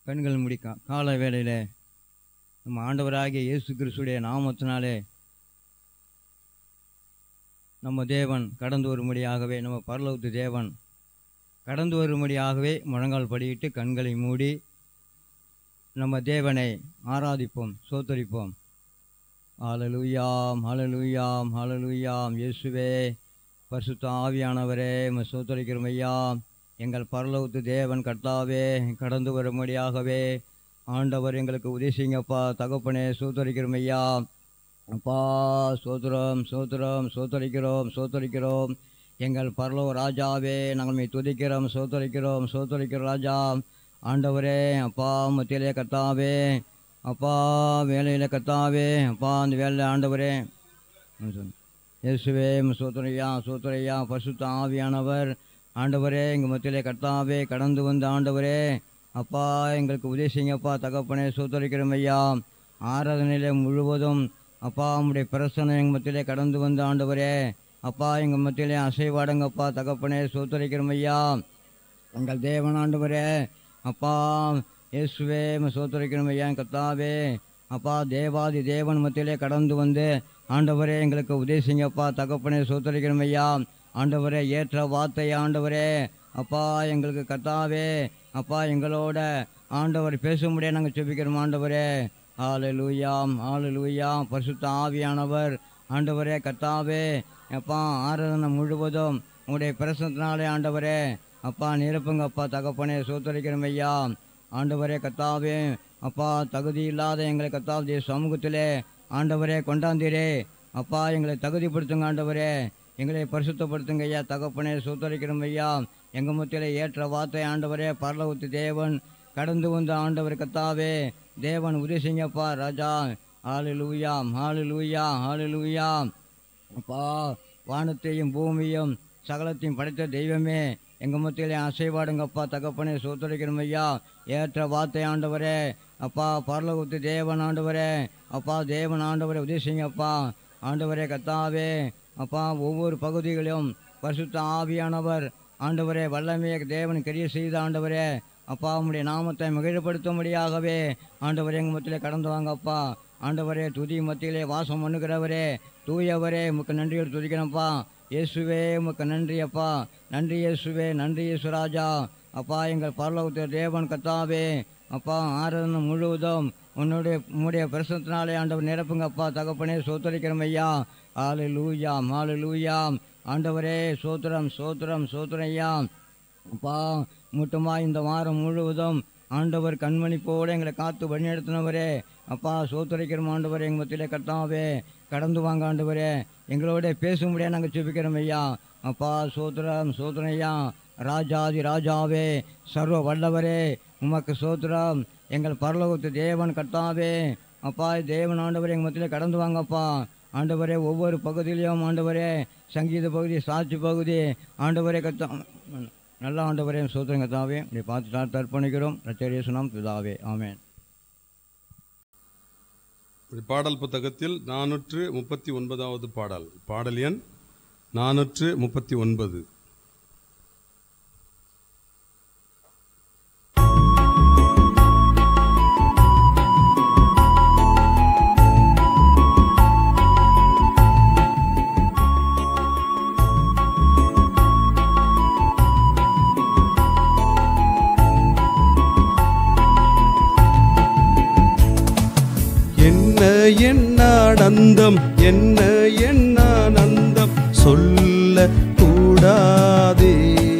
கண்கள் முடிக்கா கால வேளையில் நம்ம ஆண்டவராகிய இயேசு கிறிஸ்துடைய நாமத்தினாலே நம்ம தேவன் கடந்து வரும்படியாகவே நம்ம பரலோகத்து தேவன் கடந்து வரும்படியாகவே முழங்கால் படியிட்டு கண்களை மூடி நம்ம தேவனை ஆராதிப்போம் சோத்தரிப்போம் ஹalleluyaம் ஹalleluyaம் ஹalleluyaம் இயேசுவே பரிசுத்த ஆவியானவரே உம்மை சோத்தரிக்கிறோம் ஐயா எங்கள் பரலோகத்து தேவன் கர்த்தாவே கடந்து வரும்படியாகவே ஆண்டவர் எங்களுக்கு உதவி செய்யுங்கப்பா தகப்பனே சோத்தரிக்கிறோம் ஐயா அப்பா சோத்திரம் சோத்திரம் சோத்தரிக்கிறோம் சோத்தரிக்கிறோம் எங்கள் பரலோ ராஜாவே நாங்கள் உம்மை துதிக்கிறோம் சோத்தரிக்கிறோம் சோத்தரிக்கிறோம் ராஜா ஆண்டவரே அப்பா மத்தியிலே கர்த்தாவே அப்பா வேலையில் கர்த்தாவே அப்பா அந்த வேலையில் ஆண்டவரே இயேசுவே சோத்துரையா சோத்துரையா பசுத்த ஆவியானவர் ஆண்டவரே எங்கள் மத்தியிலே கர்த்தாவே கடந்து வந்த ஆண்டவரே அப்பா எங்களுக்கு உதவி செய்யுங்கப்பா தகப்பனே சோத்தரிக்கிறோம் ஐயா ஆராதனையிலே முழுவதும் அப்பா உம்முடைய பிரசனை எங்கள் மத்தியிலே கடந்து வந்த ஆண்டவரே அப்பா எங்கள் மத்தியிலே அசைவாடுங்கப்பா தகப்பனே சோத்தரிக்கிறோம் ஐயா எங்கள் தேவன் ஆண்டவரே அப்பா இயேசுவே சோத்தரிக்கிறோம் ஐயா கத்தாவே அப்பா தேவாதி தேவன் மத்தியிலே கடந்து வந்து ஆண்டவரே எங்களுக்கு உதவி செய்யுங்கப்பா தகப்பனே சோத்தரிக்கிறோம் ஐயா ஆண்டவரே ஏற்ற வார்த்தை ஆண்டவரே அப்பா எங்களுக்கு கத்தாவே அப்பா எங்களோட ஆண்டவர் பேச முடியாது நாங்கள் செபிக்கிறோம் ஆண்டவரே ஆளு லூயாம் ஆளு லூயாம் பரிசுத்த ஆவியானவர் ஆண்டவரே கத்தாவே அப்பா ஆராதனை முழுவதும் உங்களுடைய பிரசனத்தினாலே ஆண்டவரே அப்பா நிரப்புங்கப்பா தகப்பனே சோத்தரிக்கிறோம் ஐயா ஆண்டவரே கத்தாவே அப்பா தகுதி இல்லாத எங்களை கத்தாவுடைய சமூகத்திலே ஆண்டவரே கொண்டாந்தீரே அப்பா எங்களை தகுதிப்படுத்துங்க ஆண்டவரே எங்களை பரிசுத்தப்படுத்துங்க ஐயா தகப்பனே சோத்தரிக்கிறோம் ஐயா எங்கள் மத்தியில் ஏற்ற வார்த்தை ஆண்டவரே பரலவத்து தேவன் கடந்து வந்த ஆண்டவர் கத்தாவே தேவன் உதவி செய்யப்பா ராஜா ஆளு லூயாம் ஆளு லூயா ஆளு லூயாம் அப்பா வானத்தையும் பூமியும் சகலத்தையும் படைத்த தெய்வமே எங்கள் மத்தியிலே அசைவாடுங்கப்பா தகப்பனே சோத்தரிக்கிறோம் ஐயா ஏற்ற வார்த்தை ஆண்டவரே அப்பா பரலகுத்து தேவன் ஆண்டவரே அப்பா தேவன் ஆண்டவரே உதவி செய்யுங்கப்பா ஆண்டவரே கத்தாவே அப்பா ஒவ்வொரு பகுதிகளிலும் பரிசுத்த ஆவியானவர் ஆண்டவரே வல்லமையை தேவன் கிரிய செய்த ஆண்டவரே அப்பா உம்முடைய நாமத்தை மகிழப்படுத்தும்படியாகவே ஆண்டவரே எங்கள் மத்தியிலே கடந்து வாங்கப்பா ஆண்டவரே துதி மத்தியிலே வாசம் பண்ணுகிறவரே தூயவரே உமக்கு நன்றியோடு துதிக்கிறேன்ப்பா இயேசுவே உமக்கு நன்றி அப்பா நன்றி இயேசுவே நன்றி இயேசுராஜா அப்பா எங்கள் பரலோகத்தில் தேவன் கத்தாவே அப்பா ஆராதனை முழுவதும் உன்னுடைய உம்முடைய பிரசனத்தினாலே ஆண்டவர் நிரப்புங்கப்பா தகப்பனே சோத்தரிக்கிறோம் ஐயா ஆளு லூயாம் ஆளு லூயாம் ஆண்டவரே சோத்திரம் சோத்திரம் சோத்திரம் ஐயா அப்பா முட்டுமா இந்த வாரம் முழுவதும் ஆண்டவர் கண்மணி போல எங்களை காத்து வழிநடத்தினவரே அப்பா சோத்துரைக்கிறோம் ஆண்டவர் எங்கள் மத்தியிலே கர்த்தாவே கடந்து வாங்க ஆண்டவரே எங்களோட பேசும்படியா நாங்கள் செபிக்கிறோம் ஐயா அப்பா சோத்திரம் சோத்திரம் ஐயா ராஜாதி ராஜாவே சர்வ வல்லவரே உமக்கு சோத்திரம் எங்கள் பரலோகத்து தேவன் கர்த்தாவே அப்பா தேவன் ஆண்டவர் எங்கள் மத்தியிலே கடந்து வாங்கப்பா ஆண்டவரே ஒவ்வொரு பகுதியிலையும் ஆண்டவரே சங்கீத பகுதி சாட்சி பகுதி ஆண்டவரே கத்தா நல்ல ஆண்டவரே சோத்திரம் கத்தாவே இப்படி பார்த்து தர்ப்பணிக்கிறோம் ரச்சரியசுனாம் பிதாவே ஆமென் பாடல் புத்தகத்தில் நானூற்று முப்பத்தி ஒன்பதாவது பாடல் பாடல் எண் நானூற்று முப்பத்தி ஒன்பது என்ன என்ன ஆனந்தம் என்ன என்ன ஆனந்தம் சொல்ல கூடாதே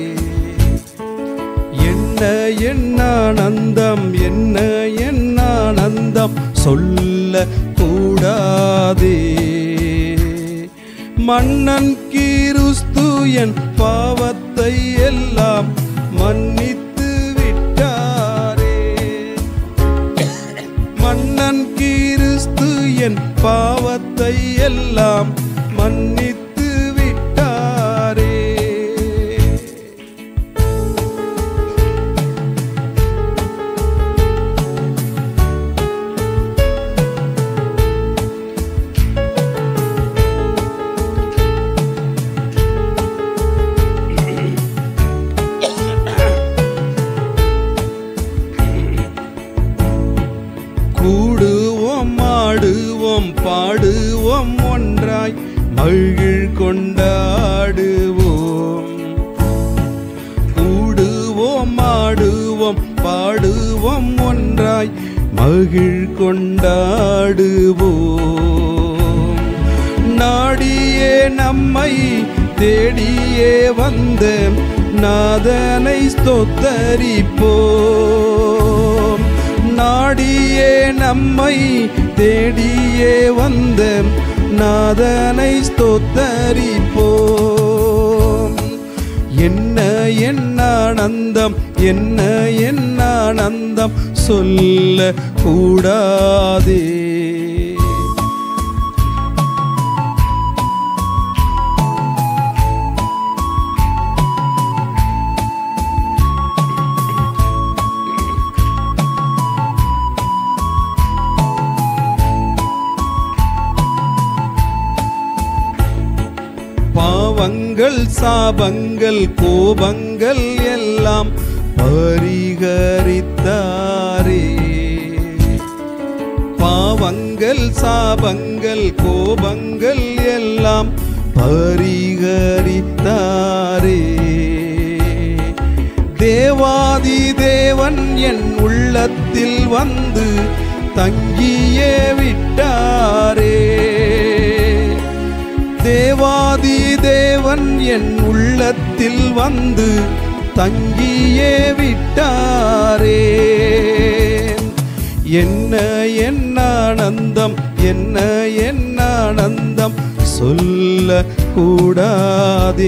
என்ன என்ன ஆனந்தம் என்ன என்ன ஆனந்தம் சொல்ல கூடாதே மன்னன் கிறிஸ்து என் பாவத்தை எல்லாம் மன்னித்து விட்டாரே மன்னன் கிறிஸ்து என் பாவத்தை எல்லாம் மன்னித்து விட்டாரே பாடுவோம் ஒன்றாய் மகிழ் கொண்டாடுவோம் கூடுவோம் ஆடுவோம் பாடுவோம் ஒன்றாய் மகிழ் கொண்டாடுவோம் நாடியே நம்மை தேடியே வந்த நாதனை ஸ்தோத்தரிப்போம் நாடியே நம்மை தேடியே வந்த நாதனை ஸ்தோத்தரிப்போம் என்ன என்ன ஆனந்தம் என்ன என்ன ஆனந்தம் சொல்ல கூடாதே பாவங்கள் சாபங்கள் கோபங்கள் எல்லாம் பரிகரித்தாரே பாவங்கள் சாபங்கள் கோபங்கள் எல்லாம் பரிகரித்தாரே தேவாதி தேவன் என் உள்ளத்தில் வந்து தங்கியே விட்டாரே தேவாதி தேவன் என் உள்ளத்தில் வந்து தங்கியே விட்டாரே என்ன என்ன ஆனந்தம் என்ன என்ன ஆனந்தம் சொல்ல கூடாதே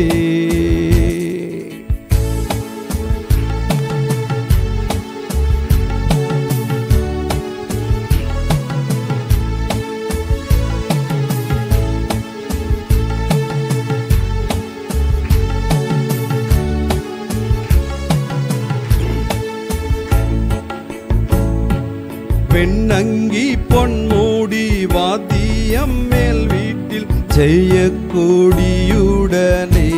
பெண்ணங்கி பொன்மூடி வாத்தியம் மேல் வீட்டில் செய்யக்கூடியுடனே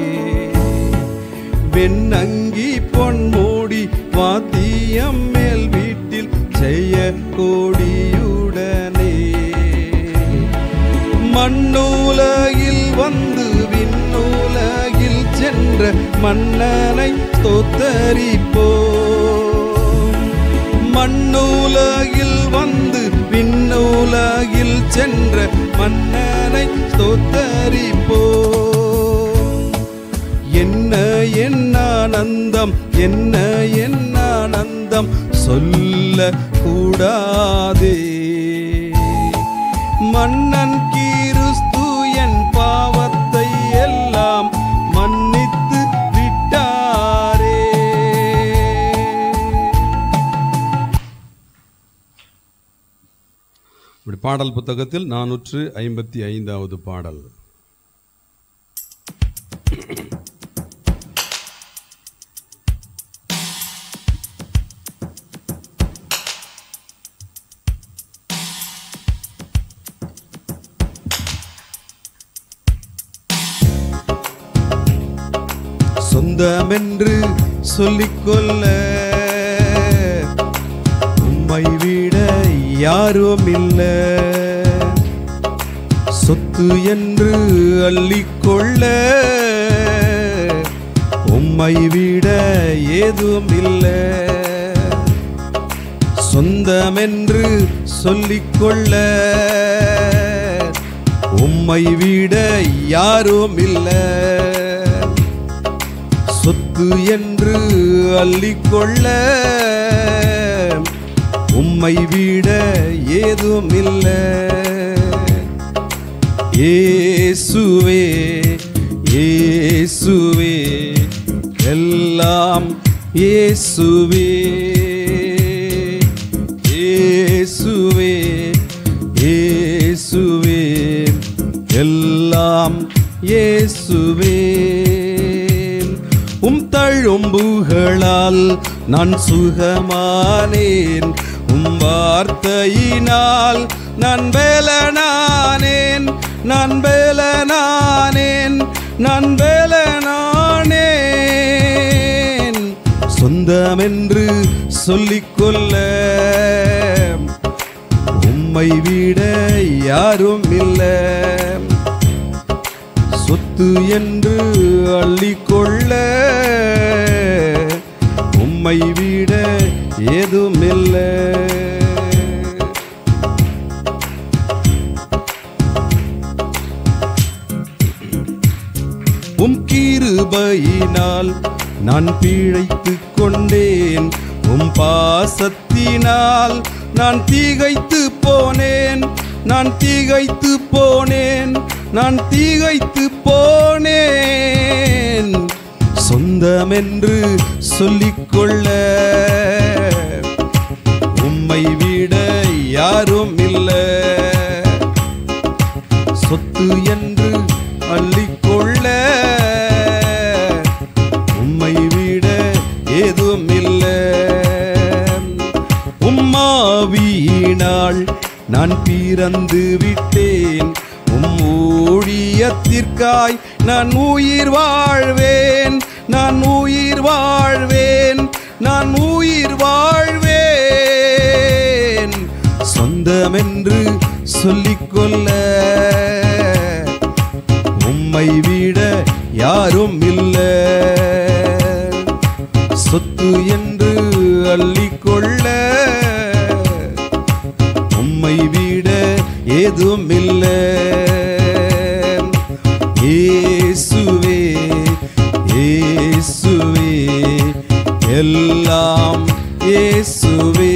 வெண்ணங்கி பொன்மூடி வாத்தியம் மேல் வீட்டில் செய்யக்கூடியுடனே மண்ணூலகில் வந்து விண்ணூலகில் சென்ற மன்னனை தோத்தரிப்போம் மண்ணூலகில் வந்து விண்ணூலகில் சென்ற மன்னனை தோத்தரிப்போம் என்ன என்ன ஆனந்தம் என்ன என்ன ஆனந்தம் சொல்ல கூடாதே மன்னன் கிறிஸ்து என் பாவத்தை எல்லாம் மன்னித்து விட்டாரே இப்படி பாடல் புத்தகத்தில் நானூற்று ஐம்பத்தி ஐந்தாவது பாடல் சொந்தமென்று சொல்லிக்கொள்ள உம்மை விட யாரும் இல்ல சொத்து என்று அள்ளிக்கொள்ள உம்மை விட ஏதும் இல்லை சொந்தமென்று சொல்லிக்கொள்ள உம்மை விட யாரும் இல்லை சொத்து என்று அள்ளிக்கொள்ள உம்மை விட ஏதும் இல்லை இயேசுவே இயேசுவே எல்லாம் இயேசுவே இயேசுவே இயேசுவே எல்லாம் இயேசுவே உம் தழும்புகளால் நான் சுகமானேன் உம் வார்த்தையினால் நான் வேலனானேன் நான் வேலனானேன் நான் வேலனானேன் சொந்தமென்று சொல்லிக்கொள்ள உம்மை உம்மை விட யாரும் இல்லை சொத்து என்று அள்ளிக்கொள்ள உம்மை விட ஏதுமில்லை உம் கிருபையினால் நான் பிழைத்துக் கொண்டேன் உம் பாசத்தினால் நான் தீகைத்து போனேன் நான் தீகைத்து போனேன் நான் தீகைத்து போனேன் சொந்தமென்று சொல்லிக்கொள்ள உம்மை விட யாரும் இல்லை சொத்து என்று அள்ளிக்கொள்ள உம்மை விட ஏதும் இல்லை உம்மாவியினால் நான் பிறந்து விட்டேன் உம் ஊழியத்திற்காய் நான் உயிர் வாழ்வேன் நான் உயிர் வாழ்வேன் நான் உயிர் வாழ்வேன் சொந்தமென்று சொல்லிக்கொள்ள உம்மை விட யாரும் இல்லை சொத்து என்று அள்ளிக்கொள்ள உம்மை விட ஏதும் இல்லை இயேசுவே இயேசுவே எல்லாம் இயேசுவே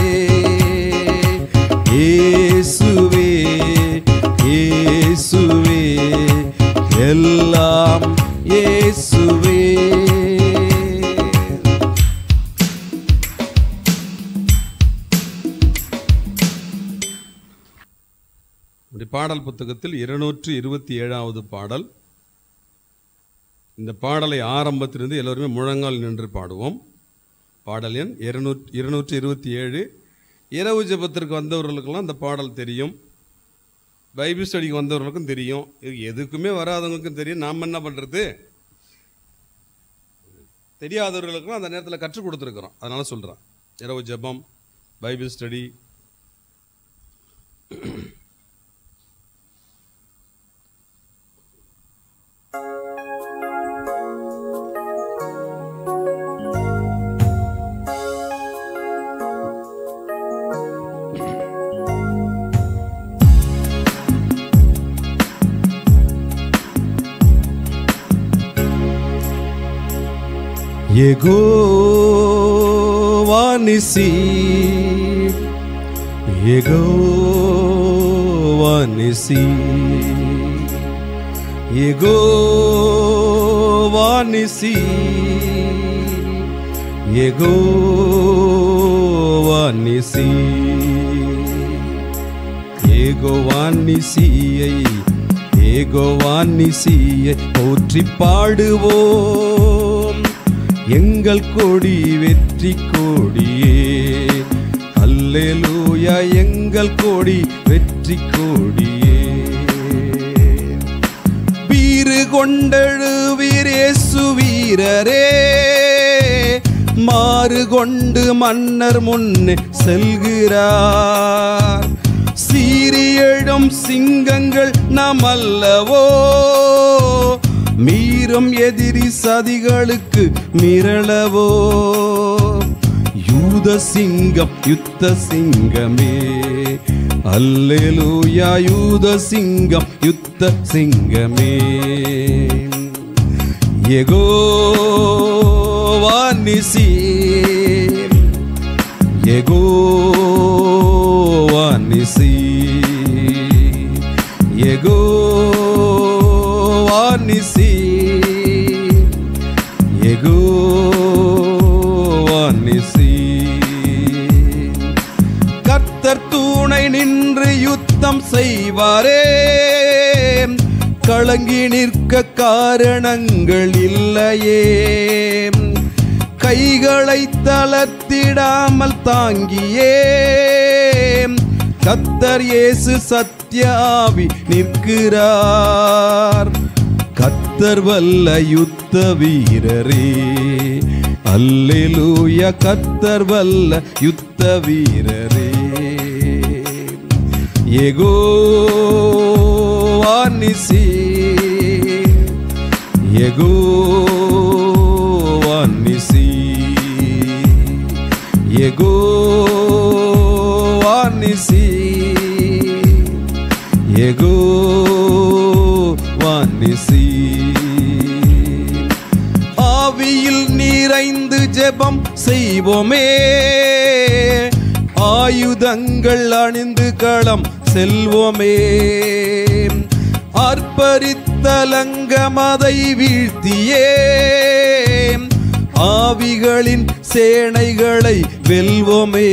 இயேசுவே இயேசுவே எல்லாம் இயேசுவே இந்த பாடல் புத்தகத்தில் இருநூற்று இருபத்தி ஏழாவது பாடல் இந்த பாடலை ஆரம்பத்திலிருந்து எல்லோருமே முழங்கால் நின்று பாடுவோம் பாடல் எண் இருநூற்றி இருநூற்றி இருபத்தி ஏழு இரவு ஜெபத்திற்கு வந்தவர்களுக்கெல்லாம் இந்த பாடல் தெரியும் பைபிள் ஸ்டடிக்கு வந்தவர்களுக்கும் தெரியும் இது எதுக்குமே வராதவங்களுக்கும் தெரியும் நாம் என்ன பண்ணுறது தெரியாதவர்களுக்கும் அந்த நேரத்தில் கற்றுக் கொடுத்துருக்குறோம் அதனால சொல்கிறேன் இரவு ஜெபம் பைபிள் ஸ்டடி యెగోవా నిసి యెగోవా నిసి యెగోవా నిసి యెగోవా నిసి ஏகோவான்னிசியை ஏகோவான்னிசியை போற்றி பாடுவோம் எங்கள் கொடி வெற்றி கொடியே அல்லேலூயா எங்கள் கொடி வெற்றி கொடியே வீறு கொண்டெழுவீரேசு வீரரே மாறு கொண்டு மன்னர் முன்னே செல்கிறார் சீரியழும் சிங்கங்கள் நாம் அல்லவோ மீறும் எதிரி சதிகளுக்கு மிரளவோ யூத சிங்கம் யுத்த சிங்கமே அல்லேலூயா யூத சிங்கம் யுத்த சிங்கமே யெகோவா நிசி யெகோவா நிசி யெகோவா நிசி யெகோவா நிசி கர்த்தர் தூணை நின்று யுத்தம் செய்வாரே கலங்கி நிற்க காரணங்கள் இல்லையே கைகளை தளர்த்திடாமல் தாங்கியே கத்தர் இயேசு சத்யாவி நிற்கிறார் கத்தர் வல்ல யுத்த வீரரே அல்லேலூயா கத்தர் வல்ல யுத்த வீரரே யெகோவா நிசி யெகோவா நிசி யெகோவா நிசி யெகோவா நிசி ஆவியில் நிறைந்து ஜெபம் செய்வோமே ஆயுதங்கள் அணிந்து களம் செல்வோமே அற்பரித்தலங்கமதை வீழ்த்தியே ஆவிகளின் சேனைகளை வெல்வோமே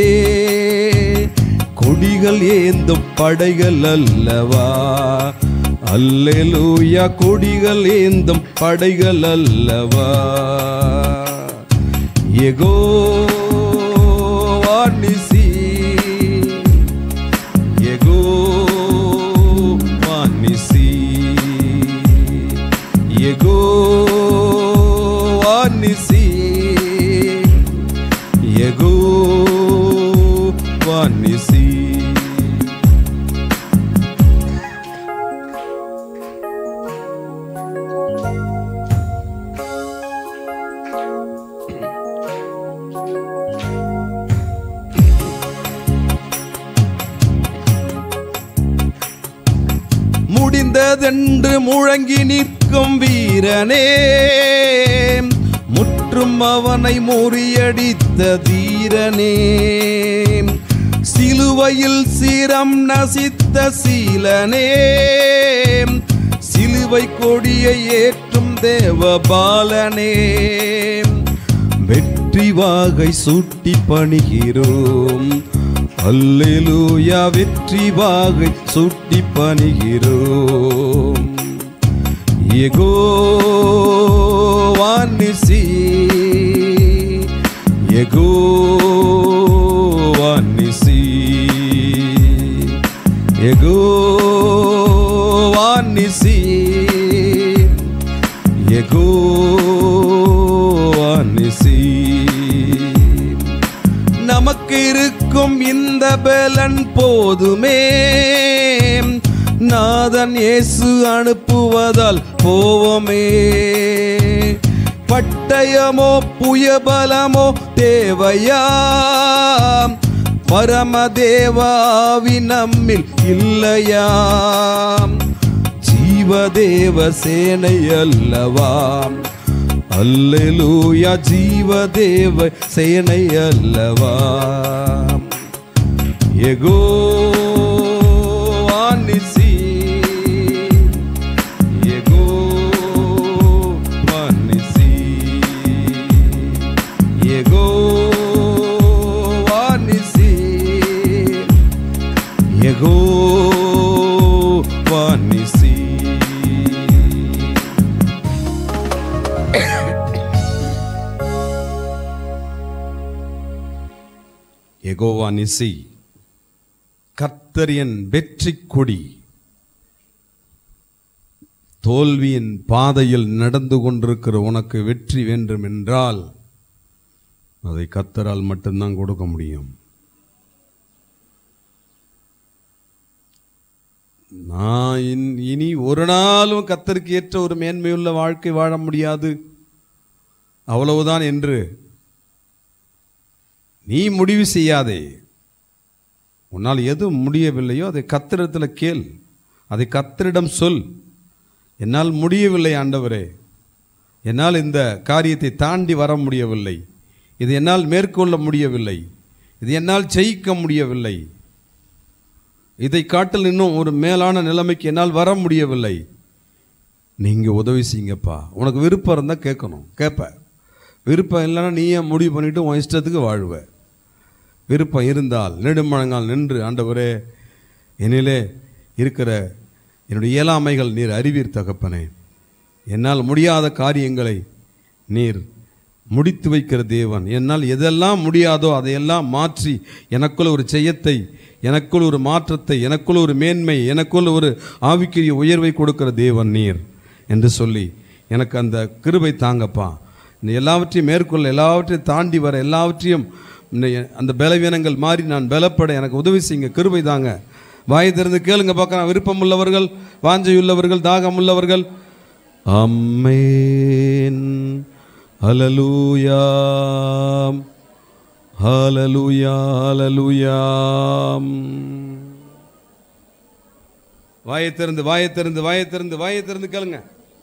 கொடிகள் ஏந்தும் படைகள் அல்லவா அல்லேலூயா கொடிகள் ஏந்தும் படைகள் அல்லவா யெகோவா நிசி யெகோவா நிசி யெகோவா நிசி யெகோவா நிசி முடிந்ததென்று முழங்கி நிற்கும் வீரனே முற்றும் அவனை முறியடித்த தீரனே சிலுவையில் சிரம் நசித்த சீலனே சிலுவை கொடியை ஏற்றும் தேவபாலனே வெற்றி வாகை சூட்டி பணிகிறோம் அல்லேலூயா வெற்றி வாகை சூட்டி பணிகிறோம் யெகோவா நிசி யெகோவா நிசி யெகோவா நிசி யெகோவா நிசி நமக்கு இருக்கும் இந்த பலன் போதுமே நாதன் இயேசு அனுப்புவதால் போவோமே பட்டயமோ புயபலமோ தேவையா பரமதேவாவி நம்மில் இல்லையா ஜீவதேவ சேனை அல்லவாம் அல்லேலூயா ஜீவதேவ சேனை அல்லவா யெகோவா நிசி யெகோவா நிசி யெகோவா நிசி யெகோவா நிசி யெகோவா நிசி கர்த்தர் என் வெற்றி கொடி தோல்வியின் பாதையில் நடந்து கொண்டிருக்கிற உனக்கு வெற்றி வேண்டும் என்றால் அதை கர்த்தரால் மட்டும்தான் கொடுக்க முடியும் நான் இன்- இனி ஒரு நாளும் கத்தருக்கு ஏற்ற ஒரு மேன்மையுள்ள வாழ்க்கை வாழ முடியாது அவ்வளவுதான் என்று நீ முடிவு செய்யாதே உன்னால் எது முடியவில்லையோ அதை கத்திரத்தில் கேள் அதை கத்தரிடம் சொல் என்னால் முடியவில்லை ஆண்டவரே என்னால் இந்த காரியத்தை தாண்டி வர முடியவில்லை இது என்னால் மேற்கொள்ள முடியவில்லை இது என்னால் ஜெயிக்க முடியவில்லை இதை காட்டில் இன்னும் ஒரு மேலான நிலைமைக்கு என்னால் வர முடியவில்லை நீங்கள் உதவி செய்யுங்கப்பா உனக்கு விருப்பம் இருந்தால் கேட்கணும் கேட்ப விருப்பம் இல்லைன்னா நீயே முடிவு பண்ணிட்டு உன் இஷ்டத்துக்கு வாழ்வ விருப்பம் இருந்தால் நெடுமழங்கால் நின்று ஆண்டவரே என்னிலே இருக்கிற என்னுடைய இயலாமைகள் நீர் அறிவீர் தகப்பனே என்னால் முடியாத காரியங்களை நீர் முடித்து வைக்கிற தேவன் என்னால் எதெல்லாம் முடியாதோ அதையெல்லாம் மாற்றி எனக்குள் ஒரு ஜெயத்தை எனக்குள் ஒரு மாற்றத்தை எனக்குள் ஒரு மேன்மை எனக்குள் ஒரு ஆவிக்குரிய உயர்வை கொடுக்கிற தேவன் நீர் என்று சொல்லி எனக்கு அந்த கிருபை தாங்கப்பா இந்த எல்லாவற்றையும் மேற்கொள்ள எல்லாவற்றையும் தாண்டி வர எல்லாவற்றையும் இந்த அந்த பலவீனங்கள் மாறி நான் பலப்பட எனக்கு உதவி செய்யுங்க கிருபை தாங்க வாய் திறந்து கேளுங்க பார்க்கலாம் விருப்பம் உள்ளவர்கள் வாஞ்சையுள்ளவர்கள் தாகம் உள்ளவர்கள் அம்மேன் ஹலலூயாம் ஹலலூயா ஹலலூயாம் வாயை திறந்து வாயை திறந்து வாயை திறந்து வாயை திறந்து கேளுங்க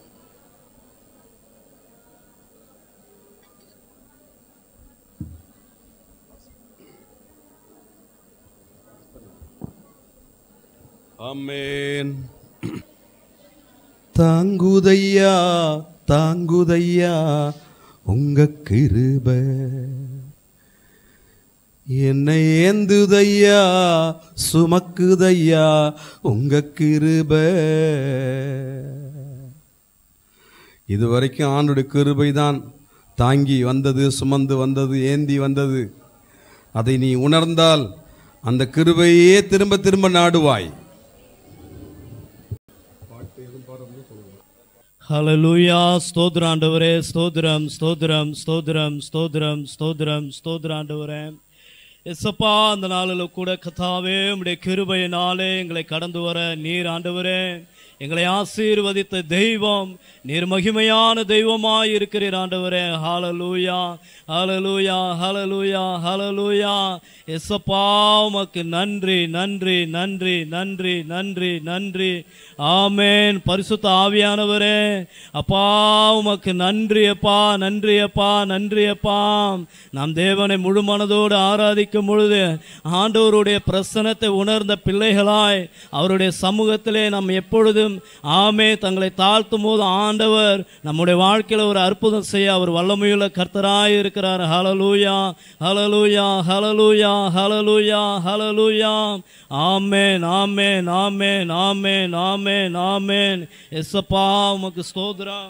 ஆமென் தாங்குதையா தாங்குதையா உங்க கிருப என்னை ஏந்துதையா சுமக்குதையா உங்க கிருப இதுவரைக்கும் ஆண்டுடைய கிருபை தான் தாங்கி வந்தது சுமந்து வந்தது ஏந்தி வந்தது அதை நீ உணர்ந்தால் அந்த கிருபையே திரும்ப திரும்ப நாடுவாய் ஹalleluya ஸ்தோத்திரம் ஆண்டவரே ஸ்தோத்திரம் ஸ்தோத்திரம் ஸ்தோத்திரம் ஸ்தோத்திரம் ஸ்தோத்திரம் ஸ்தோத்திரம் ஆண்டவரே எஸ்ஸப்பா அந்த நாளில் கூட கத்தாவே உம்முடைய கிருபையினாலே எங்களை கடந்து வர நீர் ஆண்டவரே எங்களை ஆசீர்வதித்த தெய்வம் நீர் மகிமையான தெய்வமாய் இருக்கிறீர் ஆண்டவரே ஹalleluya ஹalleluya ஹalleluya ஹalleluya எஸ்ஸப்பா உமக்கு நன்றி நன்றி நன்றி நன்றி நன்றி நன்றி ஆமென் பரிசுத்த ஆவியானவரே அப்பா உமக்கு நன்றி அப்பா நன்றி அப்பா நன்றி அப்பா நாம் தேவனை முழு மனதோடு ஆராதிக்கும் பொழுது ஆண்டவருடைய பிரசனத்தை உணர்ந்த பிள்ளைகளாய் அவருடைய சமூகத்திலே நாம் எப்பொழுதும் ஆமே தங்களை தாழ்த்தும் போது ஆண்டவர் நம்முடைய வாழ்க்கையில் ஒரு அற்புதம் செய்ய அவர் வல்லமையுள்ள கர்த்தராய் இருக்கிறார் ஹலலூயா ஹலலூயா ஹலலூயா ஹலலூயா ஹலலூயா ஆமேன் ஆமேன் ஆமேன் ஆமேன் ஆமேன் ஆமேன் எஸ்ஸப்பா உமக்கு ஸ்தோத்திரம்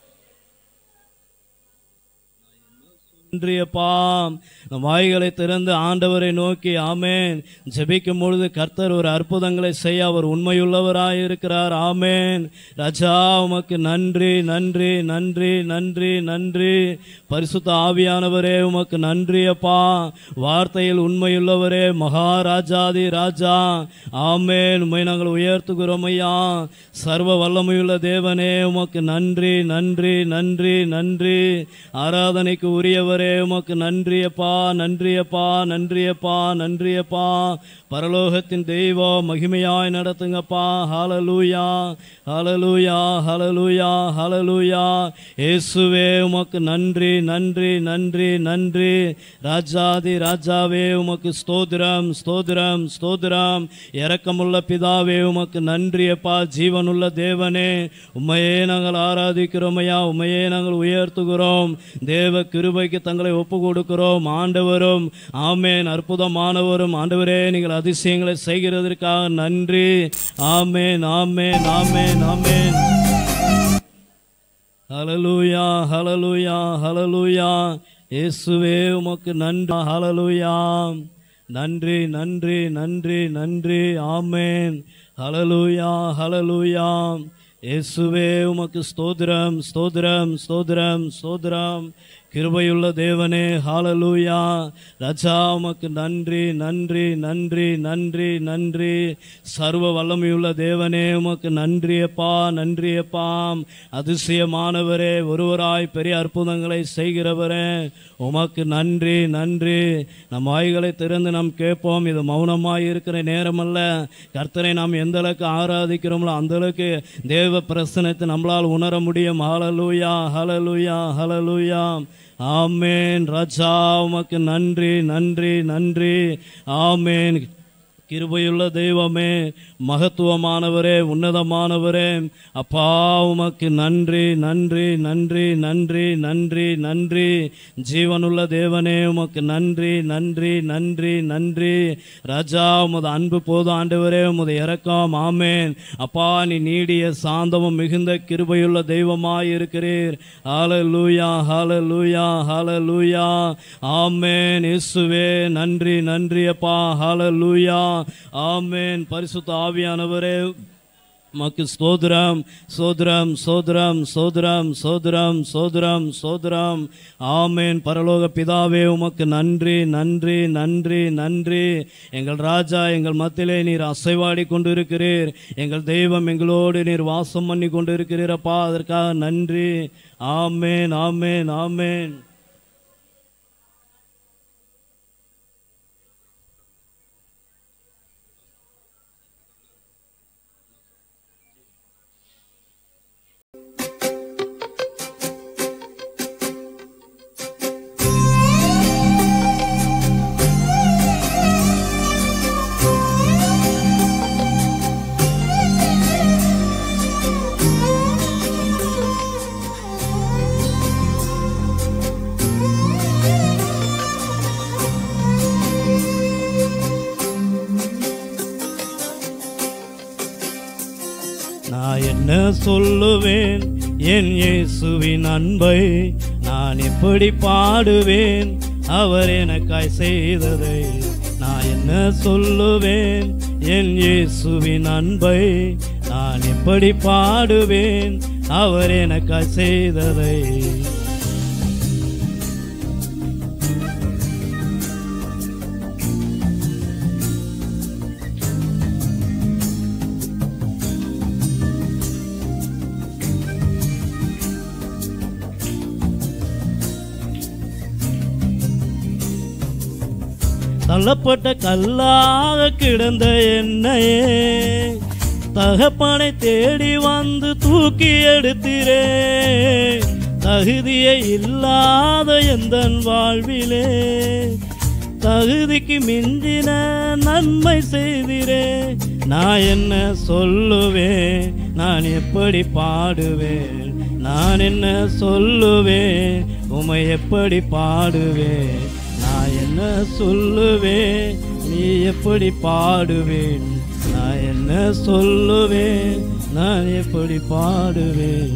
நன்றியப்பா நம் வாய்களை திறந்து ஆண்டவரை நோக்கி ஆமேன் ஜெபிக்கும் பொழுது கர்த்தர் ஒரு அற்புதங்களை செய்ய அவர் உண்மையுள்ளவராய் இருக்கிறார் ஆமேன் ராஜா உமக்கு நன்றி நன்றி நன்றி நன்றி நன்றி பரிசுத்த ஆவியானவரே உமக்கு நன்றி அப்பா வார்த்தையில் உண்மையுள்ளவரே மகாராஜாதி ராஜா ஆமேன் உண்மை நாங்கள் உயர்த்துகிறோம் ஐயா சர்வ வல்லமையுள்ள தேவனே உமக்கு நன்றி நன்றி நன்றி நன்றி ஆராதனைக்கு உரியவரே உமக்கு நன்றியப்பா நன்றியப்பா நன்றியப்பா நன்றியப்பா பரலோகத்தின் தெய்வம் மகிமையாய் நடத்துங்கப்பா ஹalleluya ஹalleluya ஹalleluya ஹalleluya இயேசுவே உமக்கு நன்றி நன்றி நன்றி நன்றி ராஜாதி ராஜாவே உமக்கு ஸ்தோத்திரம் ஸ்தோத்திரம் ஸ்தோத்திரம் இரக்கமுள்ள பிதாவே உமக்கு நன்றியப்பா ஜீவனுள்ள தேவனே உம்மையே நாங்கள் ஆராதிக்கிறோம் ஐயா உம்மையே நாங்கள் உயர்த்துகிறோம் தேவ கிருபைக்கு தங்களை ஒப்பு கொடுக்கிறோம் ஆண்டவரும் ஆமேன் அற்புதமானவரும் ஆண்டவரே நீங்கள் அதிசயங்களை செய்கிறதற்காக நன்றி ஆமேன் ஆமேன் ஆமேன் ஆமேன் ஹலலூயா ஹலலூயா ஹலலூயா இயேசுவே உமக்கு நன்றி ஹலலூயா நன்றி நன்றி நன்றி நன்றி ஆமேன் ஹலலூயா ஹலலூயா இயேசுவே உமக்கு ஸ்தோத்திரம் ஸ்தோத்திரம் ஸ்தோத்திரம் ஸ்தோத்திரம் கிருபையுள்ள தேவனே ஹாலலூயா ரஜா உமக்கு நன்றி நன்றி நன்றி நன்றி நன்றி சர்வ வல்லமையுள்ள தேவனே உமக்கு நன்றியப்பா நன்றியப்பா அதிசயமானவரே ஒருவராய் பெரிய அற்புதங்களை செய்கிறவரே உமக்கு நன்றி நன்றி நம் வாய்களை திறந்து நாம் கேட்போம் இது மௌனமாய் இருக்கிற நேரமல்ல கர்த்தரை நாம் எந்த அளவுக்கு ஆராதிக்கிறோமோ அந்த அளவுக்கு தேவ பிரசனத்தை நம்மளால் உணர முடியும் ஹalleluya ஹalleluya ஹalleluya ஆமென் ராஜா உமக்கு நன்றி நன்றி நன்றி ஆமென் கிருபையுள்ள தெய்வமே மகத்துவமானவரே உன்னதமானவரே அப்பா உமக்கு நன்றி நன்றி நன்றி நன்றி நன்றி நன்றி ஜீவனுள்ள தேவனே உமக்கு நன்றி நன்றி நன்றி நன்றி ராஜா உமது அன்பு போதும் ஆண்டவரே உமது இரக்கம் ஆமேன் அப்பா நீ நீடிய சாந்தமும் மிகுந்த கிருபையுள்ள தெய்வமாய் இருக்கிறீர் ஹalleluya ஹalleluya ஹalleluya ஆமென் இயேசுவே நன்றி நன்றி அப்பா ஹalleluya ஆமென் பரிசுத்த ஆவியானவரே மக்கு ஸ்தோத்திரம் சோதரம் சோதரம் சோதரம் சோதரம் சோதரம் சோதரம் ஆமேன் பரலோக பிதாவே உமக்கு நன்றி நன்றி நன்றி நன்றி எங்கள் ராஜா எங்கள் மத்தியிலே நீர் அசைவாடி கொண்டிருக்கிறீர் எங்கள் தெய்வம் எங்களோடு நீர் வாசம் பண்ணி கொண்டிருக்கிறீரப்பா அதற்காக நன்றி ஆமேன் ஆமேன் ஆமேன் நான் என்ன சொல்லுவேன் என் இயேசுவின் அன்பை நான் எப்படி பாடுவேன் அவர் எனக்காய் செய்ததை நான் என்ன சொல்லுவேன் என் இயேசுவின் அன்பை நான் எப்படி பாடுவேன் அவர் எனக்காய் செய்ததை தள்ளப்பட்ட கல்லாக கிடந்த என்னையே தகப்பனை தேடி வந்து தூக்கி எடுத்திரே தகுதியை இல்லாத எந்த வாழ்விலே தகுதிக்கு மிஞ்சின நன்மை செய்திரே நான் என்ன சொல்லுவேன் நான் எப்படி பாடுவேன் நான் என்ன சொல்லுவேன் உமை எப்படி பாடுவேன் நான் என்ன சொல்லுவேன் நீ எப்படி பாடுவேன் நான் என்ன சொல்லுவேன் நான் எப்படி பாடுவேன்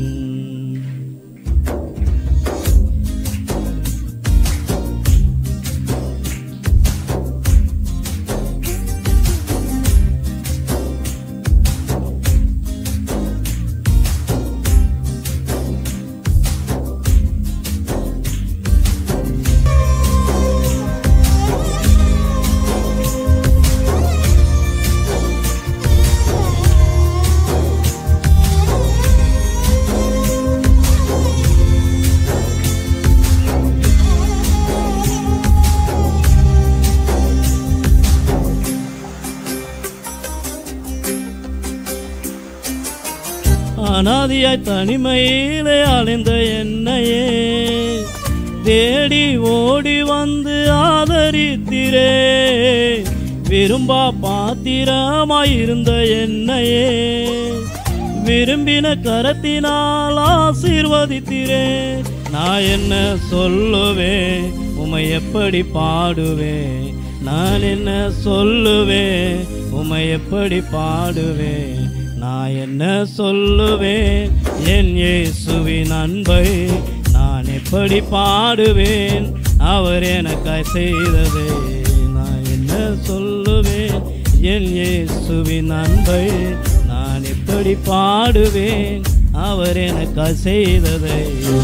அனாதியாய் தனிமையிலே அலைந்த என்னையே தேடி ஓடி வந்து ஆதரித்திரே விரும்பா பாத்திரமாயிருந்த என்னையே விரும்பின கரத்தினால் ஆசீர்வதித்திரே நான் என்ன சொல்லுவேன் உமை எப்படி பாடுவேன் நான் என்ன சொல்லுவேன் உமை எப்படி பாடுவேன் நான் என்ன சொல்லுவேன் என் இயேசுவின் அன்பை நான் எப்படி பாடுவேன் அவர் எனக்காய் செய்ததே நான் என்ன சொல்லுவேன் என் இயேசுவின் அன்பை நான் எப்படி பாடுவேன் அவர் எனக்காய் செய்ததை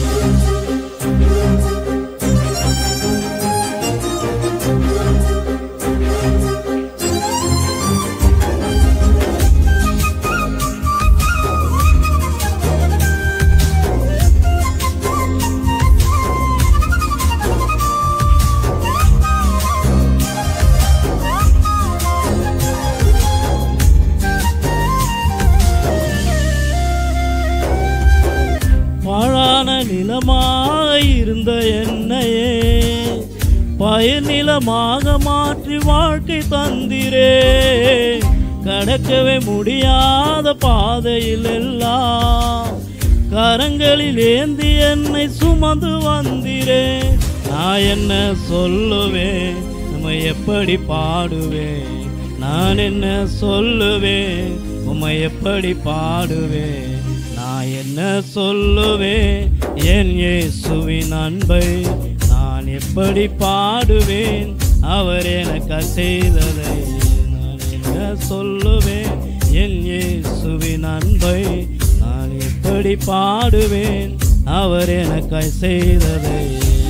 பாழான நிலமாக இருந்த என்னையே பயிர் நிலமாக மாற்றி வாழ்க்கை தந்திரே கடக்கவே முடியாத பாதையில் எல்லாம் கரங்களில் ஏந்தி என்னை சுமந்து வந்திரே நான் என்ன சொல்லுவேன் நம்ம எப்படி பாடுவேன் நான் என்ன சொல்லுவேன் உம்மை எப்படி பாடுவேன் நான் என்ன சொல்லுவேன் என் இயேசுவின் அன்பை நான் எப்படி பாடுவேன் அவர் எனக்கு செய்ததை நான் என்ன சொல்லுவேன் என் இயேசுவின் அன்பை நான் எப்படி பாடுவேன் அவர் எனக்காய் செய்ததை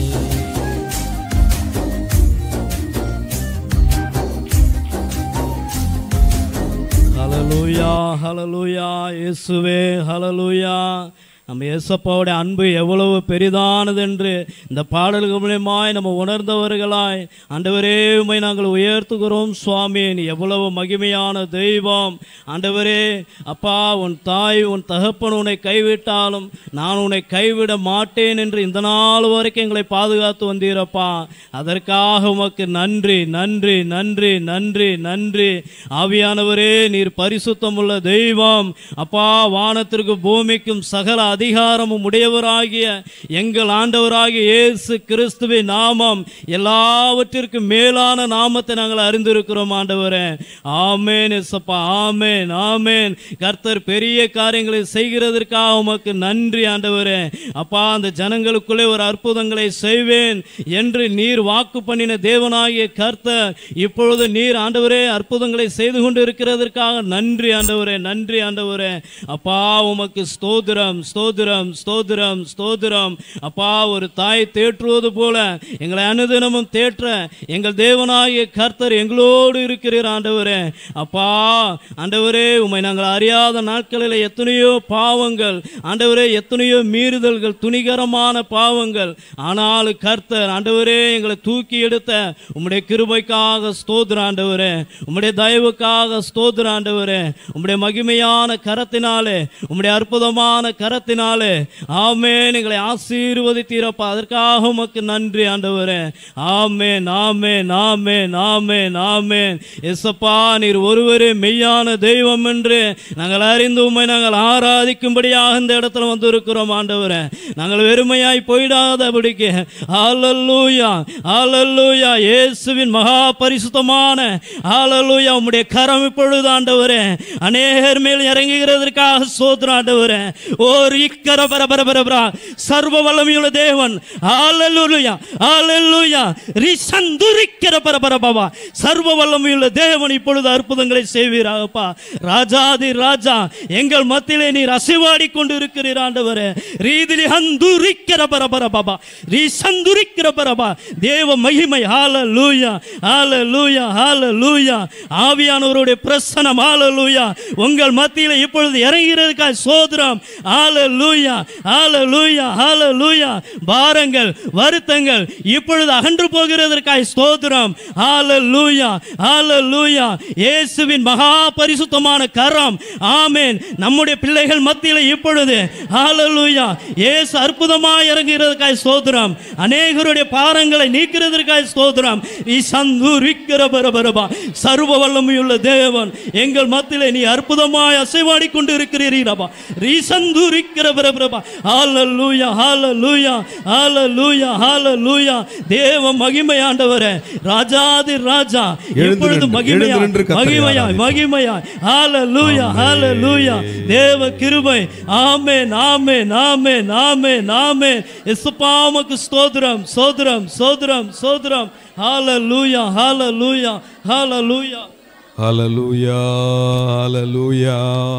ஹலலூயா ஹலலூயா இயேசுவே ஹலலூயா நம்ம இயேசப்பாவுடைய அன்பு எவ்வளவு பெரிதானது என்று இந்த பாடல்கள் மூலியமாய் நம்ம உணர்ந்தவர்களாய் ஆண்டவரே உம்மை நாங்கள் உயர்த்துகிறோம் சுவாமி நீ எவ்வளவு மகிமையான தெய்வம் ஆண்டவரே அப்பா உன் தாய் உன் தகப்பன் உன்னை கைவிட்டாலும் நான் உன்னை கைவிட மாட்டேன் என்று இந்த நாள் வரைக்கும் எங்களை பாதுகாத்து வந்தீரப்பா அதற்காக உமக்கு நன்றி நன்றி நன்றி நன்றி நன்றி ஆவியானவரே நீர் பரிசுத்தமுள்ள தெய்வம் அப்பா வானத்திற்கு பூமிக்கும் சகல அதிகாரமும் உடையவராகிய எங்கள் ஆண்டவராகிய இயேசு கிறிஸ்துவின் நாமம் எல்லாவற்றிற்கும் மேலான நாமத்தை நாங்கள் அறிந்திருக்கிறோம் ஆண்டவரே ஆமேன் எசப்பா ஆமேன் ஆமேன் கர்த்தர் பெரிய காரியங்களை செய்கிறதற்காக உமக்கு நன்றி ஆண்டவரே அப்பா அந்த ஜனங்களுக்குள்ளே ஒரு அற்புதங்களை செய்வேன் என்று நீர் வாக்கு பண்ணின தேவனாகிய கர்த்தர் இப்பொழுது நீர் ஆண்டவரே அற்புதங்களை செய்து கொண்டு இருக்கிறதற்காக நன்றி ஆண்டவரே நன்றி ஆண்டவரே அப்பா உமக்கு ஸ்தோத்திரம் ஸ்தோத்திரம் ஸ்தோத்திரம் ஸ்தோத்திரம் அப்பா ஒரு தாய் தேற்றுவது போல எங்களை அனுதினமும் தேற்ற எங்கள் தேவனாகிய கர்த்தர் எங்களோடு இருக்கிறீர் ஆண்டவரே அப்பா ஆண்டவரே உம்மை நாங்கள் அறியாத நாட்களில் எத்தனையோ பாவங்கள் ஆண்டவரே எத்தனையோ மீறுதல்கள் துணிகரமான பாவங்கள் ஆனால் கர்த்தர் ஆண்டவரே எங்களை தூக்கி எடுத்த உம்முடைய கிருபைக்காக ஸ்தோத்திர ஆண்டவரே உம்முடைய தயவுக்காக ஸ்தோத்திர ஆண்டவரே உம்முடைய மகிமையான கரத்தினாலே உம்முடைய அற்புதமான கரத்தினாலே ஆமென் எங்களை ஆசீர்வதித்தீரப்பா அதற்காக உமக்கு நன்றி ஆண்டவரே ஆமென் ஆமென் ஆமென் ஆமென் ஆமென் எசப்பா நீர் ஒருவரே மெய்யான தெய்வம் என்று நாங்கள் அறிந்து உம்மை நாங்கள் ஆராதிக்கும்படியாக இந்த இடத்துல வந்து இருக்கிறோம் ஆண்டவரே நாங்கள் வெறுமையாய் போயிடாதபடிக்கு ஹalleluya ஹalleluya இயேசுவின் மகா பரிசுத்தமான ஹalleluya உம்முடைய கரம் இப்பொழுது ஆண்டவரே அநேகர் மேல் இறங்குகிறதற்காக சோதர ஆண்டவரே ஓர் இக்கர பர பர பர பர சர்வ வல்லமையுள்ள தேவன் ஹalleluya ஹalleluya ரிசந்துரிக்கிற பர பர பாபா சர்வ வல்லமையுள்ள தேவன் இப்பொழுது அற்புதங்களை செய்வீராகப்பா ராஜாதி ராஜா எங்கள் மத்தியிலே நீர் அசைவாடி கொண்டு இருக்கிறீர் ஆண்டவரே ரீதிலி ஹந்துரிக்கிற பர பர பாபா ரிசந்துரிக்கிற பரபா தேவ மகிமை ஹalleluya ஹalleluya ஹalleluya ஆவியானவருடைய பிரசன்னம் ஹalleluya உங்கள் மத்தியிலே இப்பொழுது இறங்குகிறதுக்காக சோதரம் ஹalleluya ஹalleluya ஹalleluya பாரங்கள் வருத்தங்கள் இப்பொழுது அகன்று போகிறதற்காக ஸ்தோத்திரம் ஹalleluya ஹalleluya இயேசுவின் மகா பரிசுத்தமான கரம் ஆமென் நம்முடைய பிள்ளைகள் மத்தியிலே இப்பொழுது ஹalleluya இயேசு அற்புதமாய் இறங்குகிறதற்காக ஸ்தோத்திரம் அநேகருடைய பாரங்களை நீக்கிறதற்காக ஸ்தோத்திரம் நீ சந்தூரிக்கிற பரபரபா சர்வ வல்லமையுள்ள தேவன் எங்கள் மத்தியிலே நீ அற்புதமாய் அசைவாடி கொண்டு இருக்கிறீரப்பா நீ சந்தூரிக்கிற பரபரபா ஹalleluya ஹalleluya ஹalleluya ஹalleluya தேவ மகிமை ஆண்டவரே ராஜாதி ராஜா எழுந்து இப்பொழுது நின்று, மகிமையா எழுந்து நின்று கர்த்தரை மகிமையா ஆராதிப்போம். மகிமையா ஹalleluya ஹalleluya தேவ கிருபை ஆமென் ஆமென் ஆமென் ஆமென் ஆமென் இயேசுப்பா உமக்கு ஸ்தோத்திரம் ஸ்தோத்திரம் ஸ்தோத்திரம் ஸ்தோத்திரம் ஹalleluya ஹalleluya ஹalleluya ஹalleluya ஹalleluya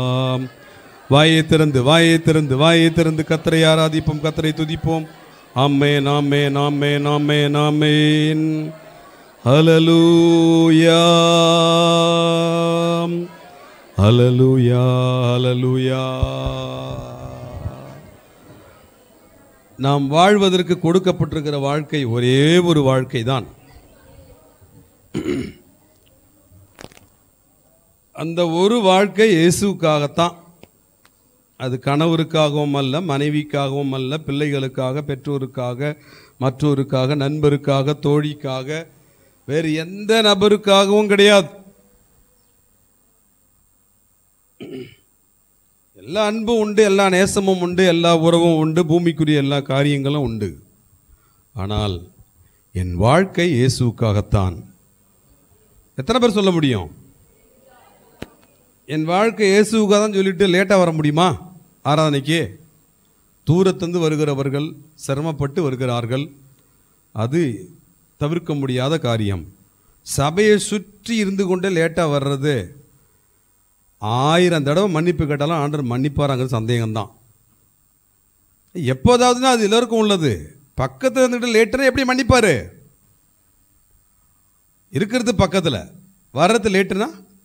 வாயை திறந்து வாயை திறந்து வாயை திறந்து கத்தரை ஆராதிப்போம் கத்தரை துதிப்போம் ஆமென் ஆமென் ஆமென் ஆமென் ஆமென் ஹalleluya ஹalleluya ஹalleluya நாம் வாழ்வதற்கு கொடுக்கப்பட்டிருக்கிற வாழ்க்கை ஒரே ஒரு வாழ்க்கை தான் அந்த ஒரு வாழ்க்கை இயேசுக்காகத்தான் அது கணவருக்காகவும் அல்ல மனைவிக்காகவும் அல்ல பிள்ளைகளுக்காக பெற்றோருக்காக மற்றோருக்காக நண்பருக்காக தோழிக்காக வேறு எந்த நபருக்காகவும் கிடையாது எல்லா அன்பும் உண்டு எல்லா நேசமும் உண்டு எல்லா உறவும் உண்டு பூமிக்குரிய எல்லா காரியங்களும் உண்டு ஆனால் என் வாழ்க்கை இயேசுக்காகத்தான் எத்தனை பேர் சொல்ல முடியும் என் வாழ்க்கை இயேசுக்காக தான் சொல்லிட்டு லேட்டாக வர முடியுமா ஆராதனைக்கு தூரத்திலிருந்து வருகிறவர்கள் சிரமப்பட்டு வருகிறார்கள் அது தவிர்க்க முடியாத காரியம் சபையை சுற்றி இருந்து கொண்டே லேட்டாக வர்றது ஆயிரம் தடவை மன்னிப்பு கேட்டாலும் ஆண்டவர் மன்னிப்பாராங்கிறது சந்தேகம்தான் எப்போதாவதுன்னா அது எல்லோருக்கும் உள்ளது பக்கத்தில் இருந்துட்டு லேட்டரை எப்படி மன்னிப்பாரு இருக்கிறது பக்கத்தில் வர்றது லேட்டுனா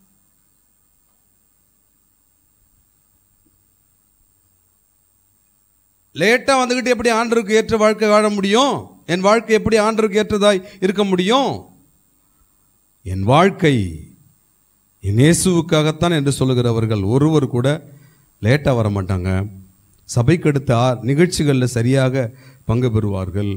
லேட்டாக வந்துக்கிட்டு எப்படி ஆண்டருக்கு ஏற்ற வாழ்க்கை வாழ முடியும் என் வாழ்க்கை எப்படி ஆண்டருக்கு ஏற்றதாய் இருக்க முடியும் என் வாழ்க்கை என் இயேசுவுக்காகத்தான் என்று சொல்லுகிறவர்கள் ஒருவர் கூட லேட்டாக வர மாட்டாங்க சபைக்கு அடுத்த ஆ- நிகழ்ச்சிகளில் சரியாக பங்கு பெறுவார்கள்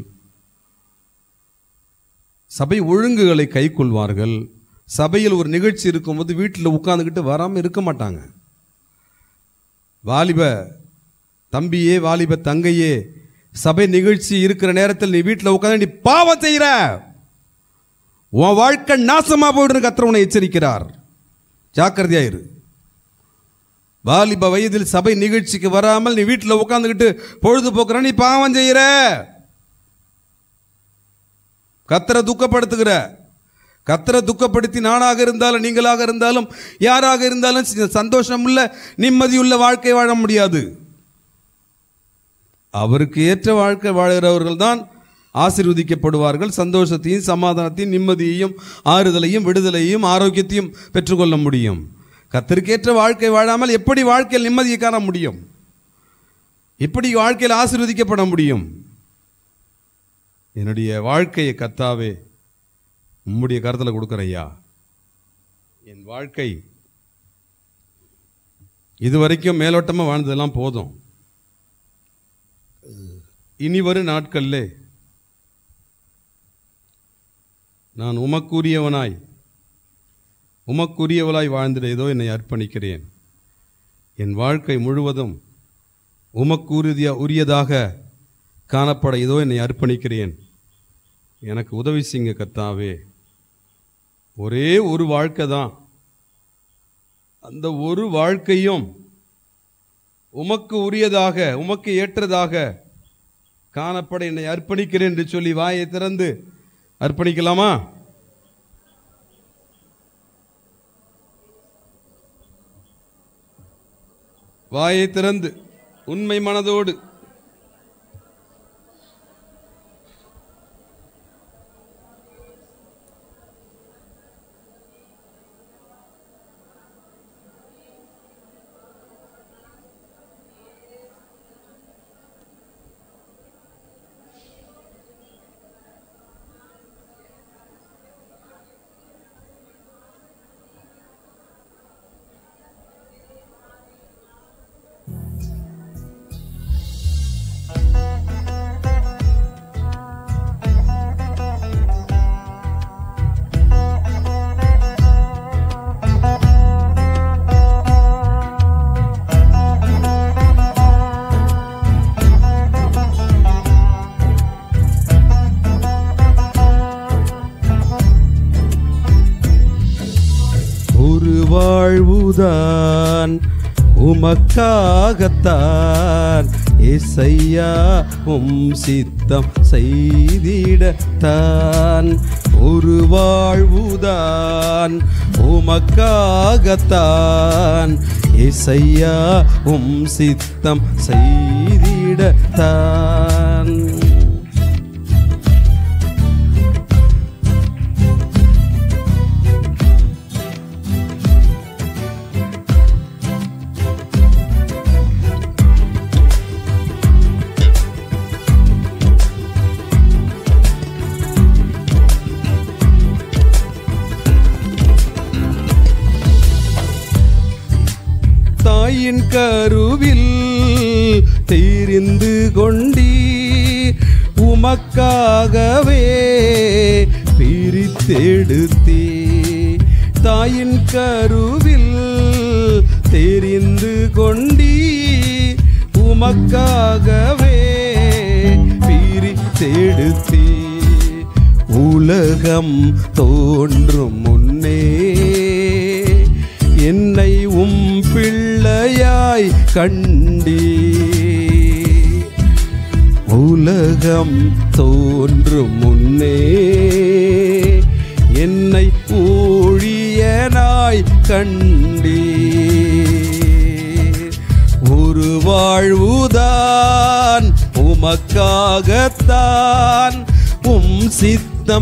சபை ஒழுங்குகளை கைக்கொள்வார்கள் சபையில் ஒரு நிகழ்ச்சி இருக்கும்போது வீட்டில் உட்காந்துக்கிட்டு வராமல் இருக்க மாட்டாங்க வாலிப தம்பியே வாலிப தங்கையே சபை நிகழ்ச்சி இருக்கிற நேரத்தில் நீ வீட்டில் உட்காந்து நீ பாவம் செய்கிற உன் வாழ்க்கை நாசமா போயிடுன்னு கத்திர உன்னை எச்சரிக்கிறார் ஜாக்கிரதையாயிரு வாலிப வயதில் சபை நிகழ்ச்சிக்கு வராமல் நீ வீட்டில் உட்காந்துக்கிட்டு பொழுதுபோக்குற நீ பாவம் செய்கிற கத்தரை துக்கப்படுத்துகிற கத்தரை துக்கப்படுத்தி நானாக இருந்தாலும் நீங்களாக இருந்தாலும் யாராக இருந்தாலும் சி- சந்தோஷமுள்ள நிம்மதியுள்ள வாழ்க்கை வாழ முடியாது அவருக்கு ஏற்ற வாழ்க்கை வாழ்கிறவர்கள் தான் ஆசீர்வதிக்கப்படுவார்கள் சந்தோஷத்தையும் சமாதானத்தையும் நிம்மதியையும் ஆறுதலையும் விடுதலையும் ஆரோக்கியத்தையும் பெற்றுக்கொள்ள முடியும் கத்தருக்கேற்ற வாழ்க்கை வாழாமல் எப்படி வாழ்க்கையில் நிம்மதியை காண முடியும் எப்படி வாழ்க்கையில் ஆசீர்வதிக்கப்பட முடியும் என்னுடைய வாழ்க்கையை கத்தாவே உம்முடைய கருத்தில் கொடுக்குற ஐயா என் வாழ்க்கை இதுவரைக்கும் மேலோட்டமாக வாழ்ந்ததெல்லாம் போதும் இனி வரும் நாட்களில் நான் உமக்குரியவனாய் உமக்குரியவளாய் வாழ்ந்திட ஏதோ என்னை அர்ப்பணிக்கிறேன் என் வாழ்க்கை முழுவதும் உமக்குரிய உரியதாக காணப்பட ஏதோ என்னை அர்ப்பணிக்கிறேன் எனக்கு உதவி செய்யுங்க கர்த்தாவே ஒரே ஒரு வாழ்க்கை தான் அந்த ஒரு வாழ்க்கையும் உமக்கு உரியதாக உமக்கு ஏற்றதாக காணப்பட என்னை அர்ப்பணிக்கிறேன் என்று சொல்லி வாயை திறந்து அர்ப்பணிக்கலாமா வாயை திறந்து உண்மை மனதோடு ஒரு வாழ்வுதான் உமக்காகத்தான் இசையா உம் சித்தம் செய்திடத்தான் ஒரு வாழ்வுதான் உமக்காகத்தான் இசையா உம் சித்தம் செய்திடத்தான் தாயின் கருவில் தெரிந்து கொண்டீ உமக்காகவே பிரித்தெடுத்தீ தாயின் கருவில் தெரிந்து கொண்டீ உமக்காகவே பிரித்தெடுத்தீ உலகம் தோன்றும் முன்னே என்னை உம் பிள்ளையாய் கண்டீ உலகம் தோன்றும் முன்னே என்னை ஊழியனாய் கண்டீ வாழ்வுதான் உமக்காகத்தான் உம் சித்தம்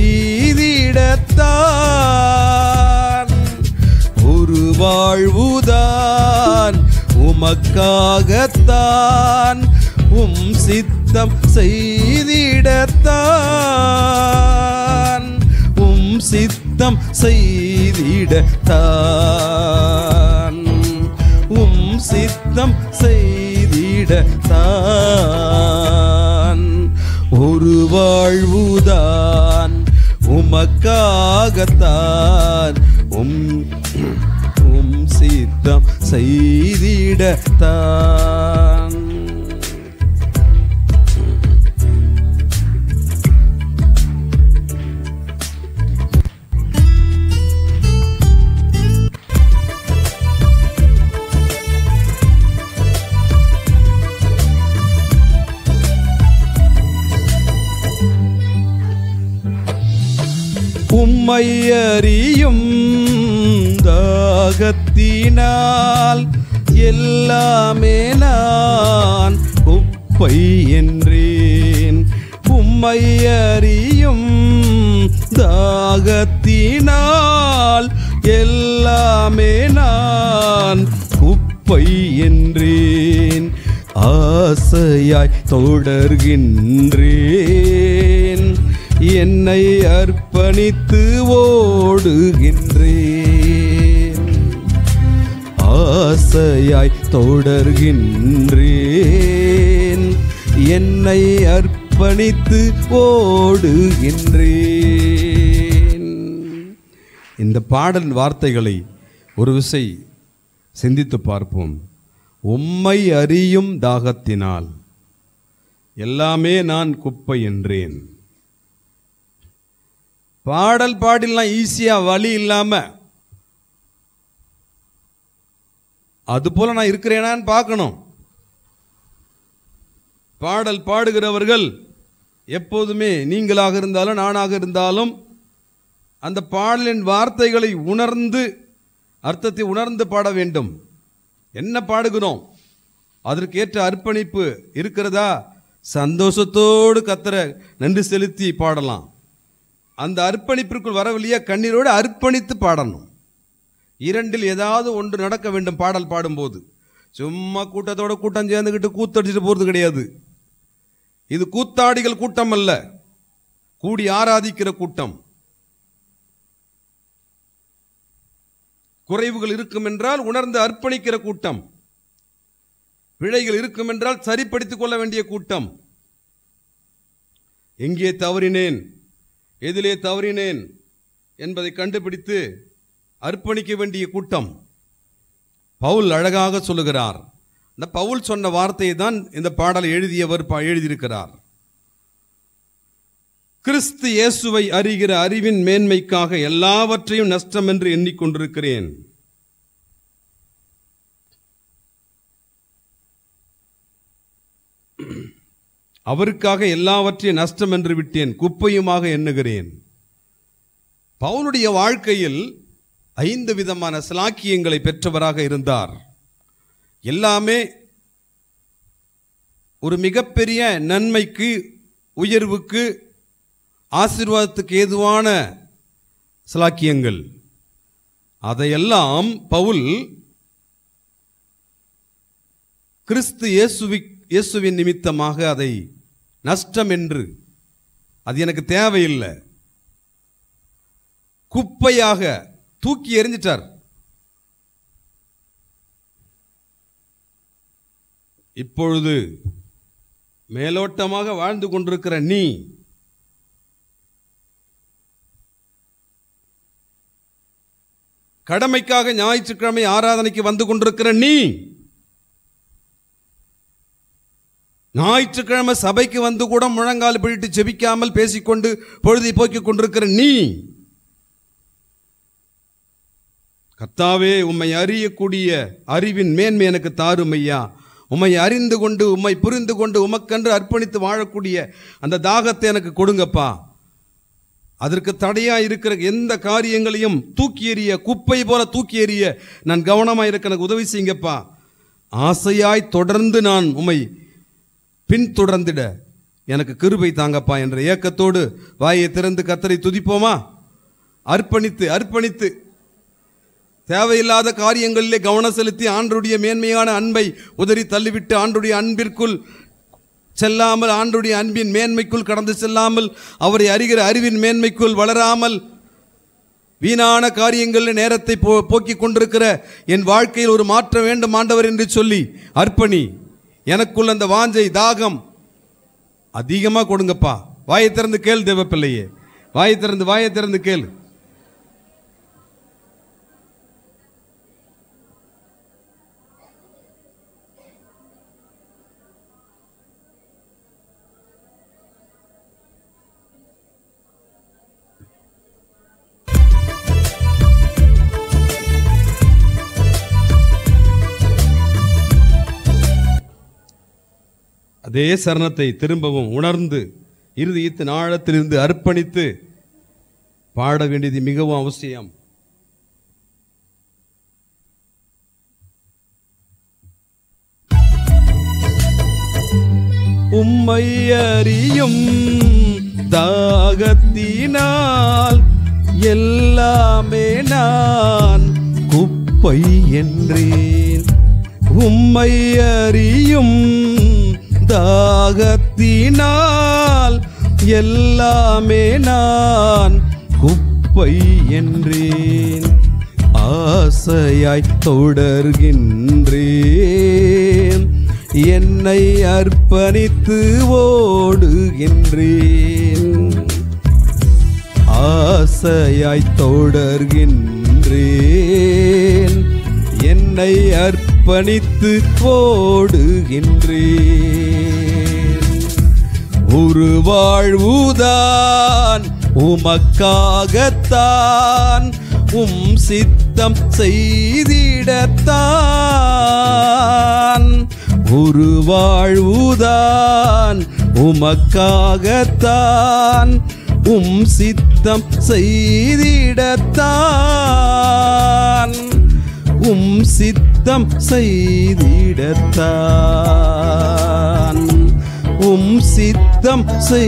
செய்திடத்தான் ஒரு வாழ்வுதான் உமக்காகத்தான் உம் சித்தம் செய்திடத்தான் உம் சித்தம் செய்திடத்தான் உம் சித்தம் செய்திடத்தான் ஒரு வாழ்வுதான் உமக்காகத்தான் உம் உம் சித்தம் செய்திடத்தான் உம்மை அறியும் தாகத்தினால் எல்லாமே நான் குப்பை என்றேன் உம்மை அறியும் தாகத்தினால் எல்லாமே நான் குப்பை என்றேன் ஆசையாய் தொடர்கின்றேன் என்னை அர்ப்பணித்து ஓடுகின்றேன் ஆசையாய் தொடர்கின்றேன் என்னை அர்ப்பணித்து ஓடுகின்றேன் இந்த பாடல் வார்த்தைகளை ஒரு விசை சிந்தித்து பார்ப்போம் உம்மை அறியும் தாகத்தினால் எல்லாமே நான் குப்பை என்றேன் பாடல் பாடிலாம் ஈஸியா வழி இல்லாம அது போல நான் இருக்கிறேனான்னு பார்க்கணும் பாடல் பாடுகிறவர்கள் எப்போதுமே நீங்களாக இருந்தாலும் நானாக இருந்தாலும் அந்த பாடலின் வார்த்தைகளை உணர்ந்து அர்த்தத்தை உணர்ந்து பாட வேண்டும் என்ன பாடுகிறோம் அதற்கேற்ற அர்ப்பணிப்பு இருக்கிறதா சந்தோஷத்தோடு கத்தர நன்றி செலுத்தி பாடலாம் அந்த அர்ப்பணிப்பிற்குள் வரவில்லையா கண்ணீரோடு அர்ப்பணித்து பாடணும் இரண்டில் ஏதாவது ஒன்று நடக்க வேண்டும் பாடல் பாடும்போது சும்மா கூட்டத்தோட கூட்டம் சேர்ந்துக்கிட்டு கூத்தடிச்சிட்டு போகிறது கிடையாது இது கூத்தாடிகள் கூட்டம் அல்ல கூடி ஆராதிக்கிற கூட்டம் குறைவுகள் இருக்கும் என்றால் உணர்ந்து அர்ப்பணிக்கிற கூட்டம் பிழைகள் இருக்கும் என்றால் சரிப்படுத்திக் கொள்ள வேண்டிய கூட்டம் எங்கே தவறினேன் எதிலே தவறினேன் என்பதை கண்டுபிடித்து அர்ப்பணிக்க வேண்டிய கூட்டம் பவுல் அழகாக சொல்லுகிறார் இந்த பவுல் சொன்ன வார்த்தையை தான் இந்த பாடலை எழுதியவர் பா- எழுதியிருக்கிறார் கிறிஸ்து இயேசுவை அறிகிற அறிவின் மேன்மைக்காக எல்லாவற்றையும் நஷ்டம் என்று எண்ணிக்கொண்டிருக்கிறேன் அவருக்காக எல்லாவற்றையும் நஷ்டம் என்று விட்டேன் குப்பையுமாக எண்ணுகிறேன் பவுலுடைய வாழ்க்கையில் ஐந்து விதமான சிலாக்கியங்களை பெற்றவராக இருந்தார் எல்லாமே ஒரு மிகப்பெரிய நன்மைக்கு உயர்வுக்கு ஆசீர்வாதத்துக்கு ஏதுவான சிலாக்கியங்கள் அதையெல்லாம் பவுல் கிறிஸ்து இயேசுவி இயேசுவின் நிமித்தமாக அதை நஷ்டம் என்று அது எனக்கு தேவையில்லை குப்பையாக தூக்கி எறிஞ்சிட்டார் இப்பொழுது மேலோட்டமாக வாழ்ந்து கொண்டிருக்கிற நீ கடமைக்காக ஞாயிற்றுக்கிழமை ஆராதனைக்கு வந்து கொண்டிருக்கிற நீ ஞாயிற்றுக்கிழமை சபைக்கு வந்து கூட முழங்கால் பிடித்து ஜெபிக்காமல் பேசிக்கொண்டு பொழுதை போக்கிக் கொண்டிருக்கிற நீ கர்த்தாவே உம்மை அறியக்கூடிய அறிவின் மேன்மை எனக்கு தாரும் ஐயா உம்மை அறிந்து கொண்டு உம்மை புரிந்து கொண்டு உமக்கென்று அர்ப்பணித்து வாழக்கூடிய அந்த தாகத்தை எனக்கு கொடுங்கப்பா அதற்கு தடையா இருக்கிற எந்த காரியங்களையும் தூக்கி எறிய குப்பை போல தூக்கி எறிய நான் கவனமாக இருக்க எனக்கு உதவி செய்யுங்கப்பா ஆசையாய் தொடர்ந்து நான் உம்மை பின்தொடர்ந்திட எனக்கு கிருபை தாங்கப்பா என்ற ஏக்கத்தோடு வாயை திறந்து கத்தரை துதிப்போமா அர்ப்பணித்து அர்ப்பணித்து தேவையில்லாத காரியங்களிலே கவனம் செலுத்தி ஆண்டுடைய மேன்மையான அன்பை உதறி தள்ளிவிட்டு ஆண்டுடைய அன்பிற்குள் செல்லாமல் ஆண்டுடைய அன்பின் மேன்மைக்குள் கடந்து செல்லாமல் அவரை அறிகிற அறிவின் மேன்மைக்குள் வளராமல் வீணான காரியங்களில் நேரத்தை போ போக்கிக் கொண்டிருக்கிற என் வாழ்க்கையில் ஒரு மாற்றம் வேண்டும் ஆண்டவர் என்று சொல்லி அர்ப்பணி எனக்குள் அந்த வாஞ்சை தாகம் அதிகமாக கொடுங்கப்பா வாயை திறந்து கேள் தேவ பிள்ளையே வாயை திறந்து வாயை திறந்து கேள் அதே சரணத்தை திரும்பவும் உணர்ந்து இறுதியத்தின் ஆழத்திலிருந்து அர்ப்பணித்து பாட வேண்டியது மிகவும் அவசியம் உம்மை அறியும் தாகத்தினால் எல்லாமே நான் குப்பை என்றேன் உம்மை அறியும் தாகத்தினால் எல்லாமே நான் குப்பை என்றேன் ஆசையாய் தொடர்கின்றேன் என்னை அர்ப்பணித்து ஓடுகின்றேன் ஆசையாய் தொடர்கின்றேன் என்னை அர்ப்பணித்து ஓடுகின்றேன் ஒரு வாழ்வுதான் உமக்காகத்தான் உம் சித்தம் செய்திடத்தான் ஒரு வாழ்வுதான் உமக்காகத்தான் உம் சித்தம் செய்திடத்தான் உம் சித்தம் செய்திடத்தான் உம் சித்தம்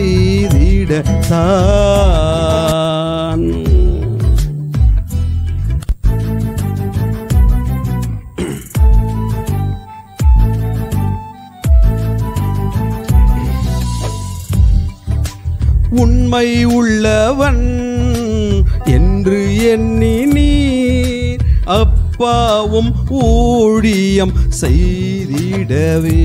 செய்திடத்தான் உண்மை உள்ளவன் என்று எண்ணி நீர் அப்பாவும் ஊழியம் செய்திடவே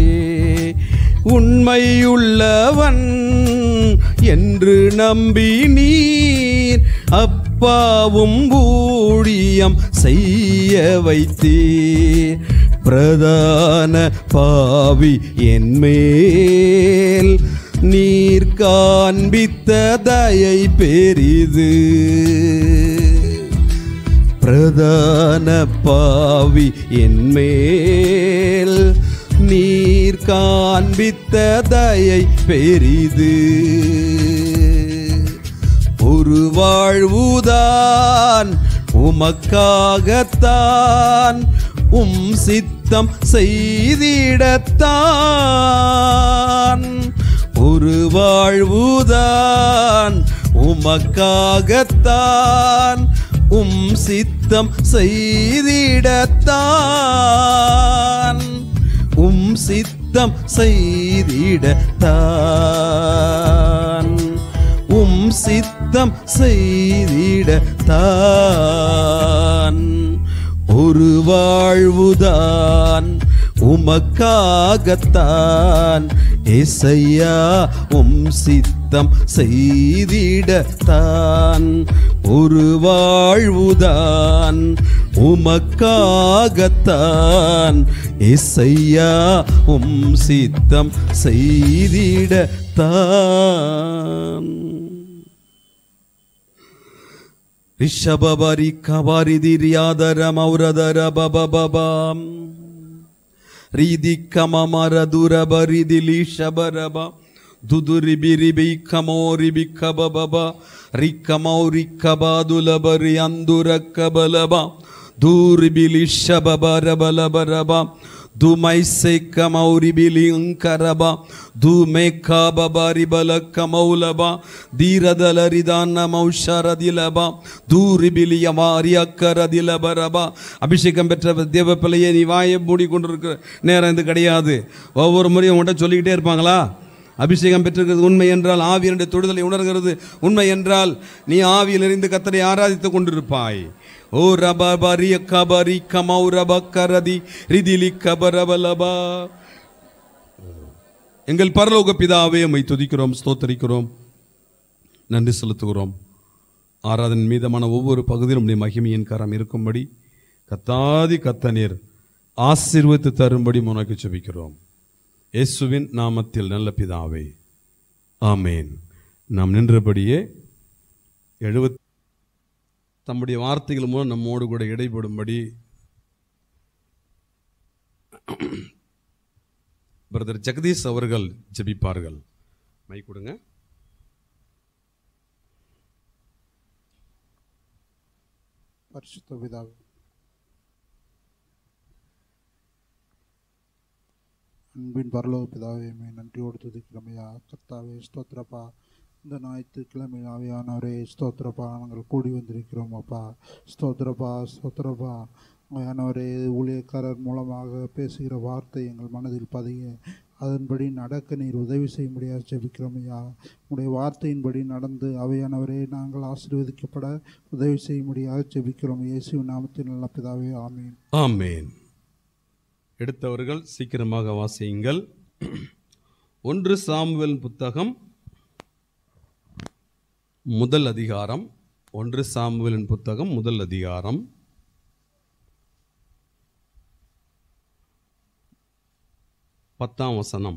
உண்மையுள்ளவன் என்று நம்பி நீர் அப்பாவும் ஊழியம் செய்ய வைத்தீர் பிரதான பாவி என் மேல் நீர் காண்பித்த தயை பெரிது பிரதான பாவி என் மேல் நீர் காண்பித்த தயை பெரிது ஒரு வாழ்வுதான் உமக்காகத்தான் உம் சித்தம் செய்திடத்தான் ஒரு வாழ்வுதான் உமக்காகத்தான் உம் சித்தம் செய்திடத்தான் உம் சித்தம் செய்திடத்தான் உம் சித்தம் செய்திடத்தான் ஒரு வாழ்வுதான் உமக்காகத்தான் இசையா உம் சித்தம் செய்திடத்தான் ஒரு வாழ்வுதான் உமக்காகத்தான் இசையா உம் சித்தம் செய்திடத்தான் ரிஷபபரி கபரிதிரியாதர மௌரதர பபபபாம் ರೀದಿ ಕಮ ಮರ ದುರ ಬರಿದಿ ಲೀಶಬರಬ ದುದುರಿ ಬಿರಿ ಬಿ ಕಮೋರಿ ಬಿ ಕಬಬಬ ರಿ ಕಮೌರಿ ಕಬಾದುಲ ಬರಿ ಅಂದುರ ಕಬಲಬ ದೂರಿ ಬಿಲಿ ಶಬಬರ ಬಲ ಬರಬ துமைசை கமௌரிபிலி கரபா தூமே காபபாரி பல கமௌலபா தீரதலரிதான மௌஷரதிலபா தூரிபிலிய மாரி அக்கரதிலபரபா அபிஷேகம் பெற்ற தேவ பிள்ளையை நீ வாயை மூடி கொண்டிருக்கிற நேரம் இது கிடையாது ஒவ்வொரு முறையும் உங்கள்கிட்ட சொல்லிக்கிட்டே இருப்பாங்களா அபிஷேகம் பெற்றிருக்கிறது உண்மை என்றால் ஆவியனுடைய தொடுதலை உணர்கிறது உண்மை என்றால் நீ ஆவியில் இருந்து கத்தரை ஆராதித்துக் கொண்டிருப்பாய் ஓ ரபா பரி கபரி கமௌ ரப கரதி ரிதிலி கபரபலபா எங்கள் பரலோக பிதாவே உம்மை துதிக்கிறோம் ஸ்தோத்தரிக்கிறோம் நன்றி செலுத்துகிறோம் ஆராதன் மீதமான ஒவ்வொரு பகுதியிலும் உடைய மகிமையின் கரம் இருக்கும்படி கத்தாதி கத்தநீர் ஆசீர்வதித்து தரும்படி உனக்கு செபிக்கிறோம் இயேசுவின் நாமத்தில் நல்ல பிதாவே ஆமேன் நாம் நின்றபடியே எழுபத் தம்முடைய வார்த்தைகள் மூலம் நம்மோடு கூட இடைபடும்படி பிரதர் ஜெகதீஷ் அவர்கள் ஜெபிப்பார்கள் மை கொடுங்க பரிசுத்த பிதாவே அன்பின் பரலோக பிதாவே மே நன்றியோடு துதிக்கிறமையா கர்த்தாவே ஸ்தோத்திரப்பா இந்த ஞாயிற்றுக்கிழமை ஆவியானவரே ஸ்தோத்திரப்பா நாங்கள் கூடி வந்திருக்கிறோம் அப்பா ஸ்தோத்திரப்பா ஸ்தோத்திரப்பா ஆவியானவரே ஊழியக்காரர் மூலமாக பேசுகிற வார்த்தை எங்கள் மனதில் பதிய அதன்படி நடக்க நீர் உதவி செய்ய முடியாது ஜெபிக்கிறோம் ஐயா உடைய வார்த்தையின்படி நடந்து அவையானவரே நாங்கள் ஆசீர்வதிக்கப்பட உதவி செய்ய முடியாது ஜெபிக்கிறோம் இயேசு நாமத்தின் நல்ல பிதாவே ஆமீன் ஆமேன் எடுத்தவர்கள் சீக்கிரமாக வாசியுங்கள் ஒன்று சாமுவேல் புத்தகம் முதல் அதிகாரம் ஒன்று சாமுவேலின் புத்தகம் முதல் அதிகாரம் பத்தாம் வசனம்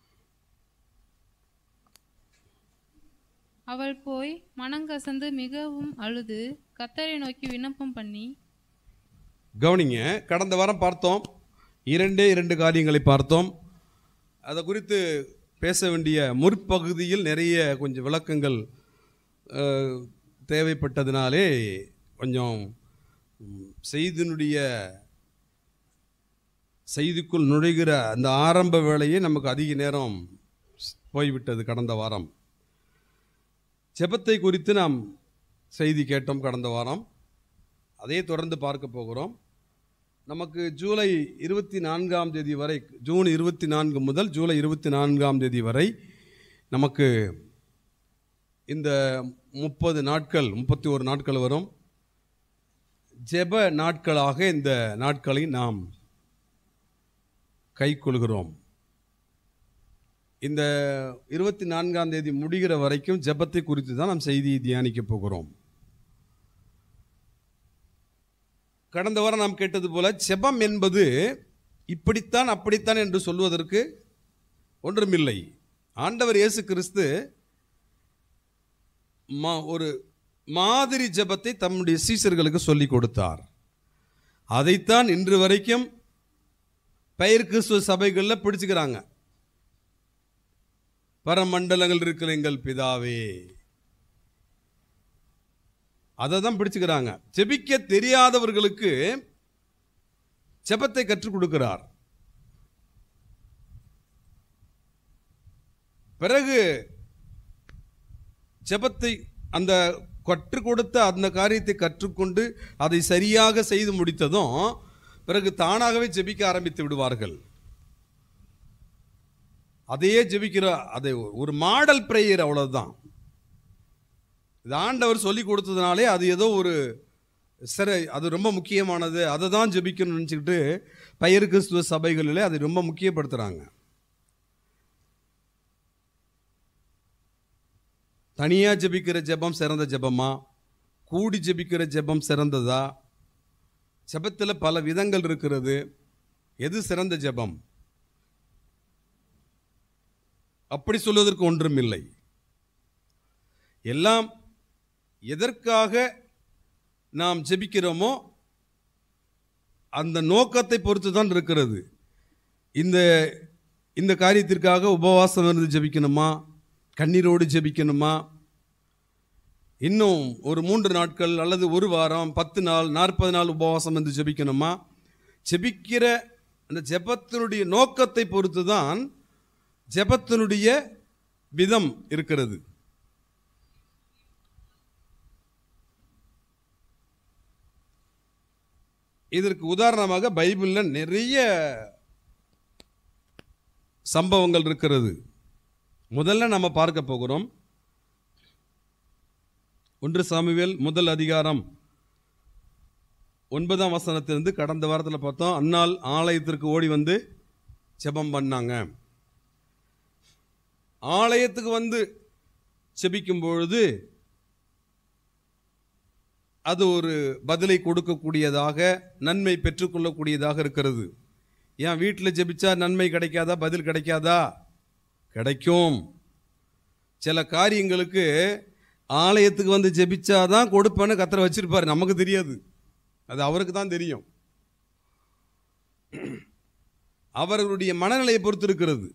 அவள் போய் மனங்கசந்து மிகவும் அழுது கத்தரை நோக்கி விண்ணப்பம் பண்ணி கவனிங்க கடந்த வாரம் பார்த்தோம் இரண்டே இரண்டு காரியங்களை பார்த்தோம் அதை குறித்து பேச வேண்டிய முற்பகுதியில் நிறைய கொஞ்சம் விளக்கங்கள் அஹ், தேவைப்பட்டதினாலே கொஞ்சம் ம், செய்தியினுடைய செய்திக்குள் நுழைகிற அந்த ஆரம்ப வேலையே நமக்கு அதிக நேரம் போய்விட்டது கடந்த வாரம் ஜெபத்தை குறித்து நாம் செய்தி கேட்டோம் கடந்த வாரம் அதே தொடர்ந்து பார்க்க போகிறோம் நமக்கு ஜூலை இருபத்தி நான்காம் தேதி வரை ஜூன் இருபத்தி நான்கு முதல் ஜூலை இருபத்தி நான்காம் தேதி வரை நமக்கு இந்த முப்பது நாட்கள் முப்பத்தி ஒரு நாட்கள் வரும் ஜெப நாட்களாக இந்த நாட்களை நாம் கைக்கொள்கிறோம் இந்த இருபத்தி நான்காம் தேதி முடிகிற வரைக்கும் ஜெபத்தை குறித்து தான் நாம் செய்தியை தியானிக்க போகிறோம் கடந்த வாரம் நாம் கேட்டது போல ஜெபம் என்பது இப்படித்தான் அப்படித்தான் என்று சொல்வதற்கு ஒன்றுமில்லை ஆண்டவர் இயேசு கிறிஸ்து மா- ஒரு மாதிரி ஜெபத்தை தம்முடைய சீசர்களுக்கு சொல்லிக் கொடுத்தார் அதைத்தான் இன்று வரைக்கும் பெயர் கிறிஸ்துவ சபைகளில் பிடிச்சுக்கிறாங்க பரமண்டலங்கள் இருக்கிற எங்கள் பிதாவே அதை தான் பிடிச்சுக்கிறாங்க ஜெபிக்க தெரியாதவர்களுக்கு ஜெபத்தை கற்றுக் கொடுக்கிறார் பிறகு ஜெபத்தை அந்த கற்றுக் கொடுத்த அந்த காரியத்தை கற்றுக்கொண்டு அதை சரியாக செய்து முடித்ததும் பிறகு தானாகவே ஜெபிக்க ஆரம்பித்து விடுவார்கள் அதையே ஜெபிக்கிற அதை ஒரு மாடல் பிரேயர் அவ்வளவுதான் இது ஆண்டவர் சொல்லி கொடுத்ததுனாலே அது ஏதோ ஒரு சரி அது ரொம்ப முக்கியமானது அதை தான் ஜெபிக்கணும்னு நினச்சிக்கிட்டு பெயர் கிறிஸ்துவ சபைகளில் அதை ரொம்ப முக்கியப்படுத்துகிறாங்க தனியாக ஜெபிக்கிற ஜெபம் சிறந்த ஜெபமா கூடி ஜெபிக்கிற ஜெபம் சிறந்ததா ஜெபத்தில் பல விதங்கள் இருக்கிறது எது சிறந்த ஜெபம் அப்படி சொல்வதற்கு ஒன்றும் இல்லை எல்லாம் எதற்காக நாம் ஜெபிக்கிறோமோ அந்த நோக்கத்தை பொறுத்து தான் இருக்கிறது இந்த இந்த காரியத்திற்காக உபவாசம் இருந்து ஜெபிக்கணுமா கண்ணீரோடு ஜெபிக்கணுமா இன்னும் ஒரு மூன்று நாட்கள் அல்லது ஒரு வாரம் பத்து நாள் நாற்பது நாள் உபவாசம் இருந்து ஜெபிக்கணுமா ஜெபிக்கிற அந்த ஜெபத்தினுடைய நோக்கத்தை பொறுத்து தான் ஜெபத்தினுடைய விதம் இருக்கிறது இதற்கு உதாரணமாக பைபிளில் நிறைய சம்பவங்கள் இருக்கிறது முதல்ல நம்ம பார்க்க போகிறோம் ஒன்று சாமுவேல் முதல் அதிகாரம் ஒன்பதாம் வசனத்திலிருந்து கடந்த வாரத்தில் பார்த்தோம் அன்னாள் ஆலயத்திற்கு ஓடி வந்து ஜெபம் பண்ணாங்க ஆலயத்துக்கு வந்து செபிக்கும் பொழுது அது ஒரு பதிலை கொடுக்கக்கூடியதாக நன்மை பெற்றுக்கொள்ளக்கூடியதாக இருக்கிறது ஏன் வீட்டில் ஜெபிச்சா நன்மை கிடைக்காதா பதில் கிடைக்காதா கிடைக்கும் சில காரியங்களுக்கு ஆலயத்துக்கு வந்து ஜெபிச்சாதான் கொடுப்பேன்னு கத்தரை வச்சிருப்பாரு நமக்கு தெரியாது அது அவருக்கு தான் தெரியும் அவர்களுடைய மனநிலையை பொறுத்து இருக்கிறது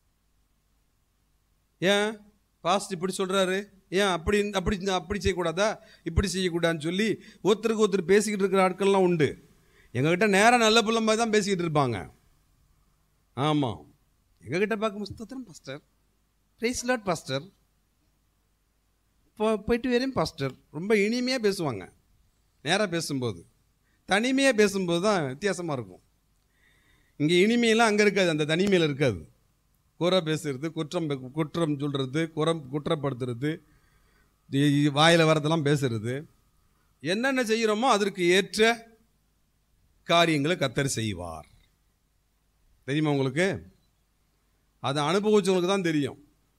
ஏன் பாஸ்ட் இப்படி சொல்றாரு ஏன் அப்படி அப்படி அப்படி செய்யக்கூடாதா இப்படி செய்யக்கூடாதுன்னு சொல்லி ஒருத்தருக்கு ஒருத்தர் பேசிக்கிட்டு இருக்கிற ஆட்கள்லாம் உண்டு எங்ககிட்ட நேரம் நல்ல பிள்ளை மாதிரி தான் பேசிக்கிட்டு இருப்பாங்க ஆமாம் எங்ககிட்ட பார்க்கும் ஸ்தோத்திரம் பாஸ்டர் பிரைஸ் லாட் பாஸ்டர் இப்போ போயிட்டு வரேன் பாஸ்டர் ரொம்ப இனிமையாக பேசுவாங்க நேராக பேசும்போது தனிமையாக பேசும்போது தான் வித்தியாசமாக இருக்கும் இங்கே இனிமையெல்லாம் அங்கே இருக்காது அந்த தனிமையில் இருக்காது குறை பேசுறது குற்றம் பே- குற்றம் சொல்கிறது குறம் குற்றப்படுத்துறது வாயில் வரதெல்லாம் பேசுறது என்னென்ன செய்கிறோமோ அதற்கு ஏற்ற காரியங்களை கத்தர் செய்வார் தெரியுமா உங்களுக்கு அதை அனுபவிச்சவங்களுக்கு தான் தெரியும்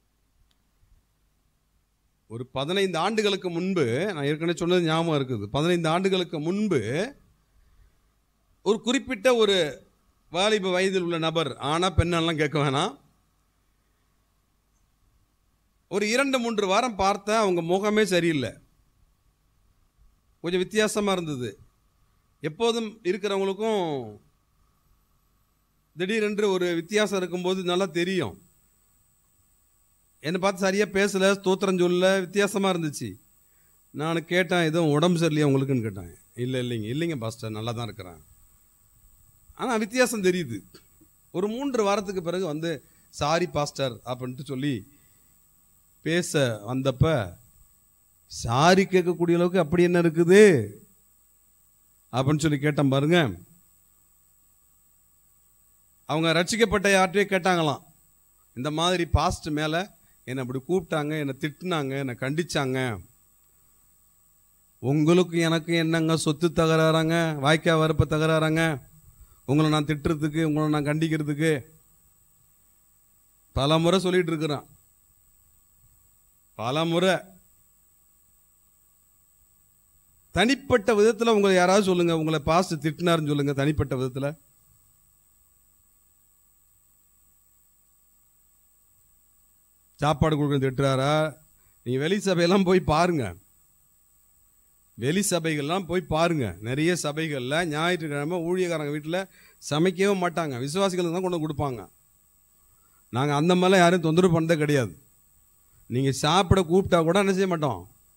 ஒரு பதினைந்து ஆண்டுகளுக்கு முன்பு நான் ஏற்கனவே சொன்னது ஞாபகம் இருக்குது பதினைந்து ஆண்டுகளுக்கு முன்பு ஒரு குறிப்பிட்ட ஒரு வாலிப வயதில் உள்ள நபர் ஆனா பெண்ணெல்லாம் கேட்க வேணாம் ஒரு இரண்டு மூன்று வாரம் பார்த்தேன் அவங்க முகமே சரியில்லை கொஞ்சம் வித்தியாசமாக இருந்தது எப்போதும் இருக்கிறவங்களுக்கும் திடீரென்று ஒரு வித்தியாசம் இருக்கும்போது நல்லா தெரியும் என்னை பார்த்து சரியாக பேசலை ஸ்தோத்திரம் சொல்லல வித்தியாசமாக இருந்துச்சு நான் கேட்டேன் எதுவும் உடம்பு சரியில்லையா உங்களுக்குன்னு கேட்டேன் இல்லை இல்லைங்க இல்லைங்க பாஸ்டர் நல்லா தான் இருக்கிறேன் ஆனால் வித்தியாசம் தெரியுது ஒரு மூன்று வாரத்துக்கு பிறகு வந்து சாரி பாஸ்டர் அப்படின்ட்டு சொல்லி பேச வந்தப்ப சாரி கேட்கக்கூடிய அளவுக்கு அப்படி என்ன இருக்குது அப்படின்னு சொல்லி கேட்டேன் பாருங்க அவங்க ரட்சிக்கப்பட்ட யார்கிட்டயே கேட்டாங்களாம் இந்த மாதிரி பாஸ்ட் மேலே என்னை அப்படி கூப்பிட்டாங்க என்னை திட்டினாங்க என்னை கண்டிச்சாங்க உங்களுக்கு எனக்கு என்னங்க சொத்து தகராறாங்க வாய்க்கா வரப்ப தகராறாங்க உங்களை நான் திட்டுறதுக்கு உங்களை நான் கண்டிக்கிறதுக்கு பல முறை சொல்லிட்டு இருக்கிறேன் பல முறை தனிப்பட்ட விதத்தில் உங்களை யாராவது சொல்லுங்க உங்களை பாஸ்ட் திட்டினாருன்னு சொல்லுங்க தனிப்பட்ட விதத்தில் சாப்பாடு கொடுக்க திட்டுறாரா நீங்கள் வெளி சபையெல்லாம் போய் பாருங்க வெளி சபைகள்லாம் போய் பாருங்க நிறைய சபைகளில் ஞாயிற்றுக்கிழமை ஊழியக்காரங்க வீட்டில் சமைக்கவே மாட்டாங்க விசுவாசிகளுக்கு தான் கொண்டு வந்து கொடுப்பாங்க நாங்கள் அந்த மாதிரிலாம் யாரும் தொந்தரவு பண்ணதே கிடையாது நீங்கள் சாப்பிட கூப்பிட்டா கூட என்ன செய்ய மாட்டோம்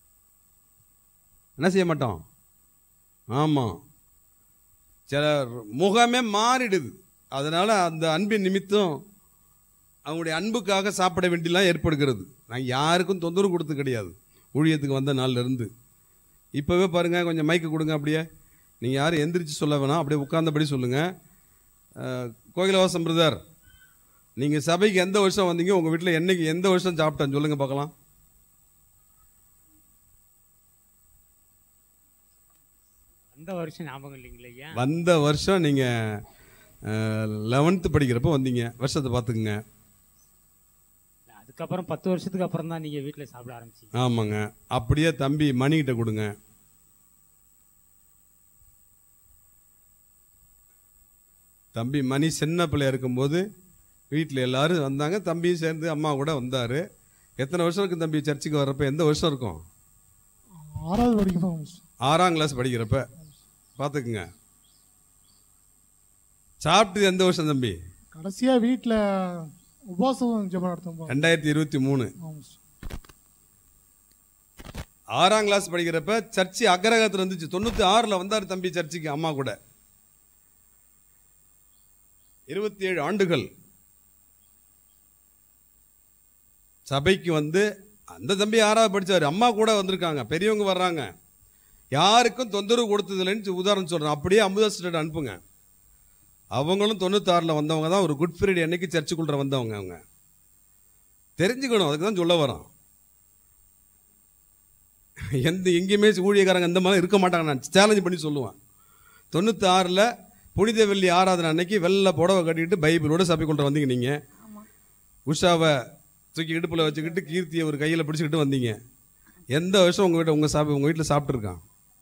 என்ன செய்ய மாட்டோம் ஆமாம் சில முகமே மாறிடுது அதனால் அந்த அன்பின் நிமித்தம் அவங்களுடைய அன்புக்காக சாப்பிட வேண்டியெல்லாம் ஏற்படுகிறது நான் யாருக்கும் தொந்தரவு கொடுத்து கிடையாது ஊழியத்துக்கு வந்த நாள்ல இருந்து இப்போவே பாருங்கள் கொஞ்சம் மைக்கு கொடுங்க அப்படியே நீங்கள் யாரும் எந்திரிச்சு சொல்ல வேணாம் அப்படியே உட்கார்ந்தபடி சொல்லுங்கள் கோகிலவாசம் பிரதர் நீங்கள் சபைக்கு எந்த வருஷம் வந்தீங்க உங்கள் வீட்டில் என்னைக்கு எந்த வருஷம் சாப்பிட்டேன்னு சொல்லுங்கள் பார்க்கலாம் அந்த வருஷம் ஞாபகம் இல்லைங்களா ஐயா வந்த வருஷம் நீங்கள் லெவன்த்து படிக்கிறப்போ வந்தீங்க வருஷத்தை பார்த்துக்குங்க அதுக்கப்புறம் பத்து வருஷத்துக்கு அப்புறம் தான் நீங்க வீட்டில் சாப்பிட ஆரம்பிச்சீங்க ஆமாங்க அப்படியே தம்பி மணிகிட்ட கொடுங்க தம்பி மணி சின்ன பிள்ளையா இருக்கும்போது வீட்டில் எல்லாரும் வந்தாங்க தம்பியும் சேர்ந்து அம்மா கூட வந்தார் எத்தனை வருஷம் இருக்கும் தம்பி சர்ச்சுக்கு வர்றப்ப எந்த வருஷம் இருக்கும் ஆறாவது படிக்கும் ஆறாம் கிளாஸ் படிக்கிறப்ப பார்த்துக்குங்க சாப்பிட்டு எந்த வருஷம் தம்பி கடைசியா வீட்ல உபவாசம் ஜெபம் நடத்தும் ரெண்டாயிரத்தி இருபத்தி மூணு ஆறாம் கிளாஸ் படிக்கிறப்ப சர்ச்சு அக்ரகத்தில் இருந்துச்சு தொண்ணூற்றி ஆறில் வந்தார் தம்பி சர்ச்சுக்கு அம்மா கூட இருபத்தி ஏழு ஆண்டுகள் சபைக்கு வந்து அந்த தம்பி ஆறாவது படிச்சாரு அம்மா கூட வந்திருக்காங்க பெரியவங்க வர்றாங்க யாருக்கும் தொந்தரவு கொடுத்ததில்லைன்னு உதாரணம் சொல்றேன் அப்படியே அமுதாசிட்ட அனுப்புங்க அவங்களும் தொண்ணூத்தாறில் வந்தவங்க தான் ஒரு குட் ஃப்ரைடே அன்னைக்கு சர்ச்சுக்குள்ள வந்தவங்க அவங்க தெரிஞ்சுக்கணும் அதுக்கு தான் சொல்ல வரோம் எந்த எங்கேயுமே ஊழியக்காரங்க இந்த மாதிரி இருக்க மாட்டாங்க நான் சேலஞ்ச் பண்ணி சொல்லுவேன் தொண்ணூத்தாறில் புனித வெள்ளி ஆராதனை அன்னைக்கு வெள்ளை புடவை கட்டிக்கிட்டு பைபிளோட சபைக்குள்ள வந்தீங்க நீங்கள் உஷாவை தூக்கி இடுப்பில் வச்சுக்கிட்டு கீர்த்தியை ஒரு கையில் பிடிச்சிக்கிட்டு வந்தீங்க எந்த வருஷம் உங்கள் வீட்டை உங்கள் சாப்பி உங்கள் வீட்டில் சாப்பிட்ருக்கான்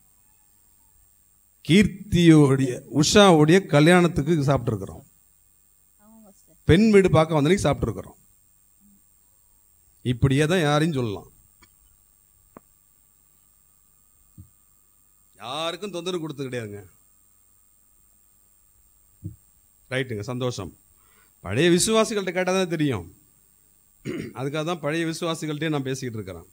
கீர்த்தியோடைய உஷாவுடைய கல்யாணத்துக்கு சாப்பிட்ருக்குறோம் பெண் வீடு பார்க்க வந்தனைக்கு சாப்பிட்ருக்குறோம் இப்படியே தான் யாரையும் சொல்லலாம் யாருக்கும் தொந்தரவு கொடுத்து கிடையாதுங்க ரைட்டுங்க சந்தோஷம் பழைய விசுவாசிகள்கிட்ட கேட்டால் தான் தெரியும் அதுக்காக தான் பழைய விசுவாசிகள்கிட்டே நான் பேசிக்கிட்டு இருக்கிறேன்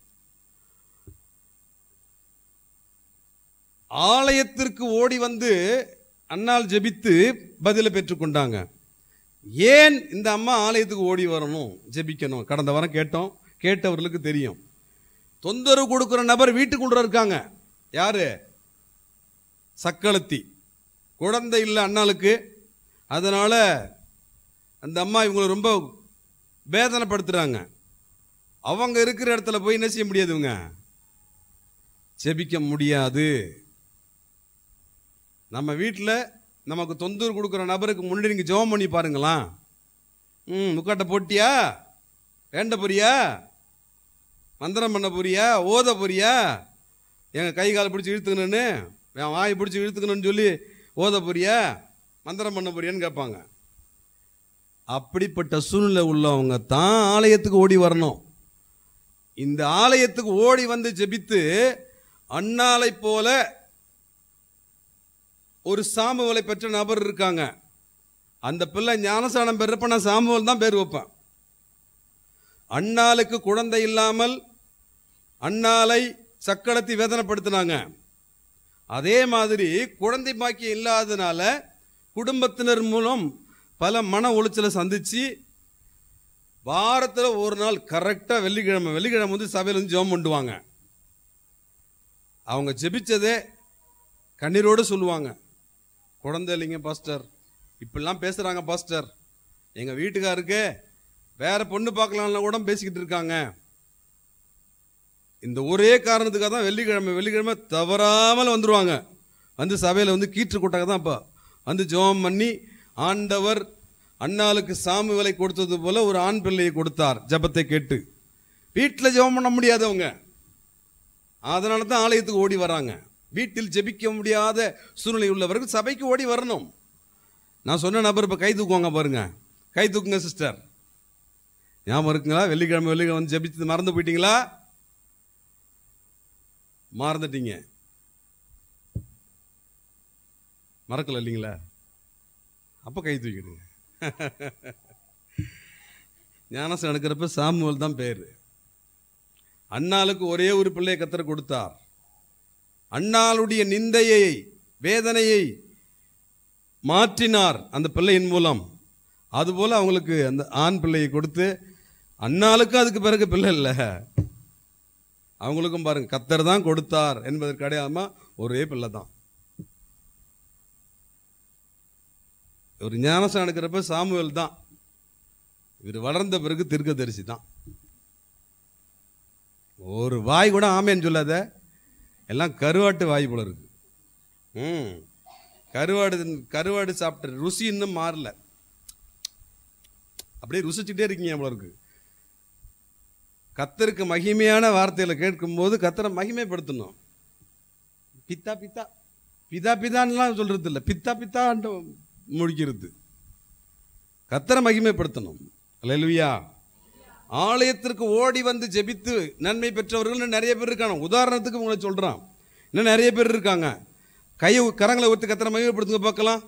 ஆலயத்திற்கு ஓடி வந்து அன்னாள் ஜெபித்து பதிலை பெற்றுக்கொண்டாங்க ஏன் இந்த அம்மா ஆலயத்துக்கு ஓடி வரணும் ஜெபிக்கணும் கடந்த வாரம் கேட்டோம் கேட்டவர்களுக்கு தெரியும் தொந்தரவு கொடுக்குற நபர் வீட்டுக்குள்ள இருக்காங்க யாரு சக்களத்தி குழந்தை இல்லை அண்ணாளுக்கு அதனால அந்த அம்மா இவங்களை ரொம்ப வேதனைப்படுத்துறாங்க அவங்க இருக்கிற இடத்துல போய் என்ன செய்ய முடியாது இவங்க ஜெபிக்க முடியாது நம்ம வீட்டில் நமக்கு தொந்தரவு கொடுக்குற நபருக்கு முன்னாடி நீங்கள் ஜெபம் பண்ணி பாருங்களா ம் முக்காட்டை போட்டியா வேண்ட போறியா மந்திரம் பண்ண போறியா ஓத போறியா எங்கள் கை காலை பிடிச்சி இழுத்துக்கணுன்னு என் வாயை பிடிச்சி இழுத்துக்கணும்னு சொல்லி ஓத போறியா மந்திரம் பண்ண போறியான்னு கேட்பாங்க அப்படிப்பட்ட சூழ்நிலை உள்ளவங்க தான் ஆலயத்துக்கு ஓடி வரணும் இந்த ஆலயத்துக்கு ஓடி வந்து ஜெபித்து அண்ணாலை போல ஒரு சாமுவலை பெற்ற நபர் இருக்காங்க அந்த பிள்ளை ஞானசானம் பெறப்ப நான் சாமுவல் தான் பேர் வைப்பேன் அண்ணாளுக்கு குழந்தை இல்லாமல் அண்ணாலை சக்களத்தி வேதனைப்படுத்தினாங்க அதே மாதிரி குழந்தை பாக்கியம் இல்லாதனால குடும்பத்தினர் மூலம் பல மன உளைச்சலை சந்திச்சு வாரத்தில் ஒரு நாள் கரெக்டாக வெள்ளிக்கிழமை வெள்ளிக்கிழமை வந்து சபையில் வந்து ஜெபம் பண்ணுவாங்க அவங்க ஜெபிச்சதே கண்ணீரோடு சொல்லுவாங்க குழந்தை இல்லைங்க பாஸ்டர் இப்படிலாம் பேசுகிறாங்க பாஸ்டர் எங்கள் வீட்டுக்காருக்கு வேற பொண்ணு பார்க்கலாம்னு கூட பேசிக்கிட்டு இருக்காங்க இந்த ஒரே காரணத்துக்காக தான் வெள்ளிக்கிழமை வெள்ளிக்கிழமை தவறாமல் வந்துருவாங்க வந்து சபையில் வந்து கீற்று கொட்டாக தான் இப்போ வந்து ஜெபம் பண்ணி ஆண்டவர் அண்ணாளுக்கு சாமுவேலை கொடுத்தது போல ஒரு ஆண் பிள்ளையை கொடுத்தார் ஜெபத்தை கேட்டு வீட்டில் ஜெபம் பண்ண முடியாதவங்க அதனால தான் ஆலயத்துக்கு ஓடி வராங்க வீட்டில் ஜெபிக்க முடியாத சூழ்நிலை உள்ளவர்கள் சபைக்கு ஓடி வரணும் நான் சொன்ன நபர் இப்போ கை தூக்குவாங்க பாருங்க கை தூக்குங்க சிஸ்டர் ஞாபகம் இருக்குங்களா வெள்ளிக்கிழமை வெள்ளிக்கிழமை வந்து ஜெபிச்சு மறந்து போயிட்டீங்களா மறந்துட்டீங்க மறக்கல இல்லைங்களா அப்போ கை தூக்கிடுங்க ஞானசம் எடுக்கிறப்ப சாமுவல் தான் பேர் அண்ணாளுக்கு ஒரே ஒரு பிள்ளையை கத்தர் கொடுத்தார் அண்ணாளுடைய நிந்தையை வேதனையை மாற்றினார் அந்த பிள்ளையின் மூலம் அதுபோல் அவங்களுக்கு அந்த ஆண் பிள்ளையை கொடுத்து அண்ணாளுக்கும் அதுக்கு பிறகு பிள்ளை இல்லை அவங்களுக்கும் பாருங்க கத்தர் தான் கொடுத்தார் என்பதற்கு அடையாம ஒரே பிள்ளை தான் ஒரு ஞானசம் எடுக்கிறப்ப சாமுவேல் தான் இவர் வளர்ந்த பிறகு தீர்க்கதரிசி தான் ஒரு வாய் கூட ஆமேன்னு சொல்லாத எல்லாம் கருவாட்டு வாய் போல இருக்கு ம் கருவாடு கருவாடு சாப்பிட்ட ருசி இன்னும் மாறல அப்படியே ருசிச்சுட்டே இருக்கீங்க போல இருக்கு கத்தருக்கு மகிமையான வார்த்தைகளை கேட்கும்போது கத்தரை மகிமைப்படுத்தணும் பித்தா பித்தா பிதா பிதான்லாம் சொல்றது இல்லை பித்தா பித்தான்ட்டு முடிக்கிறது கத்தரை மகிமைப்படுத்தணும் அல்லேலூயா ஆலயத்திற்கு ஓடி வந்து ஜெபித்து நன்மை பெற்றவர்கள் இன்னும் நிறைய பேர் இருக்காங்க உதாரணத்துக்கு உங்களை சொல்றான் இன்னும் நிறைய பேர் இருக்காங்க கையை கரங்களை ஒத்து கத்தரை மகிமைப்படுத்துங்க பார்க்கலாம்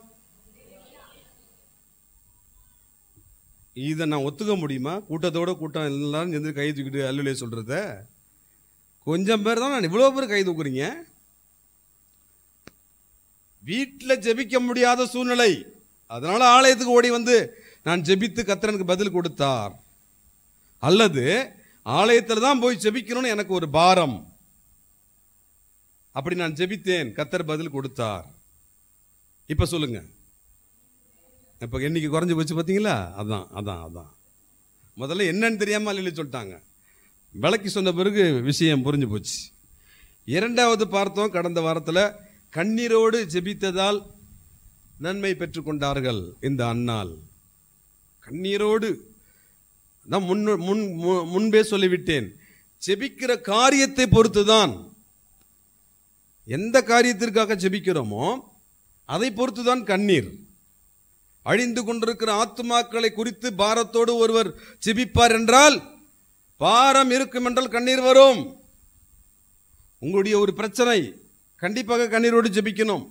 இதை நான் ஒத்துக்க முடியுமா கூட்டத்தோட கூட்டம் எல்லாரும் சேர்ந்து கை தூக்கிட்டு அல்லுலே சொல்றத கொஞ்சம் பேர் தான் நான் இவ்வளோ பேர் கை தூக்குறீங்க வீட்டில் ஜெபிக்க முடியாத சூழ்நிலை அதனால ஆலயத்துக்கு ஓடி வந்து நான் ஜெபித்து கத்தரனுக்கு பதில் கொடுத்தார் அல்லது ஆலயத்தில் தான் போய் ஜெபிக்கணும்னு எனக்கு ஒரு பாரம் அப்படி நான் ஜெபித்தேன் கத்தர் பதில் கொடுத்தார் இப்ப சொல்லுங்க இப்ப எண்ணிக்கை குறைஞ்சு போச்சு பார்த்தீங்களா அதான் அதான் அதான் முதல்ல என்னன்னு தெரியாம அல்ல சொல்லிட்டாங்க விளக்கி சொன்ன பிறகு விஷயம் புரிஞ்சு போச்சு இரண்டாவது பார்த்தோம் கடந்த வாரத்தில் கண்ணீரோடு ஜெபித்ததால் நன்மை பெற்றுக்கொண்டார்கள் இந்த அன்னாள் கண்ணீரோடு நான் முன் முன் மு- முன்பே சொல்லிவிட்டேன் ஜெபிக்கிற காரியத்தை பொறுத்துதான் எந்த காரியத்திற்காக ஜெபிக்கிறோமோ அதை பொறுத்துதான் கண்ணீர் அழிந்து கொண்டிருக்கிற ஆத்துமாக்களை குறித்து பாரத்தோடு ஒருவர் ஜெபிப்பார் என்றால் பாரம் இருக்கும் என்றால் கண்ணீர் வரும் உங்களுடைய ஒரு பிரச்சனை கண்டிப்பாக கண்ணீரோடு ஜெபிக்கணும்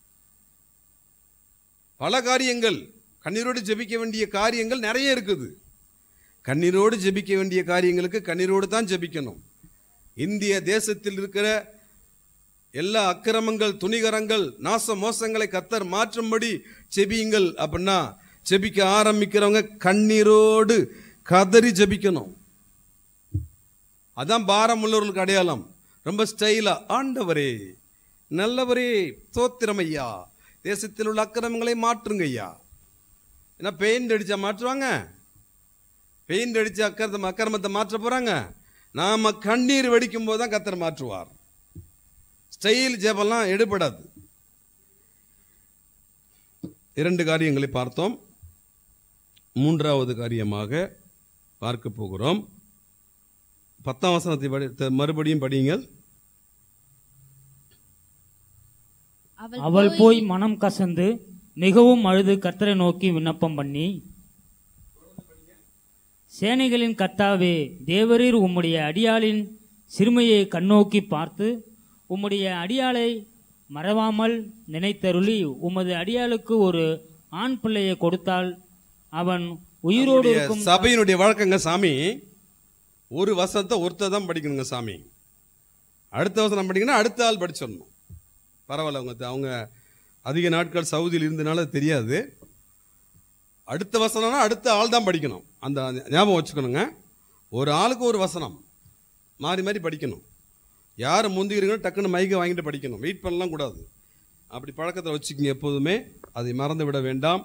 பல காரியங்கள் கண்ணீரோடு ஜெபிக்க வேண்டிய காரியங்கள் நிறைய இருக்குது கண்ணீரோடு ஜெபிக்க வேண்டிய காரியங்களுக்கு கண்ணீரோடு தான் ஜெபிக்கணும் இந்திய தேசத்தில் இருக்கிற எல்லா அக்கிரமங்கள் துணிகரங்கள் நாச மோசங்களை கத்தர் மாற்றும்படி செபியுங்கள் அப்படின்னா ஜெபிக்க ஆரம்பிக்கிறவங்க கண்ணீரோடு கதறி ஜெபிக்கணும் அதான் பாரம் உள்ளவர்களுக்கு அடையாளம் ரொம்ப ஸ்டைலா ஆண்டவரே நல்லவரே தோத்திரம் ஐயா தேசத்தில் உள்ள அக்கிரமங்களை மாற்றுங்க ஐயா ஏன்னா பெயிண்ட் அடிச்சா மாற்றுவாங்க பெயிண்ட் அடிச்சு அக்கிரமத்தை அக்கிரமத்தை மாற்ற போறாங்க நாம கண்ணீர் வெடிக்கும் போது தான் கத்தர் மாற்றுவார் ஸ்டைல் ஜெபம்லாம் எடுபடாது இரண்டு காரியங்களை பார்த்தோம் மூன்றாவது காரியமாக பார்க்க போகிறோம் பத்தாம் வசனத்தை படி த- மறுபடியும் படியுங்கள் அவள் போய் மனம் கசந்து மிகவும் அழுது கர்த்தரை நோக்கி விண்ணப்பம் பண்ணி சேனைகளின் கர்த்தாவே தேவரீர் உம்முடைய அடியாளின் சிறுமையை கண்ணோக்கி பார்த்து உம்முடைய அடியாளை மறவாமல் நினைத்தருளி உமது அடியாளுக்கு ஒரு ஆண் பிள்ளையை கொடுத்தால் அவன் உயிரோடு நம்முடைய இருக்கும் சபையினுடைய வழக்கங்க சாமி ஒரு வசனத்தை ஒருத்தர் தான் படிக்கணுங்க சாமி அடுத்த வசனம் படிக்கணும்னா அடுத்த ஆள் படிச்சிடணும் பரவாயில்ல அவங்க அவங்க அதிக நாட்கள் சவுதியில் இருந்தனால அது தெரியாது அடுத்த வசனம்னா அடுத்த ஆள் தான் படிக்கணும் அந்த ஞாபகம் வச்சுக்கணுங்க ஒரு ஆளுக்கு ஒரு வசனம் மாறி மாறி படிக்கணும் யார் முந்திக்கிறீங்களோ டக்குன்னு மைக்கை வாங்கிட்டு படிக்கணும் வெயிட் பண்ணலாம் கூடாது அப்படி பழக்கத்தை வச்சுக்கோங்க எப்போதுமே அதை மறந்து விட வேண்டாம்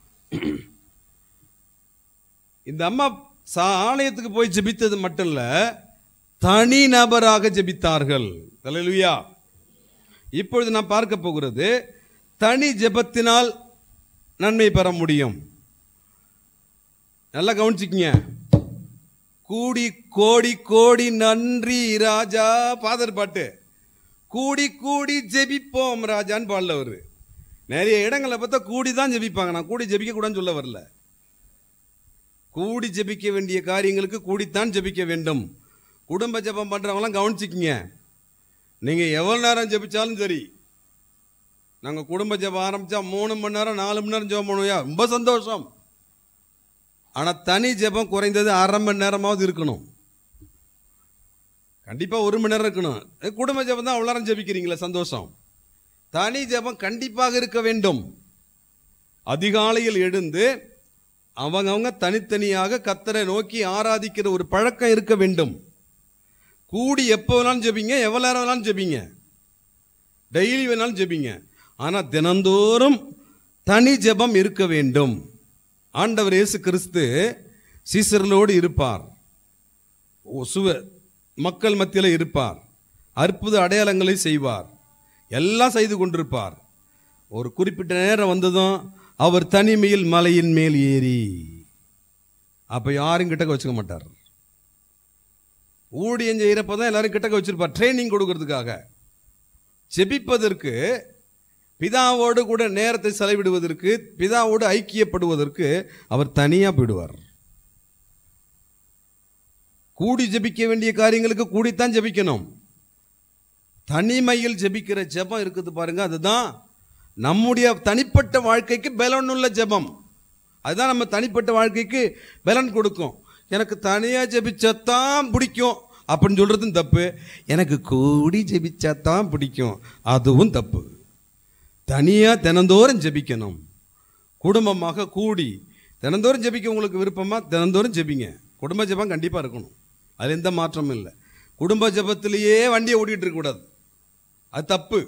இந்த அம்மா சா ஆலயத்துக்கு போய் ஜெபித்தது மட்டும் இல்ல தனி நபராக ஜெபித்தார்கள் அல்லேலூயா இப்பொழுது நான் பார்க்க போகிறது தனி ஜெபத்தினால் நன்மை பெற முடியும் நல்லா கவனிச்சுக்கங்க கூடி கோடி கோடி நன்றி ராஜா பாதர் பாட்டு கூடி கூடி ஜெபிப்போம் ராஜான்னு பாடல அவரு நிறைய இடங்களை பார்த்தா கூடி தான் ஜெபிப்பாங்க நான் கூடி ஜெபிக்க கூடாதுன்னு சொல்ல வரல கூடி ஜெபிக்க வேண்டிய காரியங்களுக்கு கூடித்தான் ஜெபிக்க வேண்டும் குடும்ப ஜெபம் பண்றவங்களாம் கவனிச்சுக்கிங்க நீங்க எவ்வளவு நேரம் ஜெபிச்சாலும் சரி நாங்க குடும்ப ஜெபம் ஆரம்பிச்சா மூணு மணி நேரம் நாலு மணி நேரம் ஜெபம் பண்ணுவோம் ரொம்ப சந்தோஷம் ஆனா தனி ஜெபம் குறைந்தது அரை மணி நேரமாவது இருக்கணும் கண்டிப்பா ஒரு மணி நேரம் இருக்கணும் ஏ, குடும்ப ஜெபம் தான் அவ்வளோ நேரம் ஜெபிக்கிறீங்களே சந்தோஷம் தனி ஜெபம் கண்டிப்பாக இருக்க வேண்டும் அதிகாலையில் எழுந்து அவங்கவங்க தனித்தனியாக கத்தரை நோக்கி ஆராதிக்கிற ஒரு பழக்கம் இருக்க வேண்டும் கூடி எப்போ வேணாலும் ஜெபிங்க எவ்வளோ நேரம் வேணாலும் ஜெபிங்க டெய்லி வேணாலும் ஜெபிங்க ஆனால் தினந்தோறும் தனி ஜெபம் இருக்க வேண்டும் ஆண்டவர் இயேசு கிறிஸ்து சீசர்களோடு இருப்பார் ஓ, சுவ மக்கள் மத்தியில் இருப்பார் அற்புத அடையாளங்களை செய்வார் எல்லாம் செய்து கொண்டிருப்பார் ஒரு குறிப்பிட்ட நேரம் வந்ததும் அவர் தனிமையில் மலையின் மேல் ஏறி அப்ப யாரும் கிட்டக்க வச்சுக்க மாட்டார் ஊழியம் செய்யறப்ப தான் எல்லாரும் கிட்டக்க வச்சிருப்பார் ட்ரைனிங் கொடுக்கறதுக்காக ஜெபிப்பதற்கு பிதாவோடு கூட நேரத்தை செலவிடுவதற்கு பிதாவோடு ஐக்கியப்படுவதற்கு அவர் தனியா போயிடுவார் கூடி ஜெபிக்க வேண்டிய காரியங்களுக்கு கூடித்தான் ஜெபிக்கணும் தனிமையில் ஜெபிக்கிற ஜெபம் இருக்குது பாருங்க அதுதான் நம்முடைய தனிப்பட்ட வாழ்க்கைக்கு பலனுள்ள ஜெபம் அதுதான் நம்ம தனிப்பட்ட வாழ்க்கைக்கு பலன் கொடுக்கும் எனக்கு தனியா ஜெபிச்சாதான் பிடிக்கும் அப்படின்னு சொல்றதும் தப்பு எனக்கு கூடி ஜெபிச்சாதான் பிடிக்கும் அதுவும் தப்பு தனியா தினந்தோறும் ஜெபிக்கணும் குடும்பமாக கூடி தினந்தோறும் ஜெபிக்க உங்களுக்கு விருப்பமா தினந்தோறும் ஜெபிங்க குடும்ப ஜெபம் கண்டிப்பாக இருக்கணும் அது எந்த மாற்றமும் இல்லை குடும்ப ஜெபத்திலேயே வண்டியை ஓட்டிகிட்டு இருக்கக்கூடாது அது தப்பு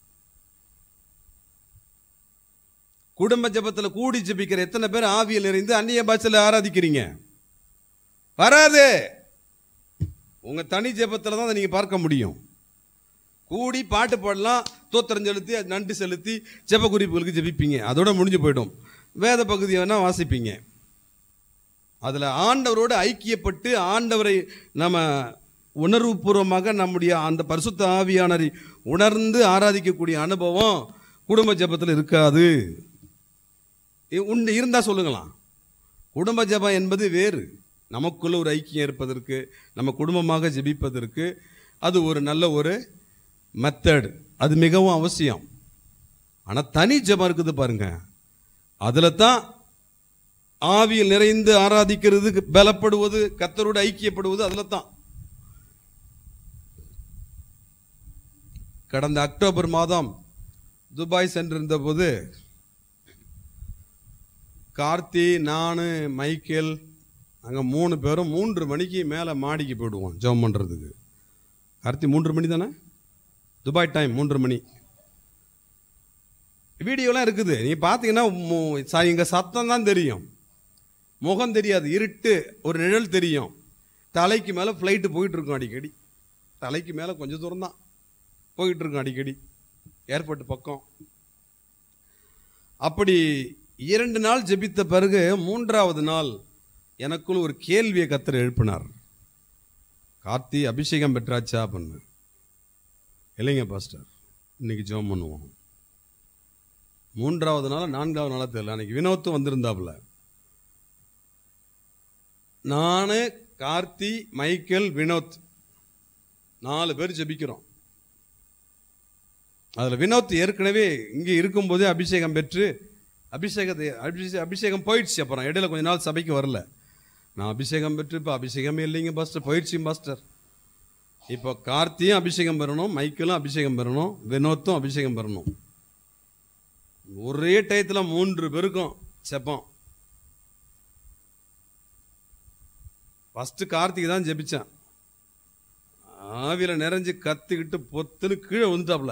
குடும்ப ஜெபத்தில் கூடி ஜெபிக்கிற எத்தனை பேர் ஆவியில் நிறைந்து அந்நிய பாஷையில் ஆராதிக்கிறீங்க வராது உங்க தனி ஜெபத்தில் தான் அதை நீங்க பார்க்க முடியும் கூடி பாட்டு பாடலாம் தோத்திரம் செலுத்தி அது நன்றி செலுத்தி ஜெப குறிப்புகளுக்கு ஜெபிப்பீங்க அதோட முடிஞ்சு போயிடும் வேத பகுதியை வேணா வாசிப்பீங்க அதில் ஆண்டவரோடு ஐக்கியப்பட்டு ஆண்டவரை நம்ம உணர்வுபூர்வமாக நம்முடைய அந்த பரிசுத்த ஆவியானரை உணர்ந்து ஆராதிக்கக்கூடிய அனுபவம் குடும்ப ஜெபத்தில் இருக்காது இ- உண்டு இருந்தால் சொல்லுங்களாம் குடும்ப ஜெபம் என்பது வேறு நமக்குள்ள ஒரு ஐக்கியம் இருப்பதற்கு நம்ம குடும்பமாக ஜெபிப்பதற்கு அது ஒரு நல்ல ஒரு மெத்தட் அது மிகவும் அவசியம் ஆனால் தனி ஜெபம் இருக்குது பாருங்க அதில் தான் ஆவியில் நிறைந்து ஆராதிக்கிறது பலப்படுவது கத்தரோடு ஐக்கியப்படுவது அதில் தான் கடந்த அக்டோபர் மாதம் துபாய் சென்றிருந்த போது கார்த்தி நான் மைக்கேல் அங்கே மூணு பேரும் மூன்று மணிக்கு மேலே மாடிக்கு போயிடுவோம் ஜெபம் பண்ணுறதுக்கு கார்த்தி மூன்று மணி தானே துபாய் டைம் மூன்று மணி வீடியோலாம் இருக்குது நீங்கள் பார்த்தீங்கன்னா மு- ச- இங்க சத்தம் தான் தெரியும் முகம் தெரியாது இருட்டு ஒரு நிழல் தெரியும் தலைக்கு மேலே ஃப்ளைட்டு போயிட்டு இருக்கும் அடிக்கடி தலைக்கு மேலே கொஞ்சம் தூரம் தான் போயிட்டு இருக்கும் அடிக்கடி ஏர்போர்ட் பக்கம் அப்படி இரண்டு நாள் ஜெபித்த பிறகு மூன்றாவது நாள் எனக்குள் ஒரு கேள்வியை கத்தர் எழுப்பினார் கார்த்தி அபிஷேகம் பெற்றாச்சா பண்ணு இல்லைங்க பாஸ்டர் இன்னைக்கு ஜெபம் பண்ணுவோம் மூன்றாவது நாள் நான்காவது நாளாக தெரியல அன்னைக்கு வினோத்தும் வந்திருந்தாப்புல நான் கார்த்தி மைக்கேல் வினோத் நாலு பேர் ஜெபிக்கிறோம் அதில் வினோத் ஏற்கனவே இங்கே இருக்கும்போதே அபிஷேகம் பெற்று அபிஷேகத்தை அபிஷே அபிஷேகம் போயிடுச்சு அப்புறம் இடையில கொஞ்ச நாள் சபைக்கு வரல நான் அபிஷேகம் பெற்று இப்போ அபிஷேகமே இல்லைங்க பாஸ்டர் போயிடுச்சு பாஸ்டர் இப்போ கார்த்தியும் அபிஷேகம் பெறணும் மைக்கேலும் அபிஷேகம் பெறணும் வினோத்தும் அபிஷேகம் பெறணும் ஒரே டயத்தில் மூன்று பேருக்கும் செப்பம் ஃபஸ்ட்டு கார்த்திக் தான் ஜெபிச்சான் ஆவியில் நிறைஞ்சு கத்திக்கிட்டு பொத்துன்னு கீழே விழுந்தாப்புல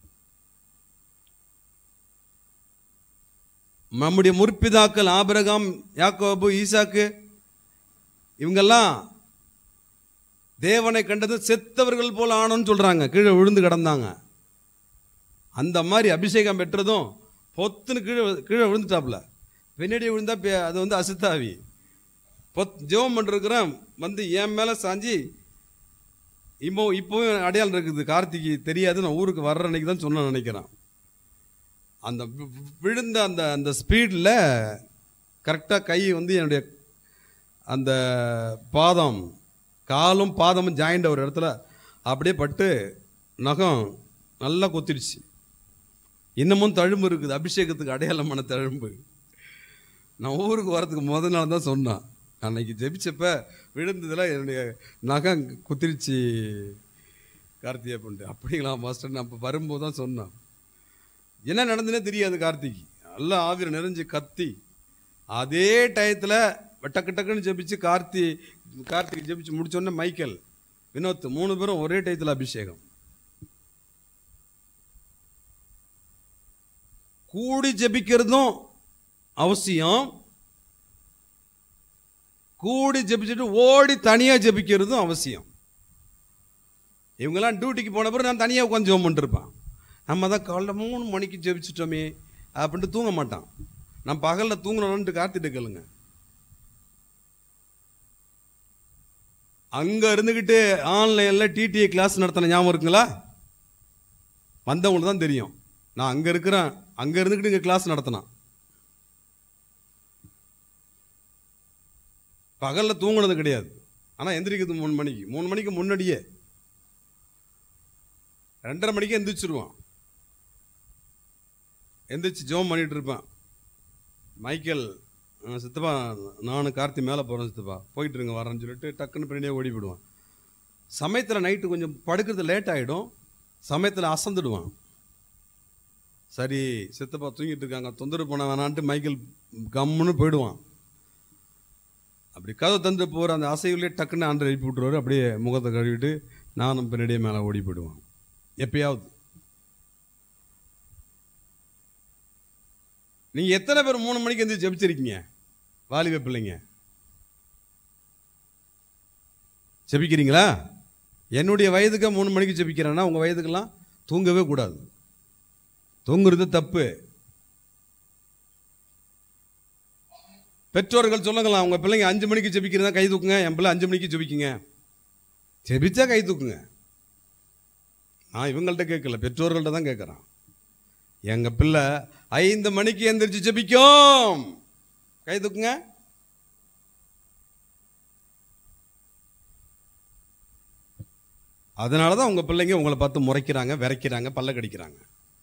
நம்முடைய முற்பிதாக்கள் ஆபிரகாம் யாக்கோபு ஈசாக்கு இவங்கெல்லாம் தேவனை கண்டது செத்தவர்கள் போல ஆனோன்னு சொல்றாங்க கீழே விழுந்து கிடந்தாங்க அந்த மாதிரி அபிஷேகம் பெற்றதும் பொத்துன்னு கீழே கீழே விழுந்துட்டாப்புல பின்னாடி விழுந்தா பே- அது வந்து அசுத்தாவி பொத் ஜெபம் பண்ணிருக்கிறேன் வந்து என் மேலே சாஞ்சி இப்போ இப்போவும் அடையாளம் இருக்குது கார்த்திகை தெரியாது நான் ஊருக்கு வர்ற அன்னைக்கு தான் சொன்னேன் நினைக்கிறேன் அந்த வி- வி- விழுந்த அந்த அந்த ஸ்பீடில் கரெக்டாக கை வந்து என்னுடைய அந்த பாதம் காலும் பாதமும் ஜாயிண்ட் ஒரு இடத்துல அப்படியே பட்டு நகம் நல்லா கொத்திடுச்சு இன்னமும் தழும்பு இருக்குது அபிஷேகத்துக்கு அடையாளமான தழும்பு நான் ஊருக்கு வரதுக்கு முதல் நாள் தான் சொன்னான் அன்னைக்கு ஜெபிச்சப்ப விழுந்ததில் என்னுடைய நகம் குத்திருச்சு கார்த்திகை பண்ணிட்டு அப்படிங்களா மாஸ்டர் நான் அப்போ வரும்போது தான் சொன்னான் என்ன நடந்துன்னே தெரியாது கார்த்திக் நல்லா ஆவிர நிறைஞ்சு கத்தி அதே டயத்தில் டக்கு டக்குன்னு ஜெபிச்சு கார்த்தி கார்த்திக் ஜெபிச்சு முடிச்சோடனே மைக்கேல் வினோத் மூணு பேரும் ஒரே டயத்தில் அபிஷேகம் கூடி ஜெபிக்கிறதும் அவசியம் கூடி ஜெபிச்சுட்டு ஓடி தனியாக ஜெபிக்கிறதும் அவசியம் இவங்கெல்லாம் டியூட்டிக்கு போன பிறகு நான் தனியாக உட்காந்து ஜெபம் பண்ணிருப்பேன் நம்ம தான் காலைல மூணு மணிக்கு ஜெபிச்சிட்டோமே அப்படின்ட்டு தூங்க மாட்டான் நான் பகலில் தூங்கணும்னு காத்திட்டு கேளுங்க அங்கே இருந்துக்கிட்டு ஆன்லைனில் டிடிஏ கிளாஸ் நடத்தின ஞாபகம் இருக்குங்களா வந்தவங்களுக்கு தான் தெரியும் நான் அங்கே இருக்கிறேன் அங்கே இருந்துக்கிட்டு இங்கே கிளாஸ் நடத்தினான் பகலில் தூங்குனது கிடையாது ஆனால் எந்திரிக்கிறது மூணு மணிக்கு மூணு மணிக்கு முன்னாடியே ரெண்டரை மணிக்கு எந்திரிச்சிருவான் எந்திரிச்சு ஜோம் பண்ணிட்டு இருப்பேன் மைக்கேல் அஹ், சித்தப்பா நானும் கார்த்தி மேலே போகிறேன் சித்தப்பா போயிட்டு இருங்க வரேன்னு சொல்லிட்டு டக்குன்னு பின்னாடியே ஓடி போயிடுவான் சமயத்தில் நைட்டு கொஞ்சம் படுக்கிறது லேட் ஆகிடும் சமயத்தில் அசந்துடுவான் சரி சித்தப்பா தூங்கிட்டு இருக்காங்க தொந்தரவு பண்ண வேணான்ட்டு மைக்கேல் கம்முன்னு போயிடுவான் அப்படி கதை தந்து போகிற அந்த அசைவுலேயே டக்குன்னு ஆண்டு எழுப்பி விட்ருவாரு அப்படியே முகத்தை கழுவிட்டு நானும் பின்னாடியே மேலே ஓடி போயிடுவான் எப்பயாவது நீங்கள் எத்தனை பேர் மூணு மணிக்கு வந்து ஜெபிச்சிருக்கீங்க வாலிப பிள்ளைங்க ஜெபிக்கிறீங்களா என்னுடைய வயதுக்கு மூணு மணிக்கு ஜெபிக்கிறேன்னா உங்கள் வயதுக்கெல்லாம் தூங்கவே கூடாது தூங்குறது தப்பு பெற்றோர்கள் சொல்லுங்களா உங்க பிள்ளைங்க அஞ்சு மணிக்கு ஜெபிக்கிறதா கை தூக்குங்க என் பிள்ளை அஞ்சு மணிக்கு ஜெபிக்குங்க ஜெபிச்சா கை தூக்குங்க நான் இவங்கள்ட்ட கேட்கல பெற்றோர்கள்ட்ட தான் கேட்குறான் எங்க பிள்ளை ஐந்து மணிக்கு எந்திரிச்சு ஜெபிக்கும் கை தூக்குங்க அதனால தான் உங்க பிள்ளைங்க உங்களை பார்த்து முறைக்கிறாங்க விரைக்கிறாங்க பல்ல கடிக்கிறாங்க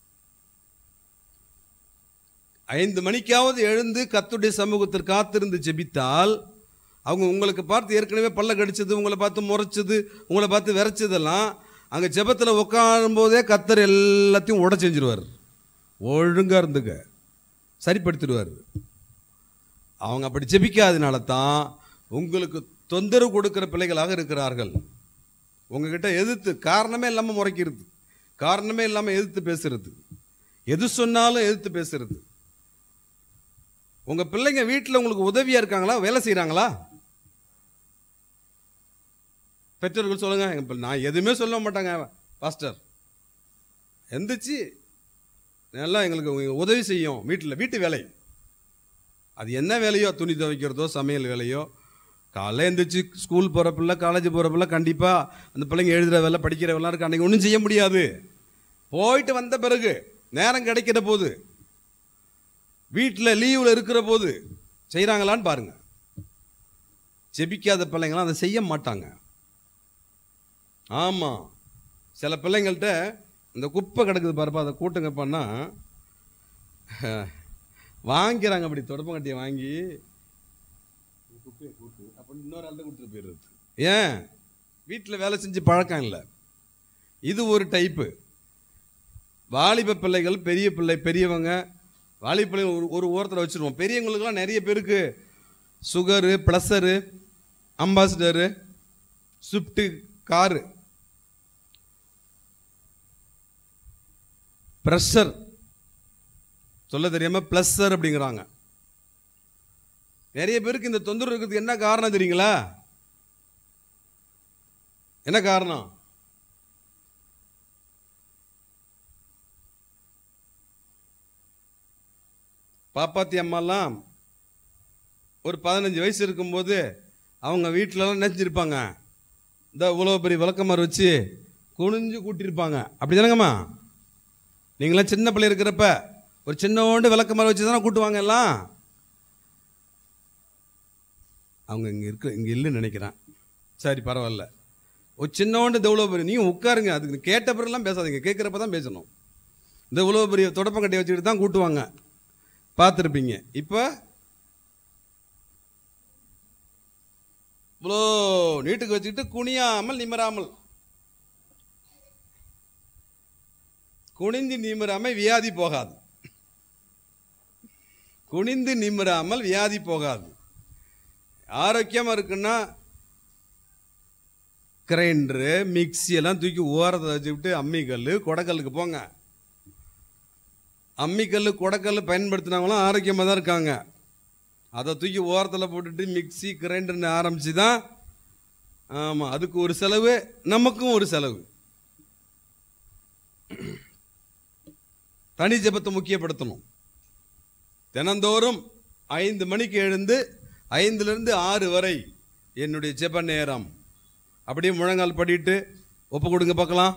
ஐந்து மணிக்காவது எழுந்து கத்துடைய சமூகத்தில் காத்திருந்து ஜெபித்தால் அவங்க உங்களுக்கு பார்த்து ஏற்கனவே பல்ல கடிச்சது உங்களை பார்த்து முறைச்சது உங்களை பார்த்து விரைச்சதெல்லாம் அங்கே ஜெபத்தில் உட்காரும் போதே கத்தர் எல்லாத்தையும் உட செஞ்சிருவார் ஒழுங்காக இருந்துக்க சரிப்படுத்திடுவார் அவங்க அப்படி ஜெபிக்காதனால தான் உங்களுக்கு தொந்தரவு கொடுக்கிற பிள்ளைகளாக இருக்கிறார்கள் உங்ககிட்ட எதிர்த்து காரணமே இல்லாமல் முறைக்கிறது காரணமே இல்லாமல் எதிர்த்து பேசுறது எது சொன்னாலும் எதிர்த்து பேசுறது உங்க பிள்ளைங்க வீட்டில் உங்களுக்கு உதவியா இருக்காங்களா வேலை செய்றாங்களா பெற்றோர்கள் சொல்லுங்க எங்க பிள்ளை- நான் எதுவுமே சொல்ல மாட்டாங்க பாஸ்டர் எந்திரிச்சு நல்லா எங்களுக்கு உங்க உதவி செய்யும் வீட்டில் வீட்டு வேலை அது என்ன வேலையோ துணி துவைக்கிறதோ சமையல் வேலையோ காலைல எந்திரிச்சு ஸ்கூல் போகிற பிள்ளை காலேஜ் போகிற பிள்ளை கண்டிப்பாக அந்த பிள்ளைங்க எழுதுகிற வேலை படிக்கிற வேலை இருக்கு அன்றைக்கி ஒன்றும் செய்ய முடியாது போயிட்டு வந்த பிறகு நேரம் கிடைக்கிற போது வீட்டில் லீவில் இருக்கிற போது செய்கிறாங்களான்னு பாருங்க ஜெபிக்காத பிள்ளைங்களாம் அதை செய்ய மாட்டாங்க ஆமாம் சில பிள்ளைங்கள்ட்ட இந்த குப்பை கிடக்குது பாருப்பா அதை கூட்டுங்க பண்ணா வாங்கிறாங்க அப்படி தொடப்பங்கட்டியை வாங்கி குப்பையை கூட்டு அப்படின்னு இன்னொரு ஆள்கிட்ட கொடுத்துட்டு போயிடுறது ஏன் வீட்டில் வேலை செஞ்சு பழக்கம் இல்லை இது ஒரு டைப்பு வாலிப பிள்ளைகள் பெரிய பிள்ளை பெரியவங்க வாலிப பிள்ளைகள் ஒரு ஒரு ஓரத்தில் வச்சுருவோம் பெரியவங்களுக்கெல்லாம் நிறைய பேருக்கு sugar pressure Ambassador Swift car pressure சொல்ல தெரியாம ப்ளஸ்ஸர் அப்படிங்கிறாங்க நிறைய பேருக்கு இந்த தொந்தரவு இருக்கிறதுக்கு என்ன காரணம் தெரியுங்களா என்ன காரணம் பாப்பாத்தி அம்மாலாம் ஒரு பதினஞ்சு வயசு இருக்கும்போது அவங்க வீட்டிலலாம் நினச்சிருப்பாங்க இந்த இவ்வளோ பெரிய விளக்கமாறு வச்சு குனிஞ்சு கூட்டியிருப்பாங்க அப்படி தானேங்கம்மா நீங்களாம் சின்ன பிள்ளை இருக்கிறப்ப ஒரு சின்னோண்டு விளக்கமாறு வச்சு தானே கூட்டுவாங்க எல்லாம் அவங்க இங்கே இருக்க இங்கே இல்லைன்னு நினைக்கிறேன் சரி பரவாயில்ல ஒரு சின்னோண்டு இந்த இவ்வளோ பெரிய நீங்கள் உட்காருங்க அதுக்கு கேட்ட பிறகுலாம் பேசாதீங்க கேட்குறப்ப தான் பேசணும் இந்த இவ்வளோ பெரிய தொடப்பங்கட்டை வச்சுக்கிட்டு தான் கூட்டுவாங்க பார்த்துருப்பீங்க இப்போ இவ்வளோ நீட்டுக்கு வச்சுக்கிட்டு குனியாமல் நிமராமல் குனிந்து நிமிராமல் வியாதி போகாது குனிந்து நிமிராமல் வியாதி போகாது ஆரோக்கியமாக இருக்குன்னா கிரைண்டரு மிக்ஸி எல்லாம் தூக்கி ஓரத்தை வச்சுக்கிட்டு அம்மிக்கல் கொடக்கல்லுக்கு போங்க அம்மிக்கல் கொடக்கல் பயன்படுத்தினவங்களும் ஆரோக்கியமாக தான் இருக்காங்க அதை தூக்கி ஓரத்தில் போட்டுட்டு மிக்ஸி கிரைண்டர்னு ஆரம்பித்து தான் ஆமாம் அதுக்கு ஒரு செலவு நமக்கும் ஒரு செலவு தனி ஜெபத்தை முக்கியப்படுத்தணும் தினந்தோறும் ஐந்து மணிக்கு எழுந்து ஐந்துலேருந்து ஆறு வரை என்னுடைய ஜெப நேரம் அப்படியே முழங்கால் படிட்டு ஒப்பு கொடுங்க பார்க்கலாம்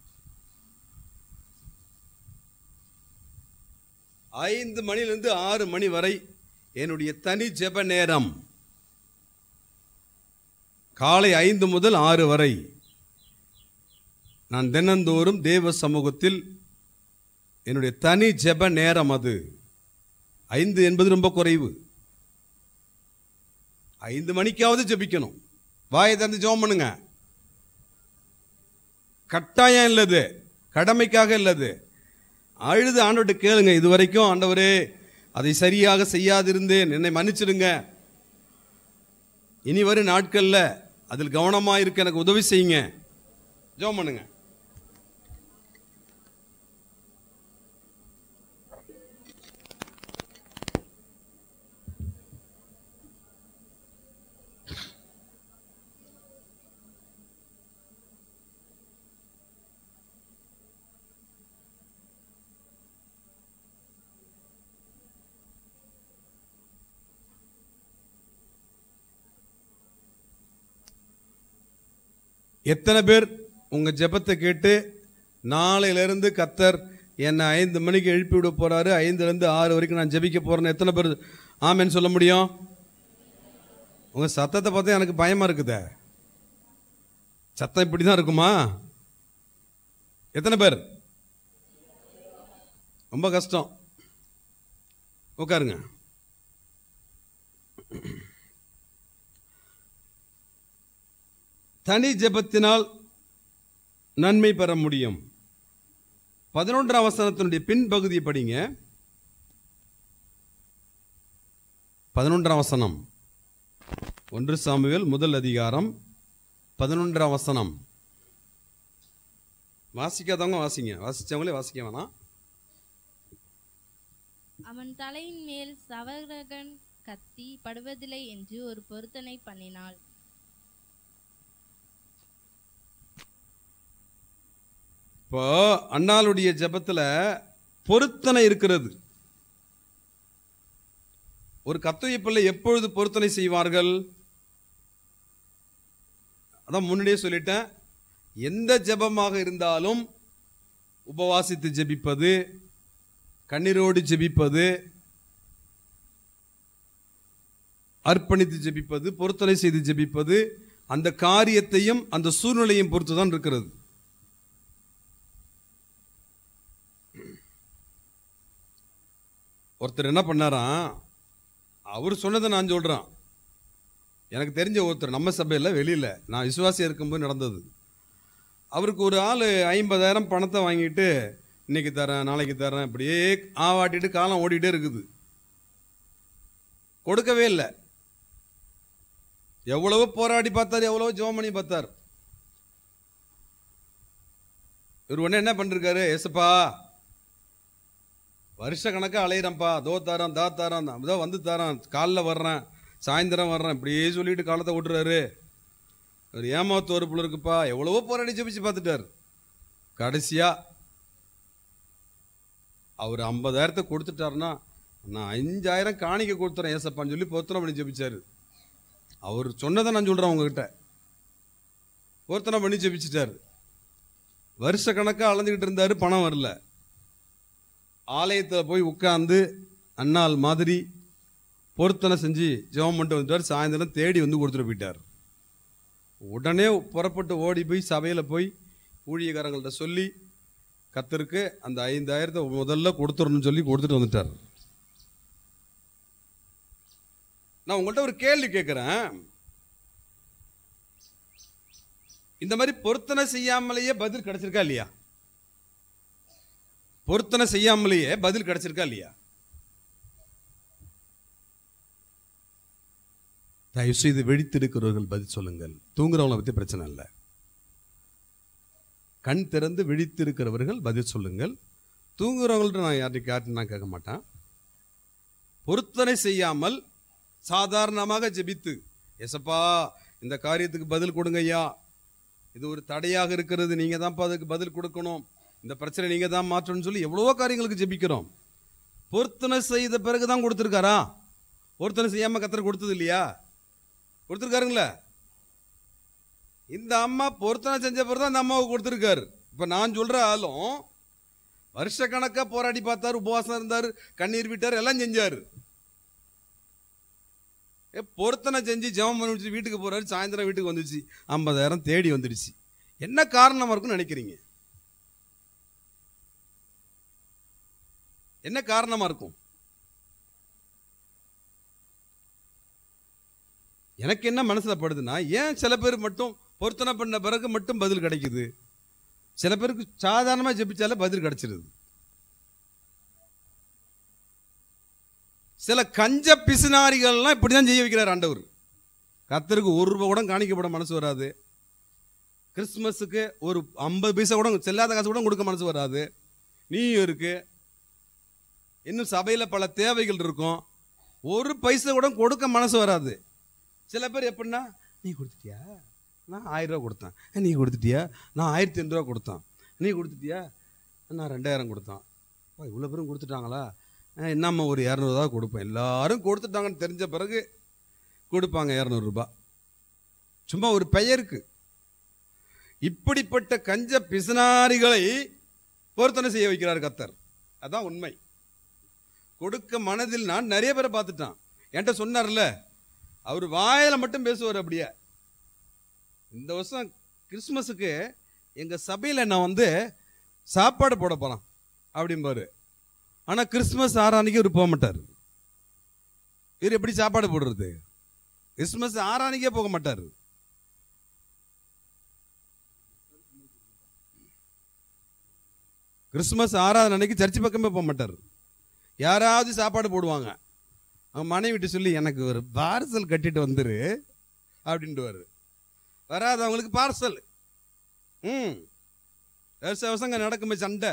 ஐந்து மணிலிருந்து ஆறு மணி வரை என்னுடைய தனி ஜெப நேரம் காலை ஐந்து முதல் ஆறு வரை நான் தினந்தோறும் தேவ சமூகத்தில் என்னுடைய தனி ஜெப நேரம் அது ஐந்து என்பது ரொம்ப குறைவு ஐந்து மணிக்காவது ஜெபிக்கணும் வாயை திறந்து ஜெபம் பண்ணுங்க கட்டாயம் இல்லது கடமைக்காக இல்லது அழுது ஆண்டவர்கிட்ட கேளுங்க இது வரைக்கும் ஆண்டவரே அதை சரியாக செய்யாதிருந்தேன் என்னை மன்னிச்சிடுங்க இனி வரும் நாட்கள்ல அதில் கவனமா இருக்க எனக்கு உதவி செய்யுங்க ஜெபம் பண்ணுங்க எத்தனை பேர் உங்க ஜெபத்தை கேட்டு நாளையிலிருந்து கத்தர் என்னை ஐந்து மணிக்கு எழுப்பி விட போறாரு ஐந்துல இருந்து ஆறு வரைக்கும் நான் ஜெபிக்க போறேன்னு எத்தனை பேர் ஆமென்னு சொல்ல முடியும் உங்க சத்தத்தை பார்த்தா எனக்கு பயமா இருக்குதே சத்தம் இப்படி தான் இருக்குமா எத்தனை பேர் ரொம்ப கஷ்டம் உட்காருங்க தனி ஜெபத்தினால் நன்மை பெற முடியும் பதினொன்றாம் வசனத்தினுடைய பின்பகுதியை படிங்க பதினொன்றாம் வசனம் ஒன்று சாமுவேல் முதல் அதிகாரம் பதினொன்றாம் வசனம் வாசிக்காதவங்க வாசிங்க வாசிச்சவங்களே வாசிக்க வேணாம் அவன் தலையின் மேல் சவரகன் கத்தி படுவதில்லை என்று ஒரு பொருத்தனை பண்ணினாள் இப்போ அண்ணாளுடைய ஜெபத்துல பொருத்தனை இருக்கிறது ஒரு கத்துய பிள்ளை எப்பொழுது பொருத்தனை செய்வார்கள் அதான் முன்னாடியே சொல்லிட்டேன் எந்த ஜெபமாக இருந்தாலும் உபவாசித்து ஜெபிப்பது கண்ணீரோடு ஜெபிப்பது அர்ப்பணித்து ஜெபிப்பது பொருத்தனை செய்து ஜெபிப்பது அந்த காரியத்தையும் அந்த சூழ்நிலையும் பொறுத்து தான் இருக்கிறது ஒருத்தர் என்ன பண்ணாராம் அவர் சொன்னதை நான் சொல்கிறேன் எனக்கு தெரிஞ்ச ஒருத்தர் நம்ம சபையில் வெளியில் நான் விசுவாசியாக இருக்கும்போது நடந்தது அவருக்கு ஒரு ஆள் ஐம்பதாயிரம் பணத்தை வாங்கிட்டு இன்னைக்கு தரேன் நாளைக்கு தரேன் இப்படியே ஆவாட்டிட்டு காலம் ஓடிட்டே இருக்குது கொடுக்கவே இல்லை எவ்வளவோ போராடி பார்த்தார் எவ்வளவோ ஜெபம் பண்ணி பார்த்தார் இவர் உடனே என்ன பண்ணிருக்காரு ஏசப்பா வருஷ கணக்காக அலையிறேன்ப்பா தோ தரேன் தா தரேன் இதோ வந்து தரேன் காலைல வர்றேன் சாயந்தரம் வர்றேன் இப்படியே சொல்லிட்டு காலத்தை ஓட்டுறாரு ஒரு ஏமாத்து ஒரு புள்ள இருக்குப்பா எவ்வளவோ போராடி ஜெபிச்சு பார்த்துட்டார் கடைசியா அவர் ஐம்பதாயிரத்தை கொடுத்துட்டாருன்னா நான் அஞ்சாயிரம் காணிக்க கொடுத்துறேன் ஏசப்பான்னு சொல்லி பொருத்தனை பண்ணி ஜெபிச்சாரு அவர் சொன்னதை நான் சொல்கிறேன் உங்ககிட்ட பொருத்தனை பண்ணி ஜெபிச்சிட்டாரு வருஷ கணக்காக அளந்துக்கிட்டு இருந்தார் பணம் வரல ஆலயத்தில் போய் உட்கார்ந்து அண்ணாள் மாதிரி பொருத்தனை செஞ்சு ஜெபம் பண்ணிட்டு வந்துட்டார் சாயந்தரம் தேடி வந்து கொடுத்துட்டு போயிட்டார் உடனே புறப்பட்டு ஓடி போய் சபையில் போய் ஊழியக்காரங்கள்ட்ட சொல்லி கத்தருக்கு அந்த ஐந்தாயிரத்தை முதல்ல கொடுத்துடணும்னு சொல்லி கொடுத்துட்டு வந்துட்டார் நான் உங்கள்கிட்ட ஒரு கேள்வி கேட்குறேன் இந்த மாதிரி பொருத்தனை செய்யாமலேயே பதில் கிடைச்சிருக்கா இல்லையா பொருத்தனை செய்யாமலேயே பதில் கிடைச்சிருக்கா இல்லையா தயவு செய்து விழித்திருக்கிறவர்கள் பதில் சொல்லுங்கள் தூங்குறவங்களை பற்றி பிரச்சனை இல்லை கண் திறந்து விழித்திருக்கிறவர்கள் பதில் சொல்லுங்கள் தூங்குறவங்கள்ட்ட நான் யார்கிட்ட யார்கிட்ட நான் கேட்க மாட்டேன் பொருத்தனை செய்யாமல் சாதாரணமாக ஜெபித்து எசப்பா இந்த காரியத்துக்கு பதில் கொடுங்க ஐயா இது ஒரு தடையாக இருக்கிறது நீங்கள் தான்ப்பா அதுக்கு பதில் கொடுக்கணும் இந்த பிரச்சனை நீங்கள் தான் மாற்றணும்னு சொல்லி எவ்வளவோ காரியங்களுக்கு ஜெபிக்கிறோம் பொருத்தனை செய்த பிறகு தான் கொடுத்துருக்காரா பொருத்தனை செய்யாமல் கத்தர் கொடுத்தது இல்லையா கொடுத்துருக்காருங்களா இந்த அம்மா பொருத்தனை செஞ்ச பிறகு தான் அந்த அம்மாவுக்கு கொடுத்துருக்காரு இப்போ நான் சொல்கிற ஆளும் வருஷக்கணக்காக போராடி பார்த்தார் உபவாசம் இருந்தார் கண்ணீர் விட்டார் எல்லாம் செஞ்சார் ஏ பொருத்தனை செஞ்சு ஜெபம் பண்ணி முடிச்சு வீட்டுக்கு போறாரு சாயந்தரம் வீட்டுக்கு வந்துச்சு ஐம்பதாயிரம் தேடி வந்துடுச்சு என்ன காரணமா இருக்கும்னு நினைக்கிறீங்க என்ன காரணமா இருக்கும் எனக்கு என்ன மனசுல படுதுன்னா ஏன் சில பேர் மட்டும் பொருத்தனை பண்ண பிறகு மட்டும் பதில் கிடைக்குது சில பேருக்கு சாதாரணமாக ஜெபிச்சாலே பதில் கிடைச்சிருது சில கஞ்ச பிசுனாரிகள்லாம் இப்படி தான் செய்ய வைக்கிறார் ஆண்டவர் கத்தருக்கு ஒரு ரூபா கூட காணிக்கப்பட மனசு வராது கிறிஸ்மஸுக்கு ஒரு ஐம்பது பைசா கூட செல்லாத காசு கூட கொடுக்க மனசு வராது நியூ இயருக்கு இன்னும் சபையில் பல தேவைகள் இருக்கும் ஒரு பைசா கூட கொடுக்க மனசு வராது சில பேர் எப்படின்னா நீ கொடுத்துட்டியா நான் ஆயிரம் ரூபா கொடுத்தேன் "ஏ, நீ கொடுத்துட்டியா நான் ஆயிரத்தி எண்ணூறு ரூபா கொடுத்தேன் நீ கொடுத்துட்டியா நான் ரெண்டாயிரம் கொடுத்தேன் அப்பா இவ்வளோ பேரும் கொடுத்துட்டாங்களா அஹ் என்னம்மா ஒரு இரநூறுவா கொடுப்பேன் எல்லாரும் கொடுத்துட்டாங்கன்னு தெரிஞ்ச பிறகு கொடுப்பாங்க இரநூறுபா சும்மா ஒரு பெயருக்கு இப்படிப்பட்ட கஞ்ச பிசுனாரிகளை பொருத்தனை செய்ய வைக்கிறார் கத்தர் அதான் உண்மை கொடுக்க மனதில் நான் நிறைய பேரை பார்த்துட்டான் என்கிட்ட சொன்னார்ல அவர் வாயில மட்டும் பேசுவார் அப்படியே இந்த வருஷம் கிறிஸ்மஸுக்கு எங்க சபையில் நான் வந்து சாப்பாடு போட போறேன் அப்படிம்பாரு ஆனா கிறிஸ்மஸ் ஆறானிக்கு இவர் போக மாட்டார் இவர் எப்படி சாப்பாடு போடுறது கிறிஸ்மஸ் ஆறானிக்கே போக மாட்டார் கிறிஸ்மஸ் ஆறாவது அன்னைக்கு சர்ச்சு பக்கமே போக மாட்டார் யாராவது சாப்பாடு போடுவாங்க அவன் மனைவிட்டு சொல்லி எனக்கு ஒரு பார்சல் கட்டிட்டு வந்துரு அப்படின்ட்டுவாரு வராதவங்களுக்கு பார்சல் ம் வருஷ வருஷங்க நடக்குமே சண்டை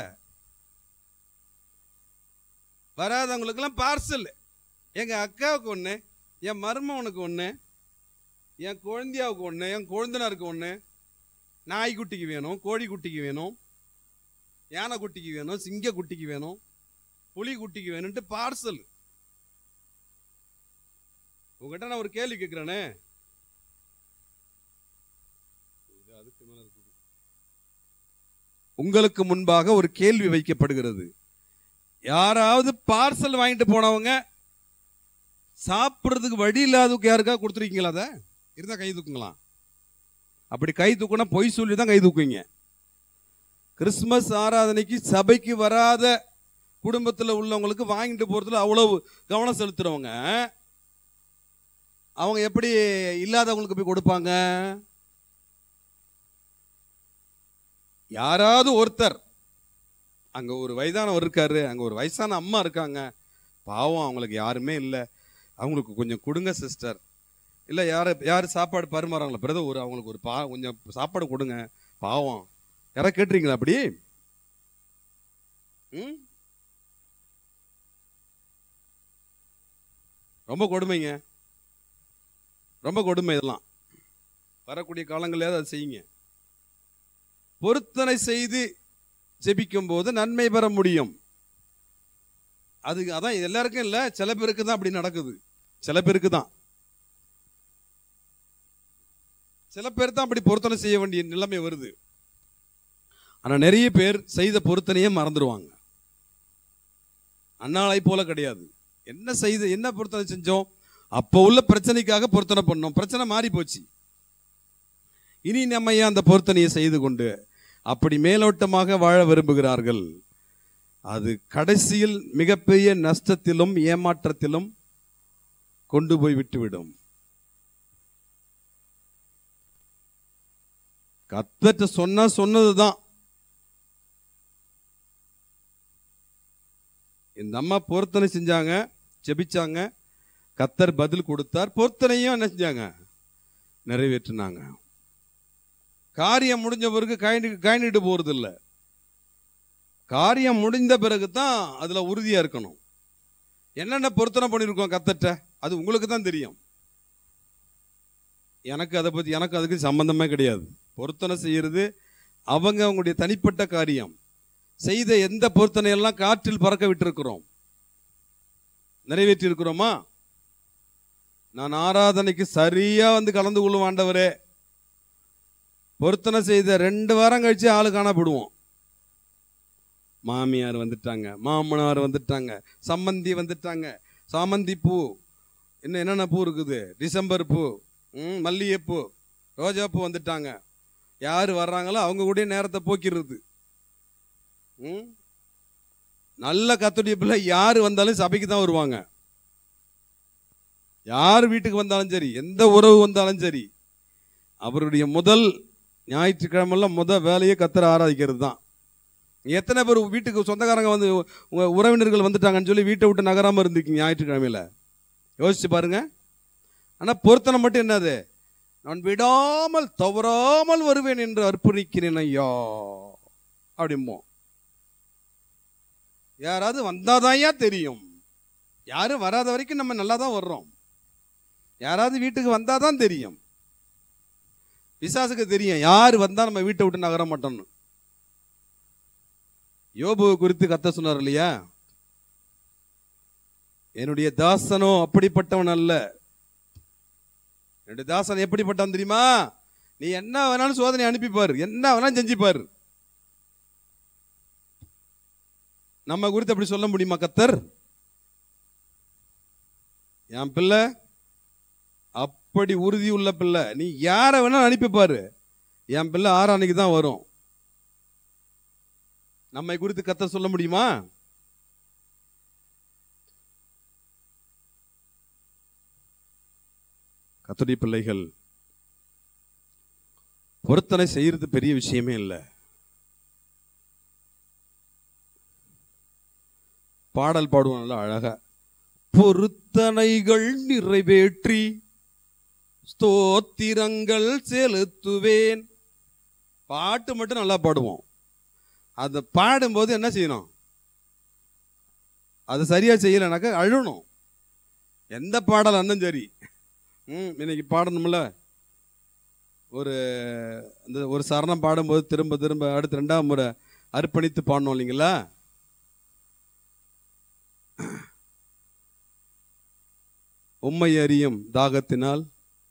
வராதவங்களுக்கெல்லாம் பார்சல் எங்கள் அக்காவுக்கு ஒன்று என் மருமவனுக்கு ஒன்று என் குழந்தையாவுக்கு ஒன்று என் கொழுந்தனாருக்கு ஒன்று நாய்க்குட்டிக்கு வேணும் கோழிக்குட்டிக்கு வேணும் யானை குட்டிக்கு வேணும் சிங்க குட்டிக்கு வேணும் புலி குட்டிக்கு வேணும்ட்டு பார்சல் உங்ககிட்ட நான் ஒரு கேள்வி கேட்குறேனே இது அதுக்கு மேல இருக்குது. உங்களுக்கு முன்பாக ஒரு கேள்வி வைக்கப்படுகிறது யாராவது பார்சல் வாங்கிட்டு போனவங்க சாப்பிட்றதுக்கு வழி இல்லாதவங்க யாருக்கா கொடுத்துருக்கீங்களா அதை இருந்தால் கை தூக்குங்களா அப்படி கை தூக்குனா பொய் சொல்லி தான் கை தூக்குவீங்க கிறிஸ்மஸ் ஆராதனைக்கு சபைக்கு வராத குடும்பத்தில் உள்ளவங்களுக்கு வாங்கிட்டு போகிறதுல அவ்வளவு கவனம் செலுத்துறவங்க அவங்க எப்படி இல்லாதவங்களுக்கு போய் கொடுப்பாங்க யாராவது ஒருத்தர் அங்கே ஒரு வயதானவர் இருக்காரு அங்கே ஒரு வயசான அம்மா இருக்காங்க பாவம் அவங்களுக்கு யாருமே இல்லை அவங்களுக்கு கொஞ்சம் கொடுங்க சிஸ்டர் இல்லை யார் யார் சாப்பாடு பரிமாறாங்களா பிரதர் ஒரு அவங்களுக்கு ஒரு பா கொஞ்சம் சாப்பாடு கொடுங்க பாவம் யாராவது கேட்டுறீங்களா அப்படி ம் ரொம்ப கொடுமைங்க ரொம்ப கொடுமை இதெல்லாம் வரக்கூடிய காலங்களில் அதை செய்யுங்க பொருத்தனை செய்து ஜெபிக்கும் போது நன்மை பெற முடியும் அது அதான் எல்லாருக்கும் இல்லை சில பேருக்கு தான் அப்படி நடக்குது சில பேருக்கு தான் சில பேர் தான் அப்படி பொருத்தனை செய்ய வேண்டிய நிலைமை வருது ஆனால் நிறைய பேர் செய்த பொருத்தனையே மறந்துடுவாங்க அண்ணாளை போல கிடையாது என்ன செய்து என்ன பொருத்தனை செஞ்சோம் அப்போ உள்ள பிரச்சனைக்காக பொருத்தனை பண்ணோம் பிரச்சனை மாறி போச்சு இனி நம்ம ஏன் அந்த பொருத்தனையை செய்து கொண்டு அப்படி மேலோட்டமாக வாழ விரும்புகிறார்கள் அது கடைசியில் மிகப்பெரிய நஷ்டத்திலும் ஏமாற்றத்திலும் கொண்டு போய் விட்டுவிடும் கத்தட்ட சொன்னா சொன்னதுதான் இந்த அம்மா பொருத்தனை செஞ்சாங்க ஜெபிச்சாங்க கத்தர் பதில் கொடுத்தார் பொருத்தனையும் என்ன செஞ்சாங்க நிறைவேற்றினாங்க காரியம் முடிஞ்ச பிறகு கைண்டு கைண்டிட்டு போறது இல்ல காரியம் முடிந்த பிறகு தான் அதுல உறுதியா இருக்கணும் என்னென்ன பொருத்தனை பண்ணியிருக்கோம் கத்தட்ட அது உங்களுக்கு தான் தெரியும் எனக்கு அதை பத்தி எனக்கு அதுக்கு சம்பந்தமே கிடையாது பொருத்தனை செய்யறது அவங்க அவங்களுடைய தனிப்பட்ட காரியம் செய்த எந்த பொருத்தனையெல்லாம் காற்றில் பறக்க விட்டிருக்கிறோம் நிறைவேற்றி இருக்கிறோமா நான் ஆராதனைக்கு சரியா வந்து கலந்து கொள்ளும் ஆண்டவரே பொருத்தனை செய்த ரெண்டு வாரம் கழிச்சு ஆளு காணப்படுவோம் மாமியார் வந்துட்டாங்க மாமனார் வந்துட்டாங்க சம்மந்தி வந்துட்டாங்க சாமந்தி பூ இன்னும் என்னென்ன பூ இருக்குது டிசம்பர் பூ ம் மல்லிகைப்பூ ரோஜா பூ வந்துட்டாங்க யார் வர்றாங்களோ அவங்க கூட நேரத்தை போக்கிடுறது ம் நல்ல கத்துடைய பிள்ளை யார் வந்தாலும் சபைக்கு தான் வருவாங்க யார் வீட்டுக்கு வந்தாலும் சரி எந்த உறவு வந்தாலும் சரி அவருடைய முதல் ஞாயிற்றுக்கிழமெல்லாம் முத வேலையை கத்தரை ஆராதிக்கிறது தான் எத்தனை பேர் வீட்டுக்கு சொந்தக்காரங்க வந்து உங்க உறவினர்கள் வந்துட்டாங்கன்னு சொல்லி வீட்டை விட்டு நகராம இருந்திருக்கீங்க ஞாயிற்றுக்கிழமையில யோசிச்சு பாருங்க ஆனா பொருத்தனை மட்டும் என்னது நான் விடாமல் தவறாமல் வருவேன் என்று அர்ப்பணிக்கிறேன் ஐயா அப்படிமோ யாராவது வந்தாதாயா தெரியும் யாரும் வராத வரைக்கும் நம்ம நல்லா தான் வர்றோம் யாராவது வீட்டுக்கு வந்தாதான் தெரியும் பிசாசுக்கு தெரியும் யார் வந்தா நம்ம வீட்டை விட்டு நகர மாட்டோம்னு யோபுவை குறித்து கத்த சொன்னார் இல்லையா என்னுடைய தாசனோ அப்படிப்பட்டவன் அல்ல என்னுடைய தாசன் எப்படிப்பட்டவன் தெரியுமா நீ என்ன வேணாலும் சோதனை அனுப்பிப்பாரு என்ன வேணாலும் செஞ்சுப்பாரு நம்ம குறித்து அப்படி சொல்ல முடியுமா கத்தர் என் பிள்ளை அப்படி உறுதி உள்ள பிள்ளை நீ யாரை வேணாலும் அனுப்பிப்பாரு என் பிள்ளை ஆறானைக்கு தான் வரும் நம்மை குறித்து கத்த சொல்ல முடியுமா கத்துடைய பிள்ளைகள் பொருத்தனை செய்யறது பெரிய விஷயமே இல்லை பாடல் பாடுவோம் நல்லா அழகா பொருத்தனைகள் நிறைவேற்றி ஸ்தோத்திரங்கள் செலுத்துவேன் பாட்டு மட்டும் நல்லா பாடுவோம் அதை பாடும்போது என்ன செய்யணும் அது சரியா செய்யலைனாக்கா அழணும் எந்த பாடல் இருந்தாலும் சரி ம் இன்னைக்கு பாடணும்ல ஒரு இந்த ஒரு சரணம் பாடும்போது திரும்ப திரும்ப அடுத்து ரெண்டாம் முறை அர்ப்பணித்து பாடணும் இல்லைங்களா உம்மை அறியும் தாகத்தினால்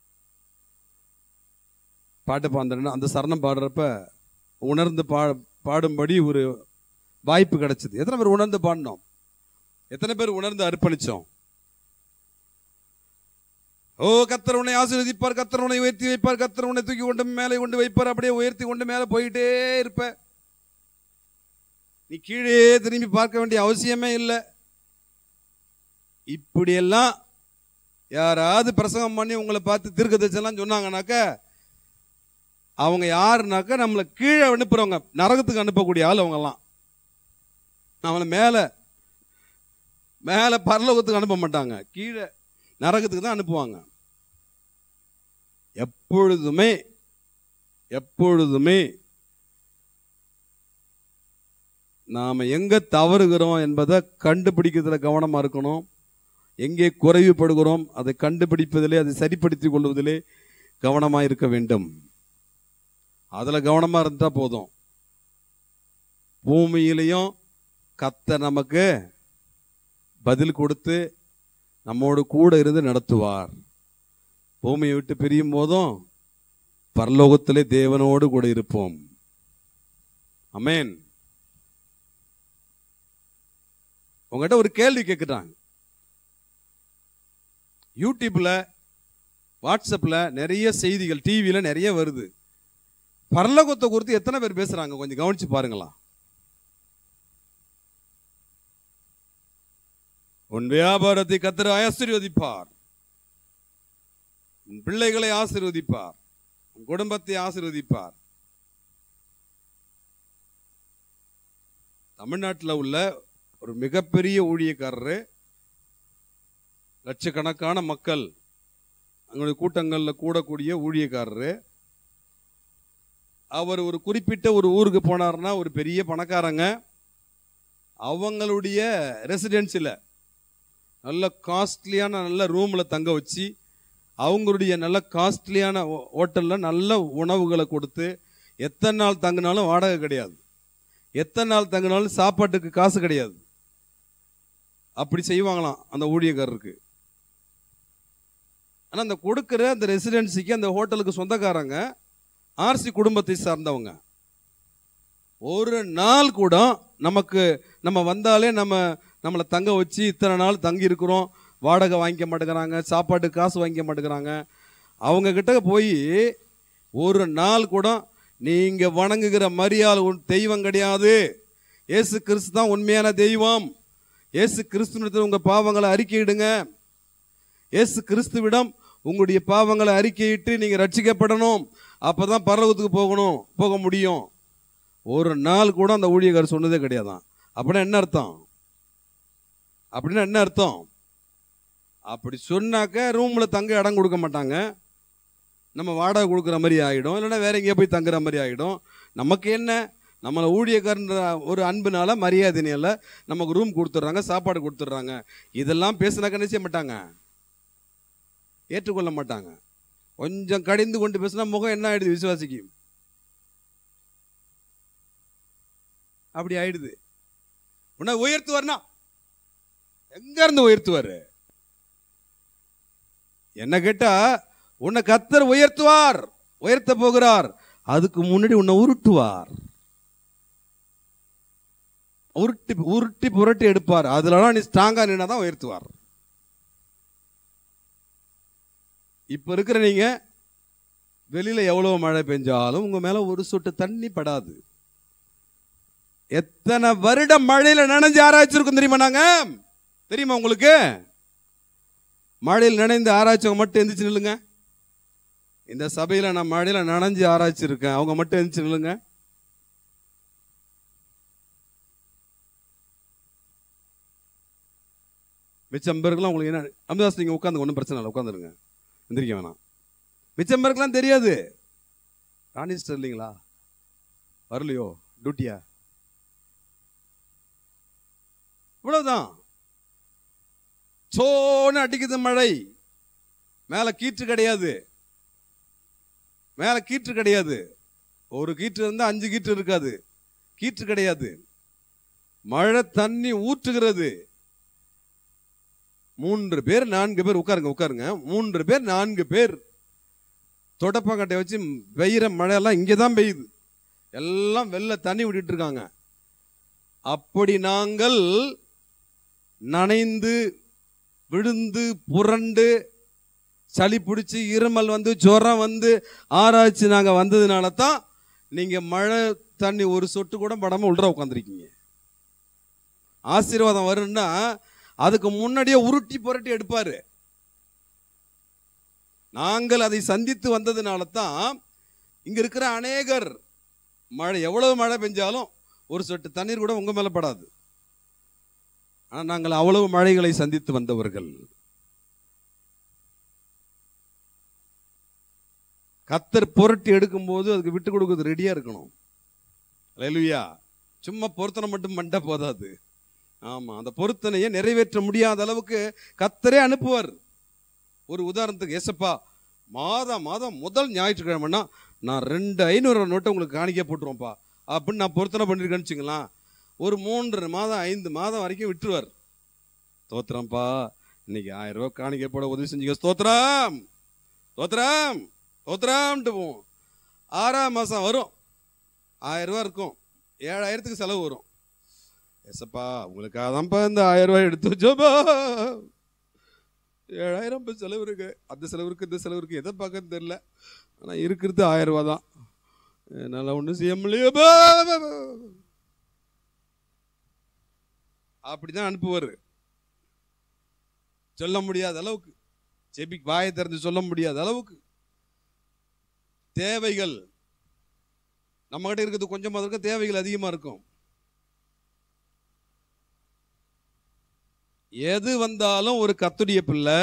பாட்டு பாடுறேன்னா அந்த சரணம் பாடுறப்ப உணர்ந்து பா பாடும்படி ஒரு வாய்ப்பு கிடைச்சது எத்தனை பேர் உணர்ந்து பாடினோம் எத்தனை பேர் உணர்ந்து அர்ப்பணிச்சோம் ஓ கத்தர் உன்னை ஆசீர்வதிப்பார் கத்தர் உன்னை உயர்த்தி வைப்பார் கத்தர் உன்னை தூக்கி கொண்டு மேலே கொண்டு வைப்பார் அப்படியே உயர்த்தி கொண்டு மேலே போயிட்டே இருப்ப நீ கீழே திரும்பி பார்க்க வேண்டிய அவசியமே இல்லை இப்படியெல்லாம் யாராவது பிரசங்கம் பண்ணி உங்களை பார்த்து தீர்க்கதரிசனம் சொன்னாங்கனாக்க அவங்க யாருனாக்கா நம்மளை கீழே அனுப்புறவங்க நரகத்துக்கு அனுப்பக்கூடிய ஆள் அவங்கெல்லாம் நம்மளை மேலே மேலே பரலோகத்துக்கு அனுப்ப மாட்டாங்க கீழே நரகத்துக்கு தான் அனுப்புவாங்க எப்பொழுதுமே எப்பொழுதுமே நாம் எங்கே தவறுகிறோம் என்பதை கண்டுபிடிக்கிறதுல கவனமாக இருக்கணும் எங்கே குறைவுபடுகிறோம் அதை கண்டுபிடிப்பதிலே அதை சரிப்படுத்திக் கொள்வதிலே கவனமாக இருக்க வேண்டும் அதில் கவனமாக இருந்தால் போதும் பூமியிலையும் கத்த நமக்கு பதில் கொடுத்து நம்மோடு கூட இருந்து நடத்துவார் பூமியை விட்டு பிரியும் போதும் பரலோகத்திலே தேவனோடு கூட இருப்போம் அமேன் உங்ககிட்ட ஒரு கேள்வி கேட்குறாங்க யூடியூப்ல வாட்ஸ்அப்ல நிறைய செய்திகள் டிவியில நிறைய வருது பரலோகத்தை குறித்து எத்தனை பேர் பேசுறாங்க கொஞ்சம் கவனிச்சு பாருங்களா உன் வியாபாரத்தை கத்தர் ஆசீர்வதிப்பார் உன் பிள்ளைகளை ஆசீர்வதிப்பார் உன் குடும்பத்தை ஆசீர்வதிப்பார் தமிழ்நாட்டில் உள்ள ஒரு மிகப்பெரிய ஊழியக்காரரு லட்சக்கணக்கான மக்கள் அங்களுடைய கூட்டங்களில் கூடக்கூடிய ஊழியக்காரரு அவர் ஒரு குறிப்பிட்ட ஒரு ஊருக்கு போனார்னா ஒரு பெரிய பணக்காரங்க அவங்களுடைய ரெசிடென்சியில் நல்ல காஸ்ட்லியான நல்ல ரூமில் தங்க வச்சு அவங்களுடைய நல்ல காஸ்ட்லியான ஹோட்டலில் நல்ல உணவுகளை கொடுத்து எத்தனை நாள் தங்கினாலும் வாடகை கிடையாது எத்தனை நாள் தங்கினாலும் சாப்பாட்டுக்கு காசு கிடையாது அப்படி செய்வாங்களாம் அந்த ஊழியக்காரருக்கு ஆனால் அந்த கொடுக்குற அந்த ரெசிடென்சிக்கு அந்த ஹோட்டலுக்கு சொந்தக்காரங்க ஆர்சி குடும்பத்தை சார்ந்தவங்க ஒரு நாள் கூட நமக்கு நம்ம வந்தாலே நம்ம நம்மளை தங்க வச்சு இத்தனை நாள் தங்கி இருக்கிறோம் வாடகை வாங்கிக்க மாட்டேங்கிறாங்க சாப்பாட்டு காசு வாங்கிக்க மாட்டேங்கிறாங்க அவங்க கிட்ட போய் ஒரு நாள் கூட நீங்க வணங்குகிற மரியாதை உன் தெய்வம் கிடையாது இயேசு கிறிஸ்து தான் உண்மையான தெய்வம் இயேசு கிறிஸ்துவத்தில் உங்க பாவங்களை அறிக்கையிடுங்க இயேசு கிறிஸ்துவிடம் உங்களுடைய பாவங்களை அறிக்கையிட்டு நீங்க ரட்சிக்கப்படணும் அப்பதான் பரலோகத்துக்கு போகணும் போக முடியும் ஒரு நாள் கூட அந்த ஊழியக்காரர் சொன்னதே கிடையாதான் அப்படின்னா என்ன அர்த்தம் அப்படின்னா என்ன அர்த்தம் அப்படி சொன்னாக்க ரூமில் தங்க இடம் கொடுக்க மாட்டாங்க நம்ம வாடகை கொடுக்குற மாதிரி ஆகிடும் இல்லைன்னா வேற எங்கேயோ போய் தங்குற மாதிரி ஆகிடும் நமக்கு என்ன நம்மளை ஊழியக்காரன்ற ஒரு அன்புனால மரியாதைனால நமக்கு ரூம் கொடுத்துட்றாங்க சாப்பாடு கொடுத்துட்றாங்க இதெல்லாம் பேசுனாக்க என்ன செய்ய மாட்டாங்க ஏற்றுக்கொள்ள மாட்டாங்க கொஞ்சம் கடிந்து கொண்டு பேசினா முகம் என்ன ஆயிடுது விசுவாசிக்கு அப்படி ஆயிடுது உன்னை உயர்த்துவார்னா எங்க இருந்து உயர்த்துவாரு என்ன கேட்டா உன்னை கத்தர் உயர்த்துவார் உயர்த்த போகிறார் அதுக்கு முன்னாடி உன்னை உருட்டுவார் உருட்டி உருட்டி புரட்டி எடுப்பார் அதுலலாம் நீ ஸ்ட்ராங்கா நின்னா தான் உயர்த்துவார் இப்ப இருக்கிற நீங்க வெளியில எவ்வளவு மழை பெஞ்சாலும் உங்க மேல ஒரு சொட்டு தண்ணி படாது எத்தனை வருடம் மழையில நனைஞ்சு ஆராய்ச்சி இருக்கும் தெரியுமா நாங்க தெரியுமா உங்களுக்கு மழையில் நனைந்து ஆராய்ச்சவங்க மட்டும் எந்திரிச்சு நில்லுங்க இந்த சபையில நான் மழையில நனைஞ்சு ஆராய்ச்சி இருக்கேன் அவங்க மட்டும் எந்திரிச்சு நில்லுங்க மிச்சம் பேருக்குலாம் உங்களுக்கு என்ன அமிதாஸ் நீங்க உட்காந்து ஒன்றும் பிரச்சனை இல்லை உட்காந்துருங்க எந்திரிக்க வேணாம் மிச்சம் பேருக்குலாம் தெரியாது ராணி சிஸ்டர் இல்லைங்களா வரலையோ டியூட்டியா இவ்வளவுதான் சோன்னு அடிக்குது மழை மேல கீற்று கிடையாது மேல கீற்று கிடையாது ஒரு கீற்று இருந்தா அஞ்சு கீற்று இருக்காது கீற்று கிடையாது மழை தண்ணி ஊற்றுகிறது மூன்று பேர் நான்கு பேர் உட்காருங்க உட்காருங்க மூன்று பேர் நான்கு பேர் தொடப்பக்கட்டை வச்சு பெய்கிற மழையெல்லாம் இங்கே தான் பெய்யுது எல்லாம் வெளில தண்ணி விட்டுட்டு இருக்காங்க அப்படி நாங்கள் நனைந்து விழுந்து புரண்டு சளி பிடிச்சி இருமல் வந்து ஜுரம் வந்து ஆராய்ச்சி நாங்கள் வந்ததுனால தான் நீங்கள் மழை தண்ணி ஒரு சொட்டு கூட படாமல் உள்ள உட்காந்துருக்கீங்க ஆசீர்வாதம் வரும்னா அதுக்கு முன்னாடியே உருட்டி புரட்டி எடுப்பாரு நாங்கள் அதை சந்தித்து வந்ததுனால தான் இங்க இருக்கிற அநேகர் மழை எவ்வளவு மழை பெஞ்சாலும் ஒரு சொட்டு தண்ணீர் கூட உங்க மேல படாது ஆனா நாங்கள் அவ்வளவு மழைகளை சந்தித்து வந்தவர்கள் கத்தர் புரட்டி எடுக்கும்போது அதுக்கு விட்டு கொடுக்குறது ரெடியா இருக்கணும் அல்லேலூயா சும்மா பொருத்தனை மட்டும் மண்ட போதாது ஆமா அந்த பொருத்தனையை நிறைவேற்ற முடியாத அளவுக்கு கத்தரே அனுப்புவார் ஒரு உதாரணத்துக்கு ஏசப்பா மாதம் மாதம் முதல் ஞாயிற்றுக்கிழமைனா நான் ரெண்டு ஐநூறு நோட்டை உங்களுக்கு காணிக்க போட்டுருவோம்ப்பா அப்படின்னு நான் பொருத்தனை பண்ணியிருக்கேன்னு வச்சுங்களேன் ஒரு மூன்று மாதம் ஐந்து மாதம் வரைக்கும் விட்டுருவார் தோத்திரம்ப்பா இன்னைக்கு ஆயிரம் ரூபாய் காணிக்க போட உதவி செஞ்சீங்க ஸ்தோத்திரம் ஸ்தோத்திரம் ஸ்தோத்திரம்ட்டு போவோம் ஆறாம் மாதம் வரும் ஆயிரம் ரூபாய் இருக்கும் ஏழாயிரத்துக்கு செலவு வரும் எசப்பா உங்களுக்காக தான்ப்பா இந்த ஆயிரம் ரூபாய் எடுத்து வச்சோப்பா ஏழாயிரம் இப்போ செலவு இருக்கு அந்த செலவு இருக்கு இந்த செலவு இருக்கு எதை பார்க்கறது தெரியல ஆனால் இருக்கிறது ஆயிரம் ரூபா தான் என்னால் ஒன்றும் செய்ய முடியப்பா அப்படிதான் அனுப்புவார் சொல்ல முடியாத அளவுக்கு செபி வாயை திறந்து சொல்ல முடியாத அளவுக்கு தேவைகள் நம்மகிட்ட இருக்கிறது கொஞ்சமாக இருக்க தேவைகள் அதிகமாக இருக்கும் எது வந்தாலும் ஒரு கத்துடைய பிள்ளை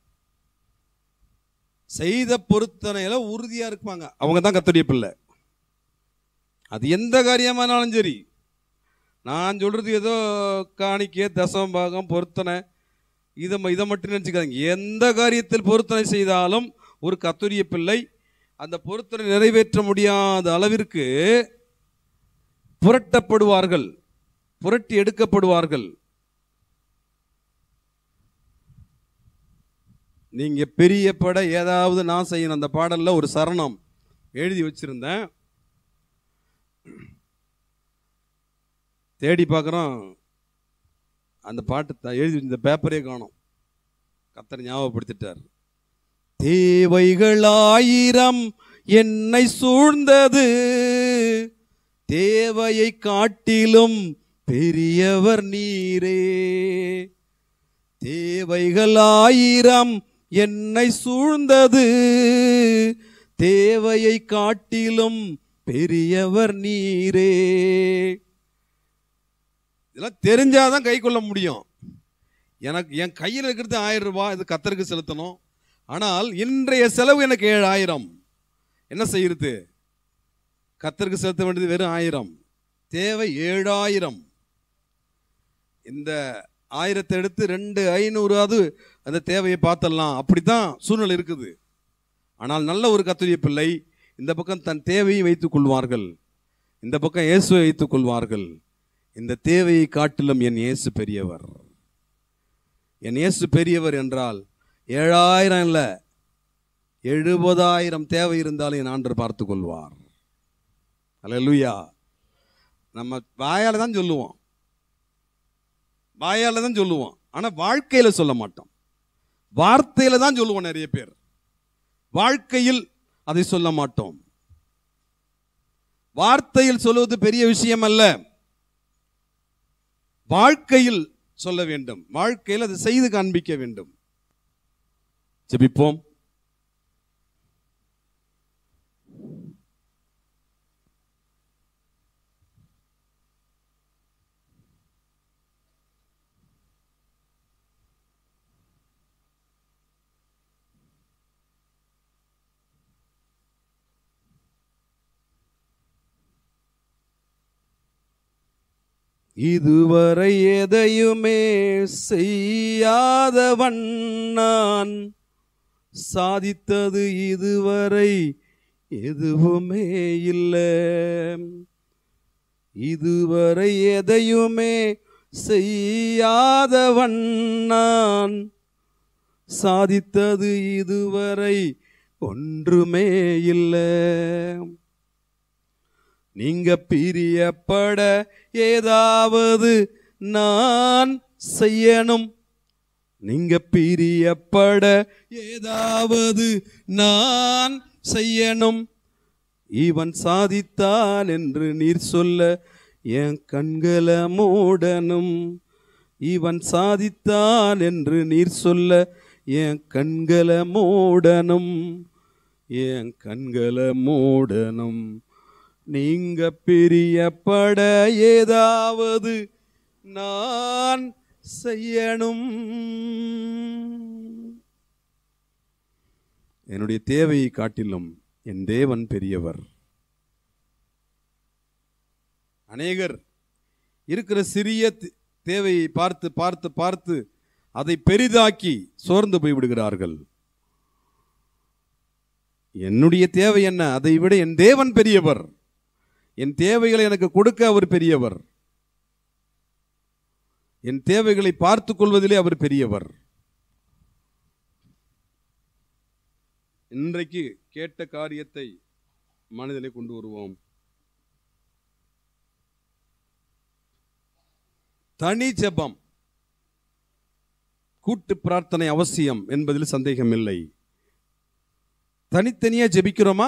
செய்த பொருத்தனையில உறுதியா இருப்பாங்க அவங்க தான் கத்துடைய பிள்ளை அது எந்த காரியமானாலும் சரி நான் சொல்றது ஏதோ காணிக்கை தசம் பாகம் பொருத்தனை இதை ம- இதை மட்டும் நினச்சிக்காதீங்க எந்த காரியத்தில் பொருத்தனை செய்தாலும் ஒரு கத்துரிய பிள்ளை அந்த பொருத்தனை நிறைவேற்ற முடியாத அளவிற்கு புரட்டப்படுவார்கள் புரட்டி எடுக்கப்படுவார்கள் நீங்க பெரிய பட ஏதாவது நான் செய்யணும் அந்த பாடல்ல ஒரு சரணம் எழுதி வச்சிருந்தேன் தேடி பார்க்குறோம் அந்த பாட்டு த- எழுதி இந்த பேப்பரே காணோம் கத்தர் ஞாபகப்படுத்திட்டார் தேவைகள் ஆயிரம் என்னை சூழ்ந்தது தேவையை காட்டிலும் பெரியவர் நீரே தேவைகள் ஆயிரம் என்னை சூழ்ந்தது தேவையை காட்டிலும் பெரியவர் நீரே இதெல்லாம் தெரிஞ்சாதான் கை கொள்ள முடியும் எனக்கு என் கையில் இருக்கிறது ஆயிரம் ரூபாய் இது கத்தருக்கு செலுத்தணும் ஆனால் இன்றைய செலவு எனக்கு ஏழாயிரம் என்ன செய்யறது கத்தருக்கு செலுத்த வேண்டியது வெறும் ஆயிரம் தேவை ஏழாயிரம் இந்த ஆயிரத்தை எடுத்து ரெண்டு ஐநூறாவது அந்த தேவையை பார்த்தரலாம் அப்படித்தான் சூழ்நிலை இருக்குது ஆனால் நல்ல ஒரு கத்துரிய பிள்ளை இந்த பக்கம் தன் தேவையை வைத்துக் கொள்வார்கள் இந்த பக்கம் இயேசுவை வைத்துக் கொள்வார்கள் இந்த தேவையை காட்டிலும் என் இயேசு பெரியவர் என் இயேசு பெரியவர் என்றால் ஏழாயிரம் இல்லை எழுபதாயிரம் தேவை இருந்தாலும் என் ஆண்டர் பார்த்து கொள்வார் அல்லேலூயா நம்ம வாயால தான் சொல்லுவோம் வாயால தான் சொல்லுவோம் ஆனா வாழ்க்கையில சொல்ல மாட்டோம் வார்த்தையில தான் சொல்லுவோம் நிறைய பேர் வாழ்க்கையில் அதை சொல்ல மாட்டோம் வார்த்தையில் சொல்லுவது பெரிய விஷயம் அல்ல வாழ்க்கையில் சொல்ல வேண்டும் வாழ்க்கையில் அதை செய்து காண்பிக்க வேண்டும் ஜெபிப்போம் இதுவரை எதையுமே செய்யாதவன் நான் சாதித்தது இதுவரை எதுவுமே இல்லை இதுவரை எதையுமே செய்யாதவன் நான் சாதித்தது இதுவரை ஒன்றுமே இல்லை நீங்க பிரியப்பட ஏதாவது நான் செய்யணும் நீங்க பிரியப்பட ஏதாவது நான் செய்யணும் இவன் சாதித்தான் என்று நீர் சொல்ல என் கண்களை மூடனும் இவன் சாதித்தான் என்று நீர் சொல்ல என் கண்களை மூடனும் என் கண்களை மூடனும் நீங்க பிரியப்பட ஏதாவது நான் செய்யணும் என்னுடைய தேவையை காட்டிலும் என் தேவன் பெரியவர் அநேகர் இருக்கிற சிறிய தே- தேவையை பார்த்து பார்த்து பார்த்து அதை பெரிதாக்கி சோர்ந்து போய் விடுகிறார்கள் என்னுடைய தேவை என்ன அதை விட என் தேவன் பெரியவர் என் தேவைகளை எனக்கு கொடுக்க அவர் பெரியவர் என் தேவைகளை பார்த்துக் கொள்வதிலே அவர் பெரியவர் இன்றைக்கு கேட்ட காரியத்தை மனதிலே கொண்டு வருவோம் தனி ஜெபம் கூட்டு பிரார்த்தனை அவசியம் என்பதில் சந்தேகமில்லை தனித்தனியா ஜெபிக்கிறோமா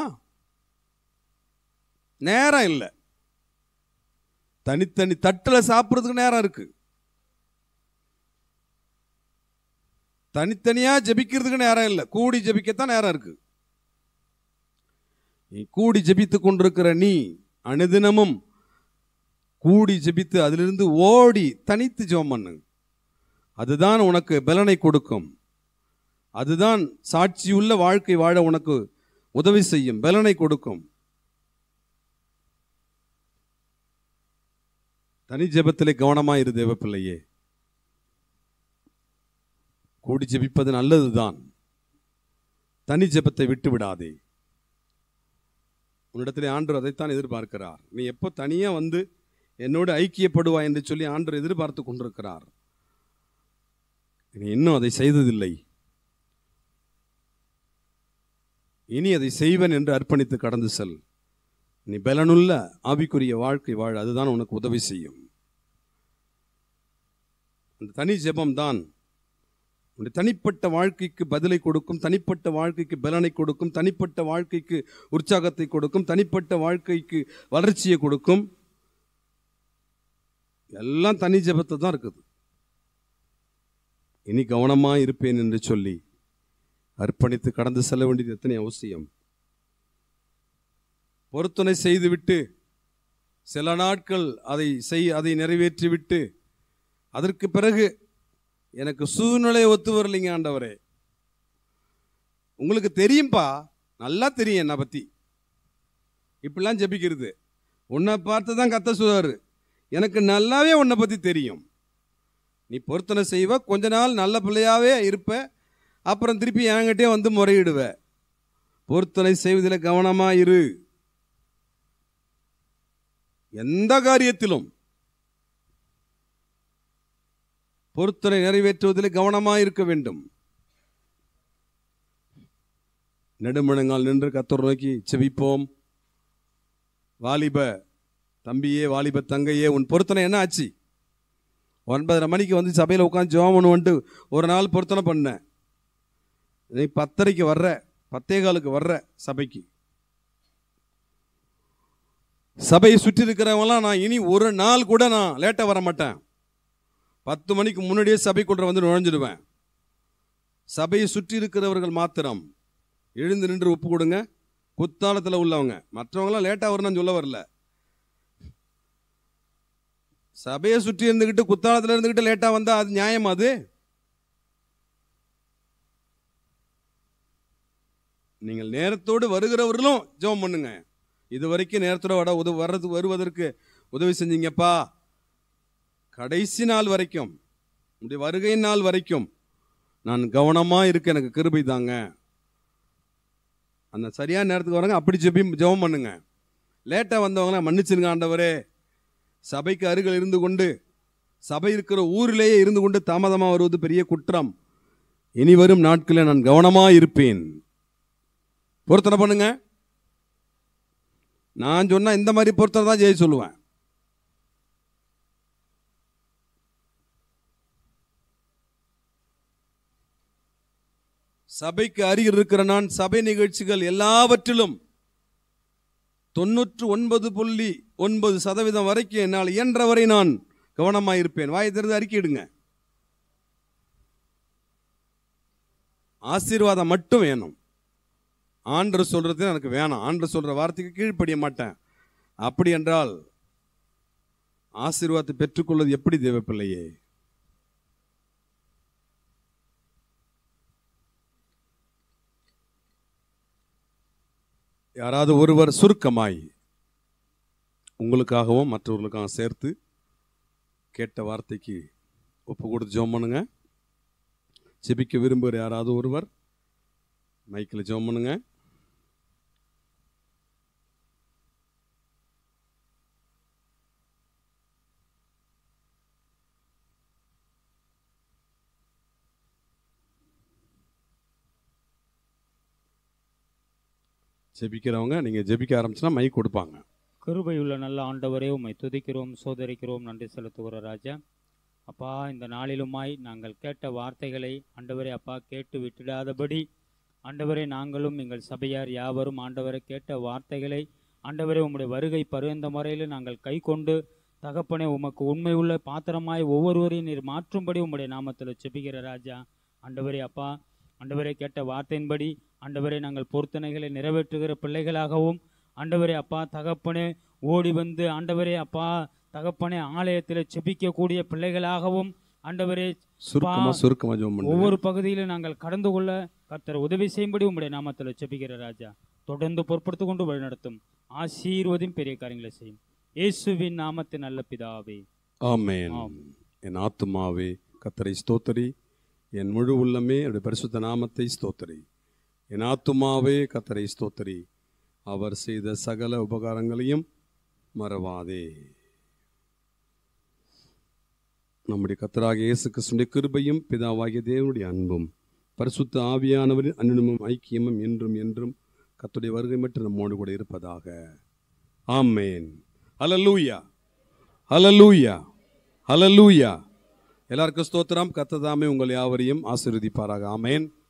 நேரம் இல்லை தனித்தனி தட்டில் சாப்பிட்றதுக்கு நேரம் இருக்கு தனித்தனியா ஜெபிக்கிறதுக்கு நேரம் இல்லை கூடி ஜெபிக்கத்தான் நேரம் இருக்கு நீ கூடி ஜெபித்து கொண்டிருக்கிற நீ அனுதினமும் கூடி ஜெபித்து அதிலிருந்து ஓடி தனித்து ஜெபம் பண்ணு அதுதான் உனக்கு பலனை கொடுக்கும் அதுதான் சாட்சியுள்ள வாழ்க்கை வாழ உனக்கு உதவி செய்யும் பலனை கொடுக்கும் தனி ஜெபத்திலே கவனமா இரு தேவ பிள்ளையே கூடி ஜெபிப்பது நல்லதுதான் தனி ஜெபத்தை விட்டு விடாதே உன்னிடத்திலே ஆண்டவர் அதைத்தான் எதிர்பார்க்கிறார் நீ எப்போ தனியா வந்து என்னோடு ஐக்கியப்படுவாய் என்று சொல்லி ஆண்டவர் எதிர்பார்த்து கொண்டிருக்கிறார் நீ இன்னும் அதை செய்ததில்லை இனி அதை செய்வன் என்று அர்ப்பணித்து கடந்து செல் நீ பலனுள்ள ஆவிக்குரிய வாழ்க்கை வாழ அதுதான் உனக்கு உதவி செய்யும் அந்த தனி ஜெபம் தான் உன்னுடைய தனிப்பட்ட வாழ்க்கைக்கு பதிலை கொடுக்கும் தனிப்பட்ட வாழ்க்கைக்கு பலனை கொடுக்கும் தனிப்பட்ட வாழ்க்கைக்கு உற்சாகத்தை கொடுக்கும் தனிப்பட்ட வாழ்க்கைக்கு வளர்ச்சியை கொடுக்கும் எல்லாம் தனி ஜெபத்தை தான் இருக்குது இனி கவனமா இருப்பேன் என்று சொல்லி அர்ப்பணித்து கடந்து செல்ல வேண்டியது எத்தனை அவசியம் பொருத்தனை செய்துவிட்டு சில நாட்கள் அதை செய் அதை நிறைவேற்றிவிட்டு அதற்கு பிறகு எனக்கு சூழ்நிலை ஒத்து வரலைங்க ஆண்டவரே உங்களுக்கு தெரியும்பா நல்லா தெரியும் என்னை பற்றி இப்படிலாம் ஜெபிக்கிறது உன்னை பார்த்து தான் கத்த சொல்லுவார் எனக்கு நல்லாவே உன்னை பற்றி தெரியும் நீ பொருத்தனை செய்வ கொஞ்ச நாள் நல்ல பிள்ளையாவே இருப்ப அப்புறம் திருப்பி என்கிட்டே வந்து முறையிடுவ பொருத்தனை செய்வதில் கவனமாக இரு எந்த காரியத்திலும் பொருத்தனை நிறைவேற்றுவதில் கவனமாக இருக்க வேண்டும் நெடுமணங்கால் நின்று கத்தர் நோக்கி செவிப்போம் வாலிப தம்பியே வாலிப தங்கையே உன் பொருத்தனை என்ன ஆச்சு ஒன்பதரை மணிக்கு வந்து சபையில் உட்காந்து ஜோம் வந்துட்டு ஒரு நாள் பொருத்தனை பண்ணேன் நீ பத்தரைக்கு வர்ற பத்தே காலுக்கு வர்ற சபைக்கு சபையை சுற்றி இருக்கிறவங்களாம் நான் இனி ஒரு நாள் கூட நான் லேட்டாக வர மாட்டேன் பத்து மணிக்கு முன்னாடியே சபைக்குள்ள வந்து நுழைஞ்சிடுவேன் சபையை சுற்றி இருக்கிறவர்கள் மாத்திரம் எழுந்து நின்று ஒப்பு கொடுங்க குத்தாலத்தில் உள்ளவங்க மற்றவங்களாம் லேட்டாக வரணும்னு சொல்ல வரல சபையை சுற்றி இருந்துக்கிட்டு குத்தாலத்தில் இருந்துக்கிட்டு லேட்டாக வந்தால் அது நியாயமா அது நீங்கள் நேரத்தோடு வருகிறவர்களும் ஜெபம் பண்ணுங்க இது வரைக்கும் நேரத்தோட வட உதவு வர்றது வருவதற்கு உதவி செஞ்சீங்கப்பா கடைசி நாள் வரைக்கும் உடைய வருகை நாள் வரைக்கும் நான் கவனமாக இருக்க எனக்கு கிருபை தாங்க அந்த சரியான நேரத்துக்கு வரங்க அப்படி ஜெபி ஜெபம் பண்ணுங்க லேட்டாக வந்தவங்களாம் மன்னிச்சிருங்க ஆண்டவரே சபைக்கு அருகில் இருந்து கொண்டு சபை இருக்கிற ஊரிலேயே இருந்து கொண்டு தாமதமாக வருவது பெரிய குற்றம் இனி வரும் நாட்களில் நான் கவனமாக இருப்பேன் பொருத்தனை பண்ணுங்க நான் சொன்னா இந்த மாதிரி பொருத்தனை தான் ஜெய சொல்லுவேன் சபைக்கு அருகில் இருக்கிற நான் சபை நிகழ்ச்சிகள் எல்லாவற்றிலும் தொண்ணூற்று ஒன்பது புள்ளி ஒன்பது சதவீதம் வரைக்கும் என்னால் இயன்றவரை நான் கவனமாக இருப்பேன் வாயை திறந்து அறிக்கையிடுங்க ஆசீர்வாதம் மட்டும் வேணும் ஆண்டர் சொல்றது எனக்கு வேணாம் ஆண்டர் சொல்ற வார்த்தைக்கு கீழ்ப்படிய மாட்டேன் அப்படி என்றால் ஆசீர்வாதத்தை பெற்றுக்கொள்வது எப்படி தேவப்பிள்ளையே யாராவது ஒருவர் சுருக்கமாய் உங்களுக்காகவும் மற்றவர்களுக்காகவும் சேர்த்து கேட்ட வார்த்தைக்கு ஒப்பு கொடுத்து ஜெபம் பண்ணுங்க ஜெபிக்க விரும்புகிற யாராவது ஒருவர் மைக்கில் ஜெபம் பண்ணுங்க ஜெபிக்கிறவங்க நீங்கள் ஜெபிக்க ஆரம்பிச்சுன்னா மைக் கொடுப்பாங்க கிருபையுள்ள நல்ல ஆண்டவரே உம்மை துதிக்கிறோம் சோதரிக்கிறோம் நன்றி செலுத்துகிற ராஜா அப்பா இந்த நாளிலுமாய் நாங்கள் கேட்ட வார்த்தைகளை ஆண்டவரே அப்பா கேட்டு விட்டுடாதபடி ஆண்டவரே நாங்களும் எங்கள் சபையார் யாவரும் ஆண்டவரை கேட்ட வார்த்தைகளை ஆண்டவரே உம்முடைய வருகை பருந்த முறையில் நாங்கள் கை கொண்டு தகப்பனே உமக்கு உண்மை உள்ள பாத்திரமாய் ஒவ்வொருவரையும் நீர் மாற்றும்படி உம்முடைய நாமத்தில் செபிக்கிற ராஜா ஆண்டவரே அப்பா ஆண்டவரே கேட்ட வார்த்தையின்படி ஆண்டவரே நாங்கள் பொருத்தனைகளை நிறைவேற்றுகிற பிள்ளைகளாகவும் ஆண்டவரே அப்பா தகப்பனே ஓடி வந்து ஆண்டவரே அப்பா தகப்பனே ஆலயத்தில் செபிக்கக்கூடிய பிள்ளைகளாகவும் ஆண்டவரே சுருக்கமா அப்பா, சுருக்கமா ஜெபம் பண்ணுங்க ஒவ்வொரு பகுதியிலும் நாங்கள் கடந்து கொள்ள கர்த்தர் உதவி செய்யும்படி உம்முடைய நாமத்தில் செபிக்கிற ராஜா தொடர்ந்து பொறுப்படுத்திக் கொண்டு வழிநடத்தும் ஆசீர்வதியும் பெரிய காரியங்களை செய்யும் இயேசுவின் நாமத்தின் நல்ல பிதாவே ஆமென் ஆம். என் ஆத்துமாவே கத்தரை ஸ்தோத்தரி என் முழு உள்ளமே அவருடைய பரிசுத்த நாமத்தை ஸ்தோத்தரி என் ஆத்துமாவே கத்தரை ஸ்தோத்தரி அவர் செய்த சகல உபகாரங்களையும் மறவாதே நம்முடைய கத்தராகிய இயேசு கிறிஸ்துடைய கிருபையும் பிதாவாகிய தேவனுடைய அன்பும் பரிசுத்த ஆவியானவரின் அன்பும் ஐக்கியமும் என்றும் என்றும் கத்துடைய வருகை மட்டும் நம்மோடு கூட இருப்பதாக ஆமேன் ஹalleluya ஹalleluya ஹalleluya எல்லாருக்கும் ஸ்தோத்திரம் கத்ததாமே உங்கள் யாவரையும் ஆசீர்வதிப்பாராக ஆமேன்